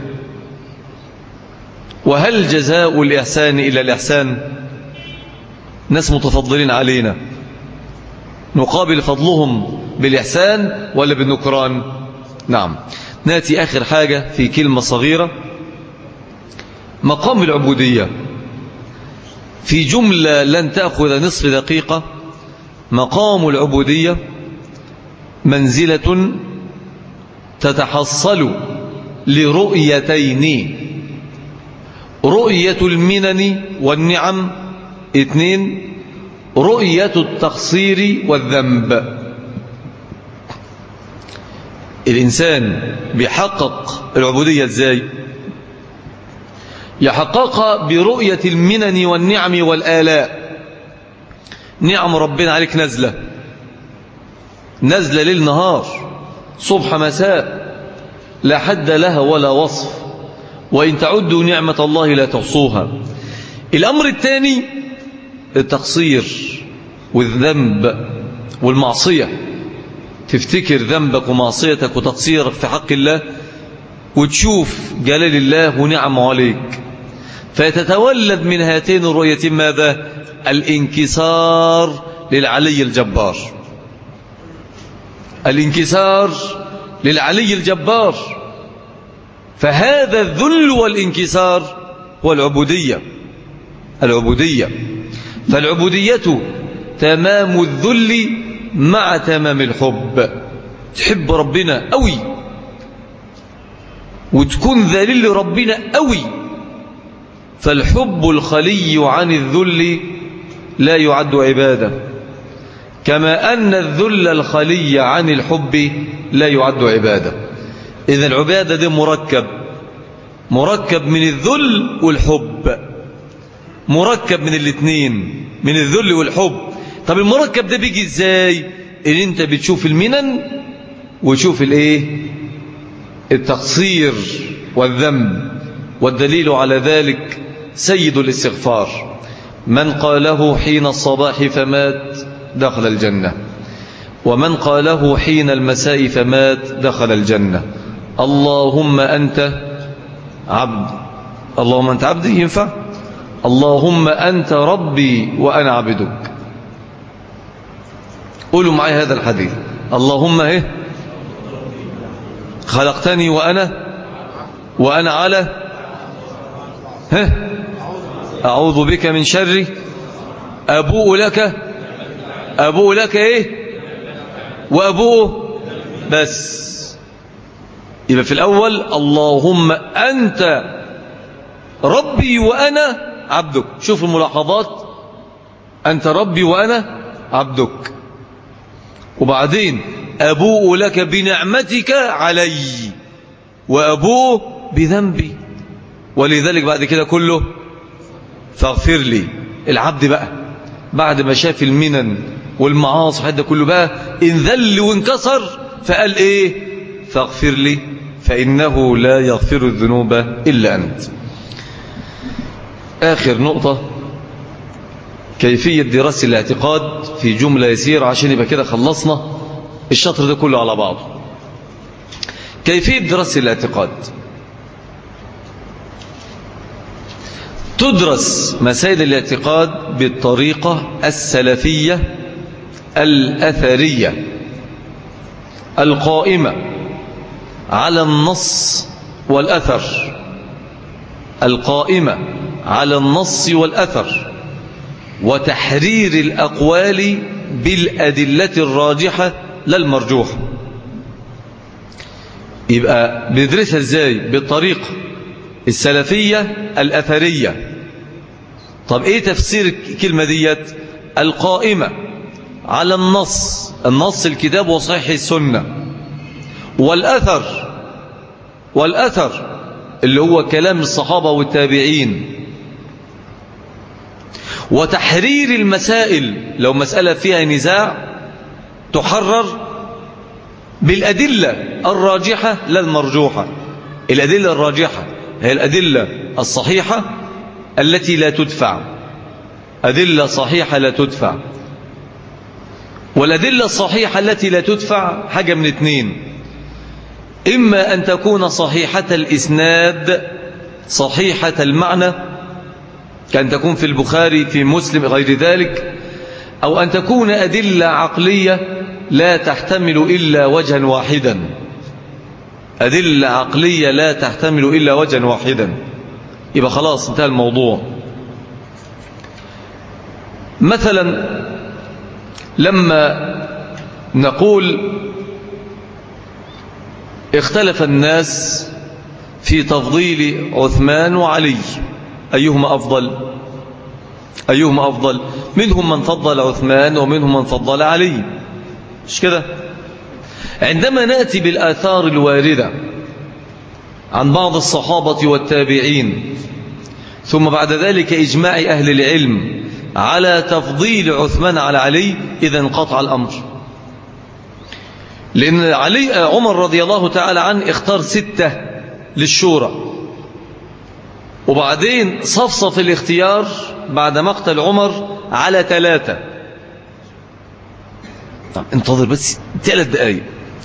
وهل جزاء الإحسان إلى الإحسان ناس متفضلين علينا نقابل فضلهم بالإحسان ولا بالنكران نعم ناتي آخر حاجة في كلمة صغيرة مقام العبودية في جملة لن تأخذ نصف دقيقة مقام العبودية منزلة تتحصل لرؤيتين رؤية المنن والنعم اثنين رؤية التقصير والذنب الإنسان بيحقق العبودية ازاي يحققها برؤية المنن والنعم والآلاء نعم ربنا عليك نزلة نزلة ليل نهار صبح مساء لا حد لها ولا وصف وإن تعدوا نعمة الله لا تحصوها الأمر الثاني التقصير والذنب والمعصية تفتكر ذنبك ومعصيتك وتقصيرك في حق الله وتشوف جلال الله ونعمه عليك فتتولد من هاتين الرؤيتين ماذا الانكسار للعلي الجبار الانكسار للعلي الجبار فهذا الذل والانكسار هو العبودية العبودية فالعبودية تمام الذل مع تمام الحب تحب ربنا قوي وتكون ذليل لربنا قوي فالحب الخلي عن الذل لا يعد عبادة كما أن الذل الخلي عن الحب لا يعد عبادة إذا العبادة دي مركب مركب من الذل والحب مركب من الاثنين من الذل والحب طب المركب ده بيجي ازاي ان انت بتشوف المنن وتشوف الايه التقصير والذنب والدليل على ذلك سيد الاستغفار من قاله حين الصباح فمات دخل الجنة ومن قاله حين المساء فمات دخل الجنة اللهم أنت عبد اللهم أنت عبدي ينفع اللهم أنت ربي وأنا عبدك قولوا معي هذا الحديث اللهم إيه خلقتني وأنا وأنا على ها أعوذ بك من شر أبوء لك أبوء لك إيه وأبوء بس يبقى في الأول اللهم أنت ربي وأنا عبدك شوف الملاحظات أنت ربي وأنا عبدك وبعدين أبوء لك بنعمتك علي وأبوء بذنبي ولذلك بعد كده كله فاغفر لي العبد بقى بعد ما شاف المنن والمعاصي حد كله بقى انذل وانكسر فقال ايه فاغفر لي فإنه لا يغفر الذنوب إلا أنت آخر نقطة كيفية دراسة الاعتقاد في جملة يسير عشان يبقى كده خلصنا الشطر ده كله على بعضه كيفية دراسة الاعتقاد تدرس مسائل الاعتقاد بالطريقة السلفية الأثرية القائمة على النص والأثر القائمة على النص والأثر وتحرير الأقوال بالأدلة الراجحة لا المرجوحة يبقى بندرسها ازاي بالطريقة السلفية الأثرية طب ايه تفسير الكلمة ديت القائمة على النص النص الكتاب وصحيح السنة والأثر والأثر اللي هو كلام الصحابة والتابعين وتحرير المسائل لو مسألة فيها نزاع تحرر بالأدلة الراجحة لا المرجوحة الأدلة الراجحة هي الأدلة الصحيحة التي لا تدفع أدلة صحيحة لا تدفع والأدلة الصحيحة التي لا تدفع حاجة من اثنين إما أن تكون صحيحة الإسناد صحيحة المعنى كأن تكون في البخاري في مسلم غير ذلك أو أن تكون أدلة عقلية لا تحتمل إلا وجها واحدا أدلة عقلية لا تحتمل إلا وجها واحدا يبقى خلاص انتهى الموضوع مثلا لما نقول اختلف الناس في تفضيل عثمان وعلي أيهما أفضل أيهما أفضل منهم من فضل عثمان ومنهم من فضل علي مش كده عندما نأتي بالآثار الواردة عن بعض الصحابة والتابعين ثم بعد ذلك إجماع أهل العلم على تفضيل عثمان على علي إذا انقطع الأمر لأن علي عمر رضي الله تعالى عنه اختار ستة للشورى وبعدين صفصف الاختيار بعد مقتل عمر على ثلاثة طب انتظر بس ثلاث دقايق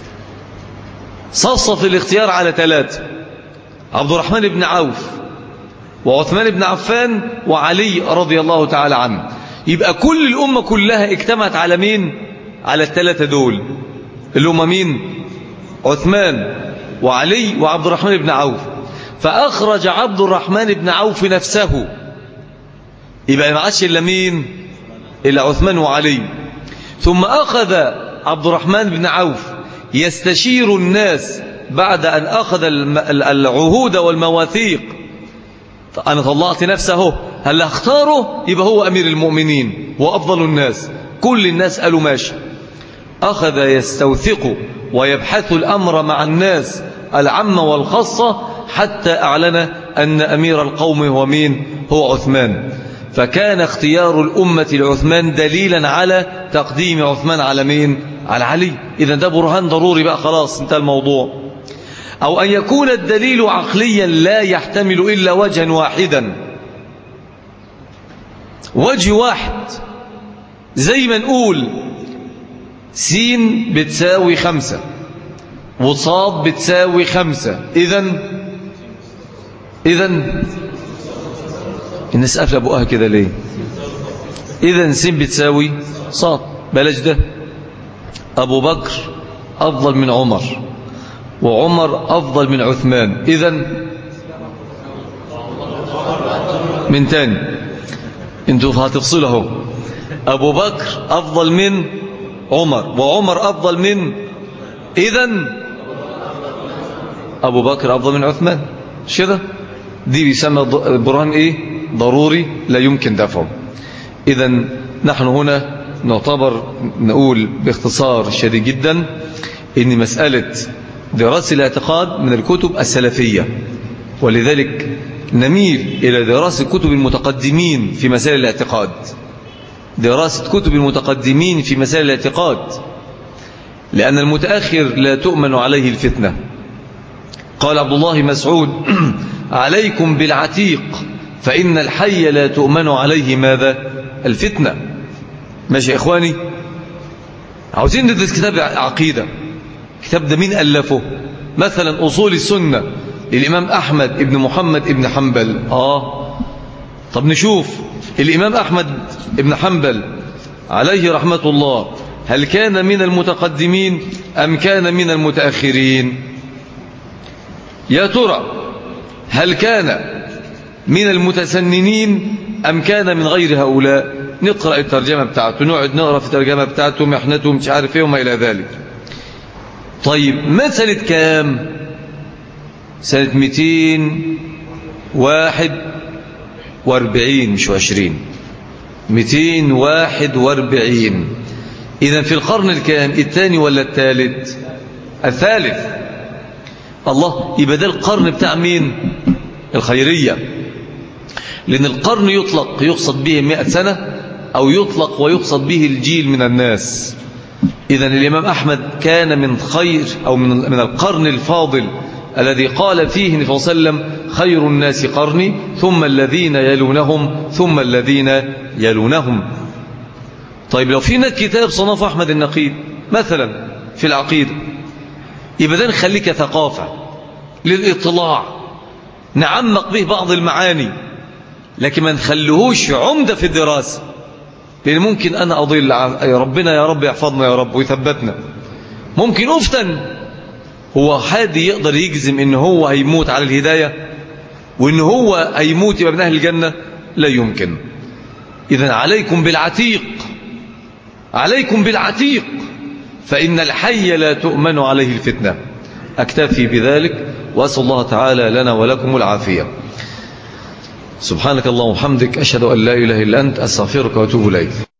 صفصف الاختيار على ثلاثة عبد الرحمن بن عوف وعثمان بن عفان وعلي رضي الله تعالى عنه يبقى كل الأمة كلها اجتمعت على مين على الثلاثة دول اللي هم مين عثمان وعلي وعبد الرحمن بن عوف فأخرج عبد الرحمن بن عوف نفسه يبقى ما عادش إلا مين إلا عثمان وعلي ثم أخذ عبد الرحمن بن عوف يستشير الناس بعد أن أخذ العهود والمواثيق أنا طلعت نفسه هل اختاره يبقى هو أمير المؤمنين وأفضل الناس كل الناس قالوا ماشي أخذ يستوثق ويبحث الأمر مع الناس العامة والخاصة حتى أعلن أن أمير القوم هو مين هو عثمان فكان اختيار الأمة لعثمان دليلا على تقديم عثمان على مين على علي إذا ده برهان ضروري بقى خلاص انتهى الموضوع أو أن يكون الدليل عقليا لا يحتمل إلا وجها واحدا وجه واحد زي ما نقول سين بتساوي خمسة وصاد بتساوي خمسة إذن إذن الناس قافله بقها كده ليه إذن سين بتساوي صاد بلاش ده أبو بكر أفضل من عمر وعمر أفضل من عثمان إذن من تاني انتوا هتفصله أبو بكر أفضل من عمر وعمر أفضل من إذن أبو بكر أفضل من عثمان مش كده دي بيسمى برهان إيه ضروري لا يمكن دفعه إذا نحن هنا نعتبر نقول باختصار شديد جدا إن مسألة دراسة الاعتقاد من الكتب السلفية ولذلك نميل إلى دراسة كتب المتقدمين في مسائل الاعتقاد دراسة كتب المتقدمين في مسائل الاعتقاد لأن المتأخر لا تؤمن عليه الفتنة قال عبد الله مسعود عليكم بالعتيق فإن الحي لا تؤمن عليه ماذا الفتنة ماشي يا إخواني عاوزين ندرس كتاب عقيدة كتاب ده مين ألفه مثلا أصول السنة للإمام أحمد ابن محمد ابن حنبل آه طب نشوف الإمام أحمد ابن حنبل عليه رحمة الله هل كان من المتقدمين أم كان من المتأخرين يا ترى هل كان من المتسننين أم كان من غير هؤلاء نقرأ الترجمة بتاعته نقعد نقرأ في الترجمة بتاعته محنته مش عارف ايه وما إلى ذلك طيب ما سنة كام سنة 241 مش 20 241 إذا في القرن الكام الثاني ولا الثالث الثالث الله يبقى ده القرن بتاع مين الخيرية لأن القرن يطلق يقصد به مئة سنة أو يطلق ويقصد به الجيل من الناس إذا الإمام أحمد كان من خير أو من من القرن الفاضل الذي قال فيه النبي صلى الله عليه وسلم خير الناس قرني ثم الذين يلونهم ثم الذين يلونهم طيب لو في كتاب صنف أحمد النقيب مثلا في العقيدة يبقى ده نخليك ثقافة للإطلاع نعمق به بعض المعاني لكن ما نخليهوش عمدة في الدراسة لأن ممكن أنا أضل يا ربنا يا رب يحفظنا يا رب ويثبتنا ممكن أفتن هو حد يقدر يجزم إن هو هيموت على الهداية وإن هو هيموت يبقى من أهل الجنة لا يمكن إذا عليكم بالعتيق عليكم بالعتيق فإن الحي لا تؤمن عليه الفتنة أكتفي بذلك وأسأل الله تعالى لنا ولكم العافية سبحانك اللهم وبحمدك أشهد أن لا إله إلا أنت أستغفرك وأتوب إليك